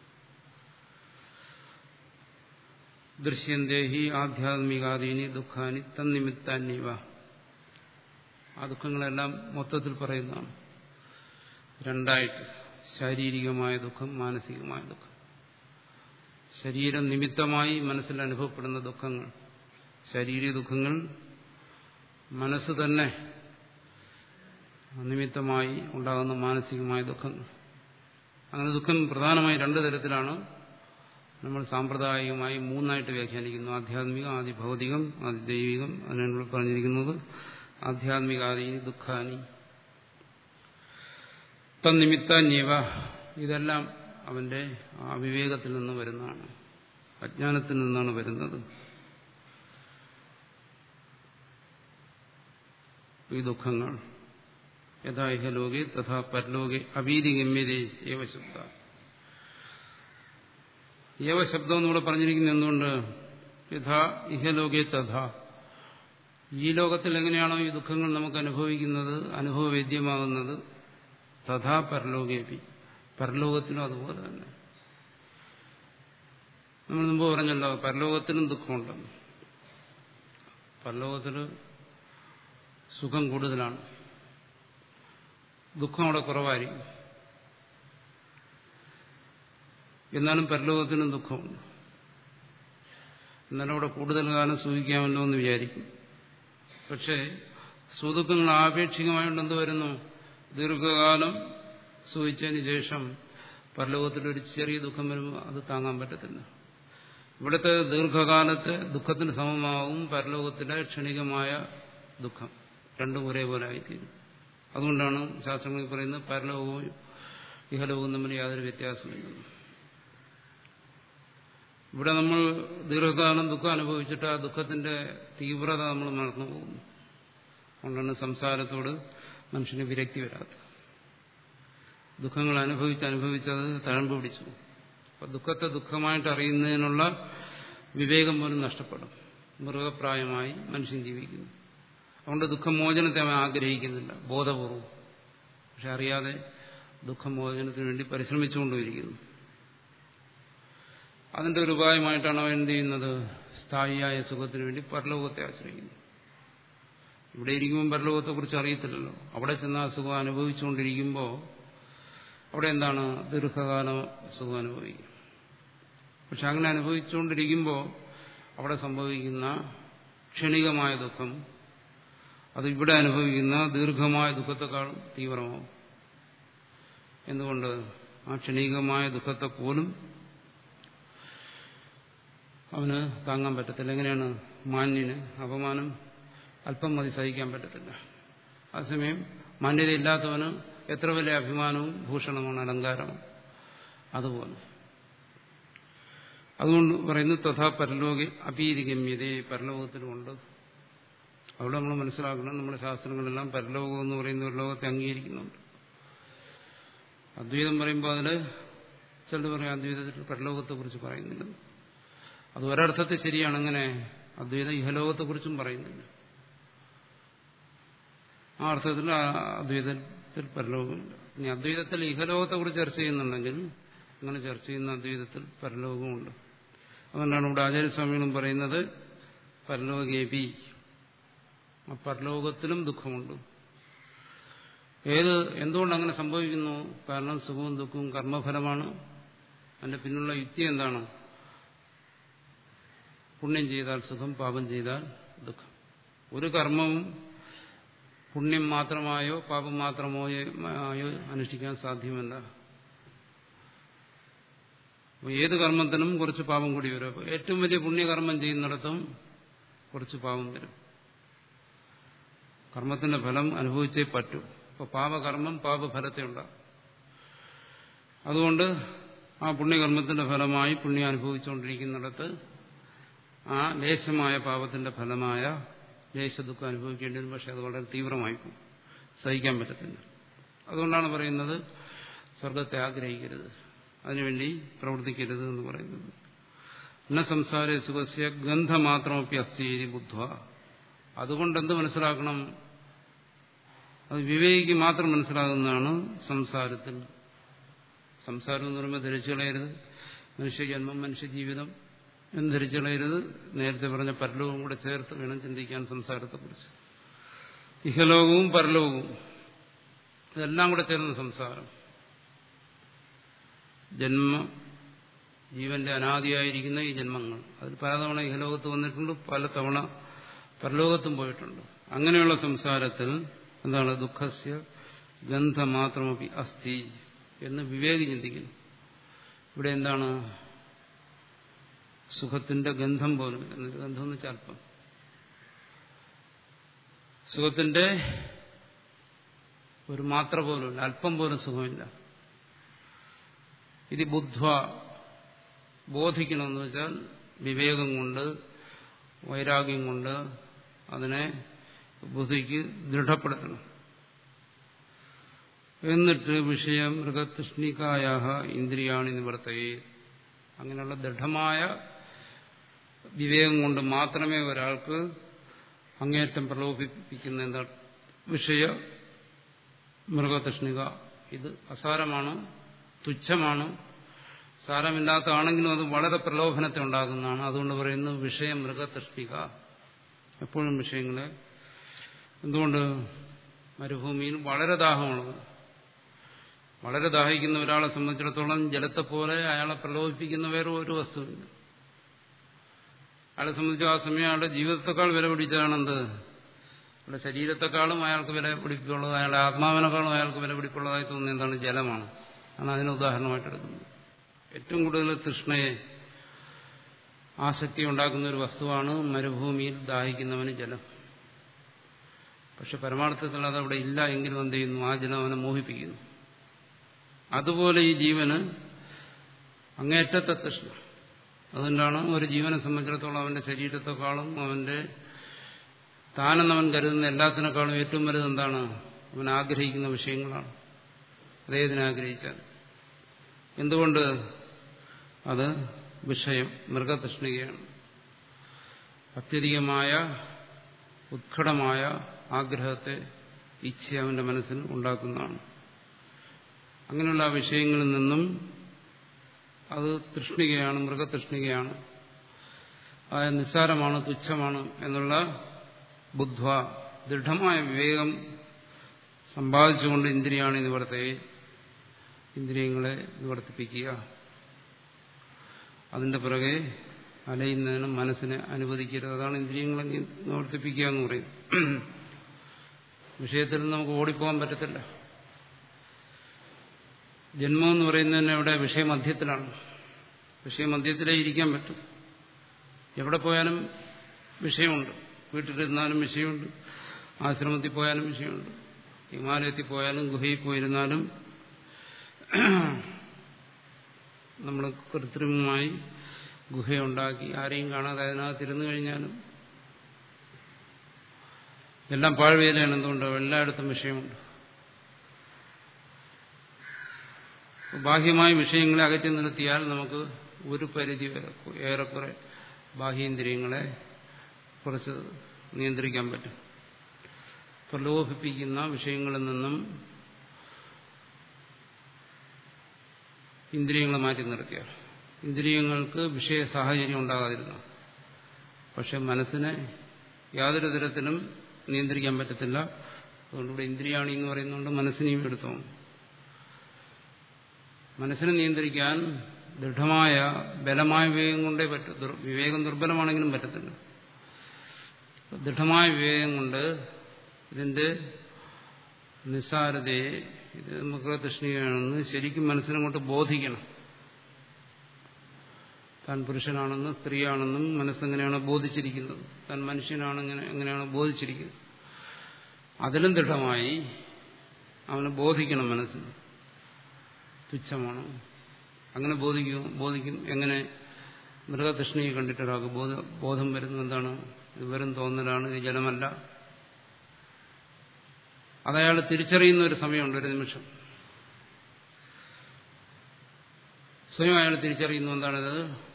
ദൃശ്യന്തേഹി ആധ്യാത്മികാദീനി ദുഃഖാനി തന്നിമിത്താന്യവ ആ ദുഃഖങ്ങളെല്ലാം മൊത്തത്തിൽ പറയുന്നതാണ് രണ്ടായിട്ട് ശാരീരികമായ ദുഃഖം മാനസികമായ ദുഃഖം ശരീരം നിമിത്തമായി മനസ്സിൽ അനുഭവപ്പെടുന്ന ദുഃഖങ്ങൾ ശാരീരിക ദുഃഖങ്ങൾ മനസ്സ് തന്നെ നിമിത്തമായി ഉണ്ടാകുന്ന മാനസികമായ ദുഃഖങ്ങൾ അങ്ങനെ ദുഃഖം പ്രധാനമായി രണ്ടു തരത്തിലാണ് നമ്മൾ സാമ്പ്രദായികമായി മൂന്നായിട്ട് വ്യാഖ്യാനിക്കുന്നു ആധ്യാത്മികം ആദി ഭൗതികം ആദി ദൈവികം അതിനുള്ള പറഞ്ഞിരിക്കുന്നത് ആധ്യാത്മികാദീനി ദുഃഖാനി തന്നിമിത്താന്യവ ഇതെല്ലാം അവന്റെ അവിവേകത്തിൽ നിന്ന് വരുന്നതാണ് അജ്ഞാനത്തിൽ നിന്നാണ് വരുന്നത് ഈ ദുഃഖങ്ങൾ യഥാ ഇഹലോകെ തഥാ പരലോകെ അഭീതിഗമ്യതേ ഏവശബ്ദ ഏവശബ്ദം എന്നിവിടെ പറഞ്ഞിരിക്കുന്നത് എന്തുകൊണ്ട് യഥാ ഇഹലോകെ തഥാ ഈ ലോകത്തിൽ എങ്ങനെയാണോ ഈ ദുഃഖങ്ങൾ നമുക്ക് അനുഭവിക്കുന്നത് അനുഭവവേദ്യമാകുന്നത് തഥാ പരലോകേപി പരലോകത്തിലും അതുപോലെ തന്നെ നമ്മൾ മുമ്പ് പറഞ്ഞല്ലോ പരലോകത്തിലും ദുഃഖമുണ്ടെന്ന് പരലോകത്തിൽ സുഖം കൂടുതലാണ് ദുഃഖം അവിടെ കുറവായിരിക്കും എന്നാലും പരലോകത്തിനും ദുഃഖമുണ്ട് എന്നാലും അവിടെ കൂടുതൽ കാലം സൂഹിക്കാമല്ലോ എന്ന് വിചാരിക്കും പക്ഷേ സുദുഃഖങ്ങൾ ആപേക്ഷികമായിട്ട് എന്ത് വരുന്നു ദീർഘകാലം സൂഹിച്ചതിന് ശേഷം പരലോകത്തിലൊരു ചെറിയ ദുഃഖം വരുമ്പോൾ അത് താങ്ങാൻ പറ്റത്തില്ല ഇവിടുത്തെ ദീർഘകാലത്തെ ദുഃഖത്തിന് സമമാവും പരലോകത്തിലെ ക്ഷണികമായ ദുഃഖം രണ്ടും ഒരേപോലെ ആയിത്തീരും അതുകൊണ്ടാണ് ശാസ്ത്രങ്ങളിൽ പറയുന്നത് പരലോകവും ഇഹലോകവും തമ്മിൽ യാതൊരു വ്യത്യാസമില്ല ഇവിടെ നമ്മൾ ദീർഘകാലം ദുഃഖം അനുഭവിച്ചിട്ട് ആ ദുഃഖത്തിന്റെ തീവ്രത നമ്മൾ മറന്നു പോകുന്നു അതുകൊണ്ടാണ് സംസാരത്തോട് മനുഷ്യന് വിരക്തി വരാത്തത് ദുഃഖങ്ങൾ അനുഭവിച്ച് അനുഭവിച്ചത് തഴമ്പ് പിടിച്ചു അപ്പൊ ദുഃഖത്തെ ദുഃഖമായിട്ട് അറിയുന്നതിനുള്ള വിവേകം പോലും നഷ്ടപ്പെടും മൃഗപ്രായമായി മനുഷ്യൻ ജീവിക്കുന്നു അതുകൊണ്ട് ദുഃഖമോചനത്തെ അവൻ ആഗ്രഹിക്കുന്നില്ല ബോധപൂർവം പക്ഷെ അറിയാതെ ദുഃഖമോചനത്തിന് വേണ്ടി പരിശ്രമിച്ചുകൊണ്ടിരിക്കുന്നു അതിന്റെ ഒരു ഉപായമായിട്ടാണ് അവൻ എന്ത് ചെയ്യുന്നത് സ്ഥായിയായ സുഖത്തിന് വേണ്ടി പരലോകത്തെ ആശ്രയിക്കുന്നു ഇവിടെ ഇരിക്കുമ്പോൾ പരലോകത്തെക്കുറിച്ച് അറിയത്തില്ലല്ലോ അവിടെ ചെന്ന് ആ സുഖം അനുഭവിച്ചുകൊണ്ടിരിക്കുമ്പോൾ അവിടെ എന്താണ് ദീർഘകാലം സുഖം അനുഭവിക്കും പക്ഷെ അങ്ങനെ അനുഭവിച്ചുകൊണ്ടിരിക്കുമ്പോൾ അവിടെ സംഭവിക്കുന്ന ക്ഷണികമായ ദുഃഖം അത് ഇവിടെ അനുഭവിക്കുന്ന ദീർഘമായ ദുഃഖത്തെക്കാളും തീവ്രമാവും എന്തുകൊണ്ട് ആ ക്ഷണികമായ ദുഃഖത്തെ പോലും അവന് താങ്ങാൻ പറ്റത്തില്ല എങ്ങനെയാണ് മാന്യന് അപമാനം അല്പം മതി സഹിക്കാൻ പറ്റത്തില്ല അതേസമയം മാന്യതയില്ലാത്തവന് എത്ര വലിയ അഭിമാനവും ഭൂഷണമാണ് അലങ്കാരമാണ് അതുപോലെ അതുകൊണ്ട് പറയുന്നു തഥാ പരലോകി അപീതിഗമ്യതേ പരലോകത്തിലുമുണ്ട് അവിടെ നമ്മൾ മനസ്സിലാക്കണം നമ്മുടെ ശാസ്ത്രങ്ങളെല്ലാം പരലോകം എന്ന് പറയുന്ന ഒരു ലോകത്തെ അംഗീകരിക്കുന്നുണ്ട് അദ്വൈതം പറയുമ്പോൾ അതിൽ ചിലർ പറയും അദ്വൈതത്തിൽ പരലോകത്തെക്കുറിച്ച് പറയുന്നില്ല അത് ഒരർത്ഥത്തിൽ ശരിയാണ് അങ്ങനെ അദ്വൈതം ഇഹലോകത്തെക്കുറിച്ചും പറയുന്നില്ല ആ അർത്ഥത്തിൽ അദ്വൈതത്തിൽ പരലോകമില്ല ഇനി അദ്വൈതത്തിൽ ഇഹലോകത്തെക്കുറിച്ച് ചർച്ച ചെയ്യുന്നുണ്ടെങ്കിൽ അങ്ങനെ ചർച്ച ചെയ്യുന്ന അദ്വൈതത്തിൽ പരലോകമുണ്ട് അതുകൊണ്ടാണ് ഇവിടെ ആചാര്യസ്വാമികളും പറയുന്നത് പരലോകേപി ആ പരലോകത്തിലും ദുഃഖമുണ്ട് ഏത് എന്തുകൊണ്ട് അങ്ങനെ സംഭവിക്കുന്നു കാരണം സുഖവും ദുഃഖവും കർമ്മഫലമാണ് അതിന്റെ പിന്നുള്ള യുക്തി എന്താണ് പുണ്യം ചെയ്താൽ സുഖം പാപം ചെയ്താൽ ദുഃഖം ഒരു കർമ്മവും പുണ്യം മാത്രമായോ പാപം മാത്രമോ ആയോ അനുഷ്ഠിക്കാൻ സാധ്യമല്ല അപ്പോൾ ഏത് കർമ്മത്തിനും കുറച്ച് പാപം കൂടി വരും അപ്പോൾ ഏറ്റവും വലിയ പുണ്യകർമ്മം ചെയ്യുന്നിടത്തും കുറച്ച് പാപം വരും കർമ്മത്തിന്റെ ഫലം അനുഭവിച്ചേ പറ്റൂ അപ്പോൾ പാപകർമ്മം പാപഫലത്തെ ഉണ്ടാകും അതുകൊണ്ട് ആ പുണ്യകർമ്മത്തിന്റെ ഫലമായി പുണ്യം അനുഭവിച്ചുകൊണ്ടിരിക്കുന്നിടത്ത് ആ ലേശമായ പാപത്തിന്റെ ഫലമായ ലേശദുഃഖം അനുഭവിക്കേണ്ടി വരും പക്ഷെ അത് വളരെ തീവ്രമായി പോകും സഹിക്കാൻ പറ്റത്തില്ല അതുകൊണ്ടാണ് പറയുന്നത് സ്വർഗത്തെ ആഗ്രഹിക്കരുത് അതിനുവേണ്ടി പ്രവർത്തിക്കരുത് എന്ന് പറയുന്നത് എന്ന സംസാര സുഖസ്യ ഗന്ധമാത്രമൊക്കെ അസ്ഥിരി ബുദ്ധ അതുകൊണ്ട് എന്ത് മനസ്സിലാക്കണം അത് വിവേകിക്ക് മാത്രം മനസ്സിലാകുന്നതാണ് സംസാരത്തിൽ സംസാരം എന്ന് പറയുമ്പോൾ ധരിച്ചു കളയരുത് മനുഷ്യജന്മം മനുഷ്യജീവിതം എന്ന് ധരിച്ചു കളയരുത് നേരത്തെ പറഞ്ഞ പരലോകവും കൂടെ ചേർത്ത് വേണം ചിന്തിക്കാൻ സംസാരത്തെക്കുറിച്ച് ഇഹലോകവും പരലോകവും ഇതെല്ലാം കൂടെ ചേർന്ന സംസാരം ജന്മ ജീവന്റെ അനാദിയായിരിക്കുന്ന ഈ ജന്മങ്ങൾ അതിൽ പലതവണ ഇഹലോകത്ത് വന്നിട്ടുണ്ട് പലതവണ പരലോകത്തും പോയിട്ടുണ്ട് അങ്ങനെയുള്ള സംസാരത്തിൽ എന്താണ് ദുഃഖസ്യ ഗന്ധമാത്രമപി അസ്ഥി എന്ന് വിവേകി ചിന്തിക്കുന്നു ഇവിടെ എന്താണ് സുഖത്തിന്റെ ഗന്ധം പോലും എന്നൊരു ഗന്ധം എന്ന് വെച്ചാൽ അല്പം സുഖത്തിന്റെ ഒരു മാത്ര പോലുമില്ല അല്പം പോലും സുഖമില്ല ഇത് ബുദ്ധ ബോധിക്കണമെന്ന് വെച്ചാൽ വിവേകം കൊണ്ട് വൈരാഗ്യം കൊണ്ട് അതിനെ ബുദ്ധിക്ക് ദൃഢപ്പെടുത്തണം എന്നിട്ട് വിഷയം മൃഗതൃഷ്ണികായ ഇന്ദ്രിയാണി നിവർത്തയെ അങ്ങനെയുള്ള ദൃഢമായ വിവേകം കൊണ്ട് മാത്രമേ ഒരാൾക്ക് അങ്ങേറ്റം പ്രലോഭിപ്പിക്കുന്ന എന്താ വിഷയ മൃഗതൃഷ്ണിക ഇത് അസാരമാണ് തുച്ഛമാണ് സാരമില്ലാത്തതാണെങ്കിലും അത് വളരെ പ്രലോഭനത്തെ ഉണ്ടാകുന്നതാണ് അതുകൊണ്ട് പറയുന്നു വിഷയം മൃഗതൃഷ്ണിക എപ്പോഴും വിഷയങ്ങളെ എന്തുകൊണ്ട് മരുഭൂമിയിൽ വളരെ ദാഹമുള്ളത് വളരെ ദാഹിക്കുന്ന ഒരാളെ സംബന്ധിച്ചിടത്തോളം ജലത്തെ പോലെ അയാളെ പ്രലോഭിപ്പിക്കുന്ന വേറെ ഒരു വസ്തുവില്ല അയാളെ സംബന്ധിച്ച് ആ സമയം അയാളുടെ ജീവിതത്തെക്കാൾ വില പിടിച്ചതാണെന്ത് അയാളുടെ ശരീരത്തെക്കാളും അയാൾക്ക് വില പിടിപ്പുള്ളത് അയാളുടെ ആത്മാവിനേക്കാളും അയാൾക്ക് വില പിടിപ്പുള്ളതായി തോന്നുന്നത് എന്താണ് ജലമാണ് ആണ് അതിന് ഉദാഹരണമായിട്ട് എടുക്കുന്നത് ഏറ്റവും കൂടുതൽ തൃഷ്ണയെ ആസക്തി ഉണ്ടാക്കുന്ന ഒരു വസ്തുവാണ് മരുഭൂമിയിൽ ദാഹിക്കുന്നവന് ജലം പക്ഷെ പരമാർത്ഥത്തിൽ അതവിടെ ഇല്ല എങ്കിലും എന്ത് ചെയ്യുന്നു ആ ജലം അവനെ മോഹിപ്പിക്കുന്നു അതുപോലെ ഈ ജീവന് അങ്ങേറ്റത്തെ തൃഷ്ണ അതുകൊണ്ടാണ് ഒരു ജീവനെ സംബന്ധിച്ചിടത്തോളം അവന്റെ ശരീരത്തെക്കാളും അവന്റെ താനെന്നവൻ കരുതുന്ന എല്ലാത്തിനേക്കാളും ഏറ്റവും വലുത് എന്താണ് അവൻ ആഗ്രഹിക്കുന്ന വിഷയങ്ങളാണ് അതേതിനെ ആഗ്രഹിച്ചാൽ എന്തുകൊണ്ട് അത് വിഷയം മൃഗതൃഷ്ണികയാണ് അത്യധികമായ ഉത്കടമായ ആഗ്രഹത്തെ ഇച്ഛ അവന്റെ മനസ്സിൽ ഉണ്ടാക്കുന്നതാണ് അങ്ങനെയുള്ള ആ വിഷയങ്ങളിൽ നിന്നും അത് തൃഷ്ണികയാണ് മൃഗതൃഷ്ണികയാണ് അത് നിസ്സാരമാണ് തുച്ഛമാണ് എന്നുള്ള ബുദ്ധ ദൃഢമായ വിവേകം സമ്പാദിച്ചുകൊണ്ട് ഇന്ദ്രിയാണ് നിവർത്തെ ഇന്ദ്രിയങ്ങളെ നിവർത്തിപ്പിക്കുക അതിന്റെ പിറകെ അലയുന്നതിനും മനസ്സിനെ അനുവദിക്കരുത് അതാണ് ഇന്ദ്രിയങ്ങളെ നിവർത്തിപ്പിക്കുക എന്ന് പറയും വിഷയത്തിൽ നമുക്ക് ഓടിപ്പോകാൻ പറ്റത്തില്ല ജന്മം എന്ന് പറയുന്നതിന് ഇവിടെ വിഷയമധ്യത്തിലാണ് വിഷയമധ്യത്തിലേ ഇരിക്കാൻ പറ്റും എവിടെ പോയാലും വിഷയമുണ്ട് വീട്ടിലിരുന്നാലും വിഷയമുണ്ട് ആശ്രമത്തിൽ പോയാലും വിഷയമുണ്ട് ഹിമാലയത്തിൽ പോയാലും ഗുഹയിൽ പോയിരുന്നാലും നമ്മൾ കൃത്രിമമായി ഗുഹയുണ്ടാക്കി ആരെയും കാണാതെ അതിനകത്ത് ഇരുന്നു കഴിഞ്ഞാലും എല്ലാം പാഴ്വേലയാണ് എന്തുകൊണ്ട് എല്ലായിടത്തും വിഷയമുണ്ട് ബാഹ്യമായ വിഷയങ്ങളെ അകറ്റി നിർത്തിയാൽ നമുക്ക് ഒരു പരിധി വരെ ഏറെക്കുറെ ബാഹ്യേന്ദ്രിയങ്ങളെ കുറച്ച് നിയന്ത്രിക്കാൻ പറ്റും പ്രലോഭിപ്പിക്കുന്ന വിഷയങ്ങളിൽ നിന്നും ഇന്ദ്രിയങ്ങളെ മാറ്റി നിർത്തിയാൽ ഇന്ദ്രിയങ്ങൾക്ക് വിഷയ സാഹചര്യം ഉണ്ടാകാതിരുന്നു പക്ഷെ മനസ്സിനെ യാതൊരു തരത്തിലും നിയന്ത്രിക്കാൻ പറ്റത്തില്ല അതുകൊണ്ട് ഇവിടെ ഇന്ദ്രിയാണി എന്ന് പറയുന്നതുകൊണ്ട് മനസ്സിനെയും എടുത്തോ മനസ്സിനെ നിയന്ത്രിക്കാൻ ദൃഢമായ ബലമായ വിവേകം കൊണ്ടേ പറ്റൂ വിവേകം ദുർബലമാണെങ്കിലും പറ്റത്തില്ല ദൃഢമായ വിവേകം കൊണ്ട് ഇതിന്റെ നിസ്സാരതയെ ഇത് നമുക്ക് തൃഷ്ണികയാണെന്ന് ശരിക്കും മനസ്സിനങ്ങോട്ട് ബോധിക്കണം താൻ പുരുഷനാണെന്നും സ്ത്രീയാണെന്നും മനസ്സെങ്ങനെയാണ് ബോധിച്ചിരിക്കുന്നത് താൻ മനുഷ്യനാണെങ്ങനെ എങ്ങനെയാണ് ബോധിച്ചിരിക്കുന്നത് അതിലും ദൃഢമായി അവന് ബോധിക്കണം മനസ്സിന് തുച്ഛമാണ് അങ്ങനെ ബോധിക്കും ബോധിക്കും എങ്ങനെ മൃഗതൃഷ്ണിയെ കണ്ടിട്ട് ഒരാൾക്ക് ബോധം വരുന്നത് എന്താണ് ഇത് വെറും തോന്നലാണ് ഇത് ജലമല്ല അതയാൾ തിരിച്ചറിയുന്ന ഒരു സമയമുണ്ട് ഒരു നിമിഷം സ്വയം അയാൾ തിരിച്ചറിയുന്നു എന്താണിത്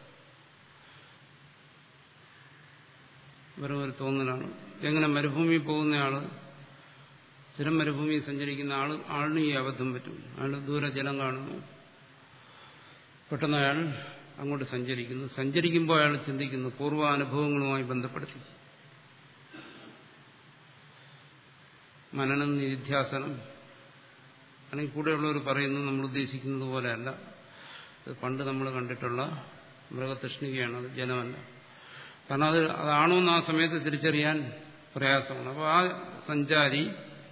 വെറും ഒരു തോന്നലാണ് എങ്ങനെ മരുഭൂമി പോകുന്നയാള് സ്ഥിരം മരുഭൂമി സഞ്ചരിക്കുന്ന ആള് ആളിന് ഈ അബദ്ധം പറ്റും അയാൾ ദൂരെ ജലം കാണുന്നു പെട്ടെന്ന് അയാൾ അങ്ങോട്ട് സഞ്ചരിക്കുന്നു സഞ്ചരിക്കുമ്പോൾ അയാൾ ചിന്തിക്കുന്നു പൂർവാനുഭവങ്ങളുമായി ബന്ധപ്പെടുത്തി മനനം നിധ്യാസനം അല്ലെങ്കിൽ കൂടെയുള്ളവർ പറയുന്നു നമ്മൾ ഉദ്ദേശിക്കുന്നത് പോലെയല്ല ഇത് പണ്ട് നമ്മൾ കണ്ടിട്ടുള്ള മൃഗതൃഷ്ണികയാണ് അത് ജലമല്ല കാരണം അത് അതാണോ എന്ന് ആ സമയത്ത് തിരിച്ചറിയാൻ പ്രയാസമാണ് അപ്പോൾ ആ സഞ്ചാരി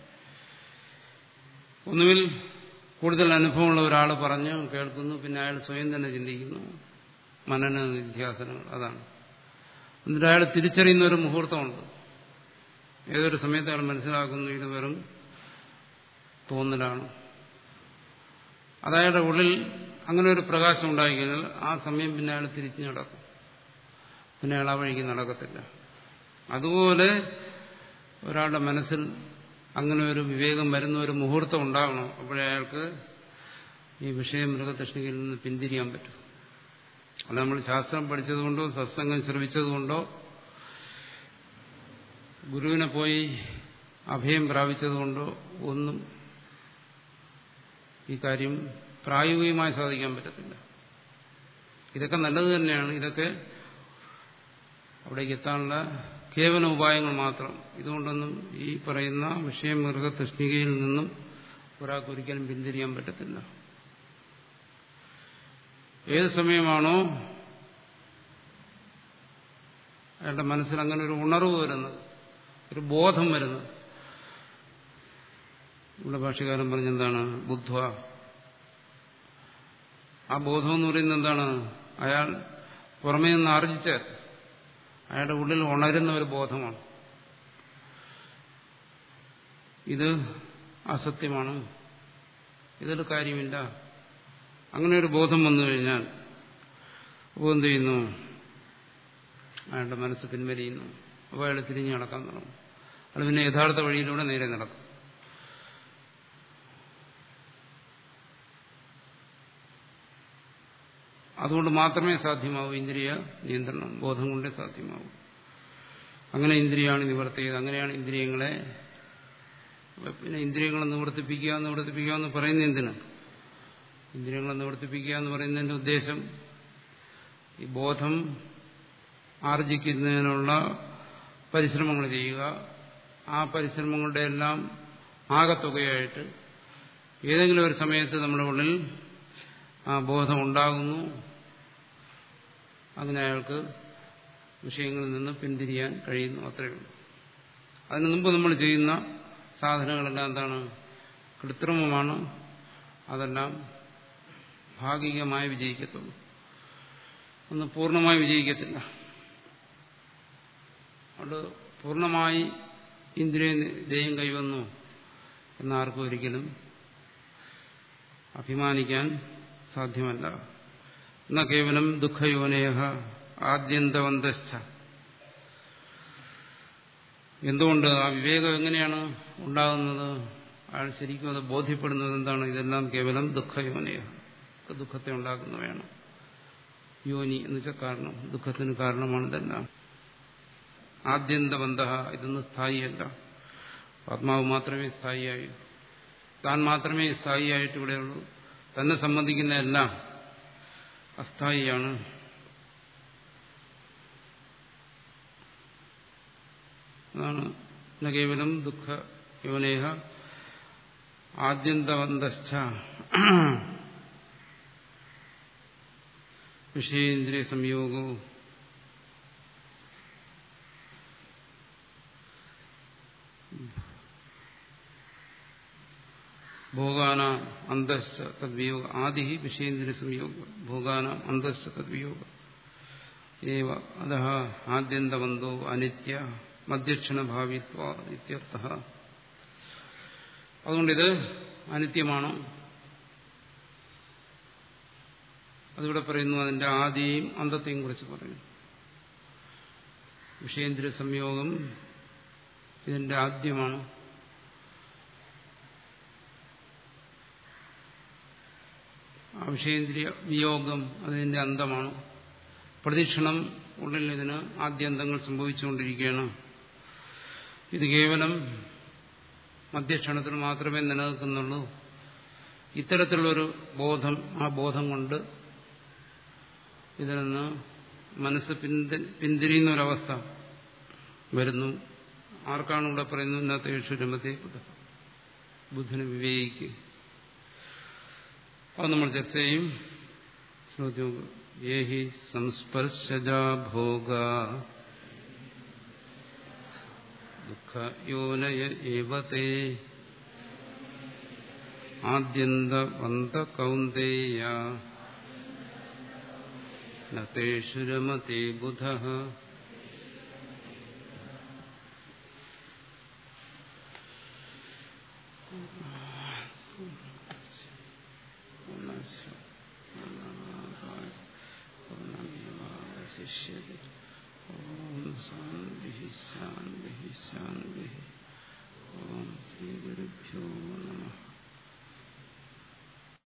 ഒന്നുകിൽ കൂടുതൽ അനുഭവമുള്ള ഒരാൾ പറഞ്ഞ് കേൾക്കുന്നു പിന്നെ അയാൾ സ്വയം തന്നെ ചിന്തിക്കുന്നു മനന നിധ്യാസനങ്ങൾ അതാണ് എന്നിട്ട് അയാൾ തിരിച്ചറിയുന്ന ഒരു മുഹൂർത്തമുണ്ട് ഏതൊരു സമയത്ത് അയാൾ മനസ്സിലാക്കുന്നു ഇത് വെറും തോന്നലാണ് അതയാളുടെ ഉള്ളിൽ അങ്ങനെ ഒരു പ്രകാശം ഉണ്ടായിക്കഴിഞ്ഞാൽ ആ സമയം പിന്നെ അയാൾ തിരിച്ചു നടക്കും പിന്നെ അയാൾ ആ വഴിക്ക് നടക്കത്തില്ല അതുപോലെ ഒരാളുടെ മനസ്സിൽ അങ്ങനെ ഒരു വിവേകം വരുന്ന ഒരു മുഹൂർത്തം ഉണ്ടാകണം അപ്പോഴേ അയാൾക്ക് ഈ വിഷയം മൃഗതൃഷ്ണികയിൽ നിന്ന് പിന്തിരിയാൻ പറ്റും അല്ല നമ്മൾ ശാസ്ത്രം പഠിച്ചതുകൊണ്ടോ സത്സംഗം ശ്രമിച്ചതുകൊണ്ടോ ഗുരുവിനെ പോയി അഭയം പ്രാപിച്ചതുകൊണ്ടോ ഒന്നും ഈ കാര്യം പ്രായോഗികമായി സാധിക്കാൻ പറ്റത്തില്ല ഇതൊക്കെ നല്ലത് തന്നെയാണ് ഇതൊക്കെ അവിടേക്ക് എത്താനുള്ള കേവല ഉപായങ്ങൾ മാത്രം ഇതുകൊണ്ടൊന്നും ഈ പറയുന്ന വിഷയം മൃഗതൃഷ്ണികയിൽ നിന്നും ഒരാൾക്ക് ഒരിക്കലും പിന്തിരിയാൻ പറ്റത്തില്ല ഏത് സമയമാണോ അയാളുടെ മനസ്സിൽ അങ്ങനെ ഒരു ഉണർവ് വരുന്നത് ഒരു ബോധം വരുന്നത് ഇവിടെ ഭാഷകാരൻ പറഞ്ഞെന്താണ് ബുദ്ധ ആ ബോധം എന്ന് പറയുന്നത് എന്താണ് അയാൾ പുറമേ നിന്ന് ആർജിച്ച് അയാളുടെ ഉള്ളിൽ ഉണരുന്ന ഒരു ബോധമാണ് ഇത് അസത്യമാണ് ഇതൊരു കാര്യമില്ല അങ്ങനെ ഒരു ബോധം വന്നു കഴിഞ്ഞാൽ അപ്പോൾ എന്ത് ചെയ്യുന്നു അയാളുടെ മനസ്സ് പിൻവലിയുന്നു അപ്പോൾ അയാൾ തിരിഞ്ഞു നടക്കാൻ തുടങ്ങും അയാൾ പിന്നെ യഥാർത്ഥ വഴിയിലൂടെ നേരെ നടക്കും അതുകൊണ്ട് മാത്രമേ സാധ്യമാവൂ ഇന്ദ്രിയ നിയന്ത്രണം ബോധം കൊണ്ടേ സാധ്യമാവൂ അങ്ങനെ ഇന്ദ്രിയാണ് നിവർത്തി ചെയ്ത് അങ്ങനെയാണ് ഇന്ദ്രിയങ്ങളെ പിന്നെ ഇന്ദ്രിയങ്ങളെ നിവർത്തിപ്പിക്കുക നിവർത്തിപ്പിക്കുക എന്ന് പറയുന്നത് എന്തിന് ഇന്ദ്രിയങ്ങളെ നിവർത്തിപ്പിക്കുക എന്ന് പറയുന്നതിന്റെ ഉദ്ദേശം ഈ ബോധം ആർജിക്കുന്നതിനുള്ള പരിശ്രമങ്ങൾ ചെയ്യുക ആ പരിശ്രമങ്ങളുടെ എല്ലാം ആകത്തുകയായിട്ട് ഏതെങ്കിലും ഒരു സമയത്ത് നമ്മുടെ ഉള്ളിൽ ആ ബോധം ഉണ്ടാകുന്നു അങ്ങനെ അയാൾക്ക് വിഷയങ്ങളിൽ നിന്ന് പിന്തിരിയാൻ കഴിയുന്നു അത്രയേ ഉള്ളൂ അതിനു മുമ്പ് നമ്മൾ ചെയ്യുന്ന സാധനങ്ങളെല്ലാം എന്താണ് കൃത്രിമമാണ് അതെല്ലാം ഭാഗികമായി വിജയിക്കത്തുള്ളൂ ഒന്ന് പൂർണ്ണമായി വിജയിക്കത്തില്ല അതുകൊണ്ട് പൂർണ്ണമായി ഇന്ദ്രിയ ദേയം കൈവന്നു എന്നാർക്കും ഒരിക്കലും അഭിമാനിക്കാൻ സാധ്യമല്ല എന്ന കേവലം ദുഃഖയോനേഹ ആദ്യന്തവന്തശ്ച എന്തുകൊണ്ട് ആ വിവേകം എങ്ങനെയാണ് ഉണ്ടാകുന്നത് അയാൾ ശരിക്കും അത് ബോധ്യപ്പെടുന്നത് എന്താണ് ഇതെല്ലാം കേവലം ദുഃഖയോനേഹ ദുഃഖത്തെ ഉണ്ടാക്കുന്നവയാണ് യോനി എന്ന് വെച്ചാൽ കാരണം ദുഃഖത്തിന് കാരണമാണ് ഇതെല്ലാം ആദ്യന്തബന്ധ ഇതൊന്നും സ്ഥായിയല്ല ആത്മാവ് മാത്രമേ സ്ഥായിയായൂ താൻ മാത്രമേ സ്ഥായിയായിട്ട് ഇവിടെയുള്ളൂ തന്നെ സംബന്ധിക്കുന്ന എല്ലാം അസ്ഥായിയാണ് അതാണ് ന കേവലം ദുഃഖ യോനേഹ ആദ്യന്തവന്തശ്ച വിഷയേന്ദ്രിയ സംയോഗവും ഭോഗാന അന്തശ്ച തദ്വിയോഗ ആദി വിഷയേന്ദ്രിയ സംയോഗ ഭോഗാന അന്തശ്ച തദ്വിയോഗ ഏവ അത ആദ്യന്തവന്തോ അനിത്യ മധ്യക്ഷണഭാവിത്വ ഇത്യർത്ഥ അതുകൊണ്ടിത് അനിത്യമാണ് അതിവിടെ പറയുന്നു അതിന്റെ ആദിയും അന്തത്തെയും കുറിച്ച് പറയുന്നു വിഷയേന്ദ്രിയ സംയോഗം ഇതിന്റെ ആദ്യമാണ് ആ വിഷയേന്ദ്രിയ വിയോഗം അതിന്റെ അന്തമാണ് പ്രദക്ഷിണം ഉള്ളിൽ ഇതിന് ആദ്യന്തങ്ങൾ സംഭവിച്ചുകൊണ്ടിരിക്കുകയാണ് ഇത് കേവലം മധ്യക്ഷണത്തിൽ മാത്രമേ നിലനിൽക്കുന്നുള്ളൂ ഇത്തരത്തിലുള്ളൊരു ബോധം ആ ബോധം കൊണ്ട് ഇതിൽ നിന്ന് മനസ്സ് പിന്തിരിയുന്ന ഒരവസ്ഥ വരുന്നു ആർക്കാണ് ഇവിടെ പറയുന്നത് ഇന്നത്തെ രമത്തെ ബുദ്ധന് വിവേകിക്ക് അത് നമ്മൾ ചർച്ച ചെയ്യും ശ്രോത്യം ഏഹി സംസ്പർശജാ ഭോഗ ദുഃഖയോനയ ഏവത്തെ ആദ്യന്തവന്ത കൗന്ദേയ നേഷു രമത്തെ ബുധ ശിഷ്യതി ഓം ശാന്തി ശാന്തി ശാന്തി ഓം ശ്രീ ഗുരുഭ്യോ നമ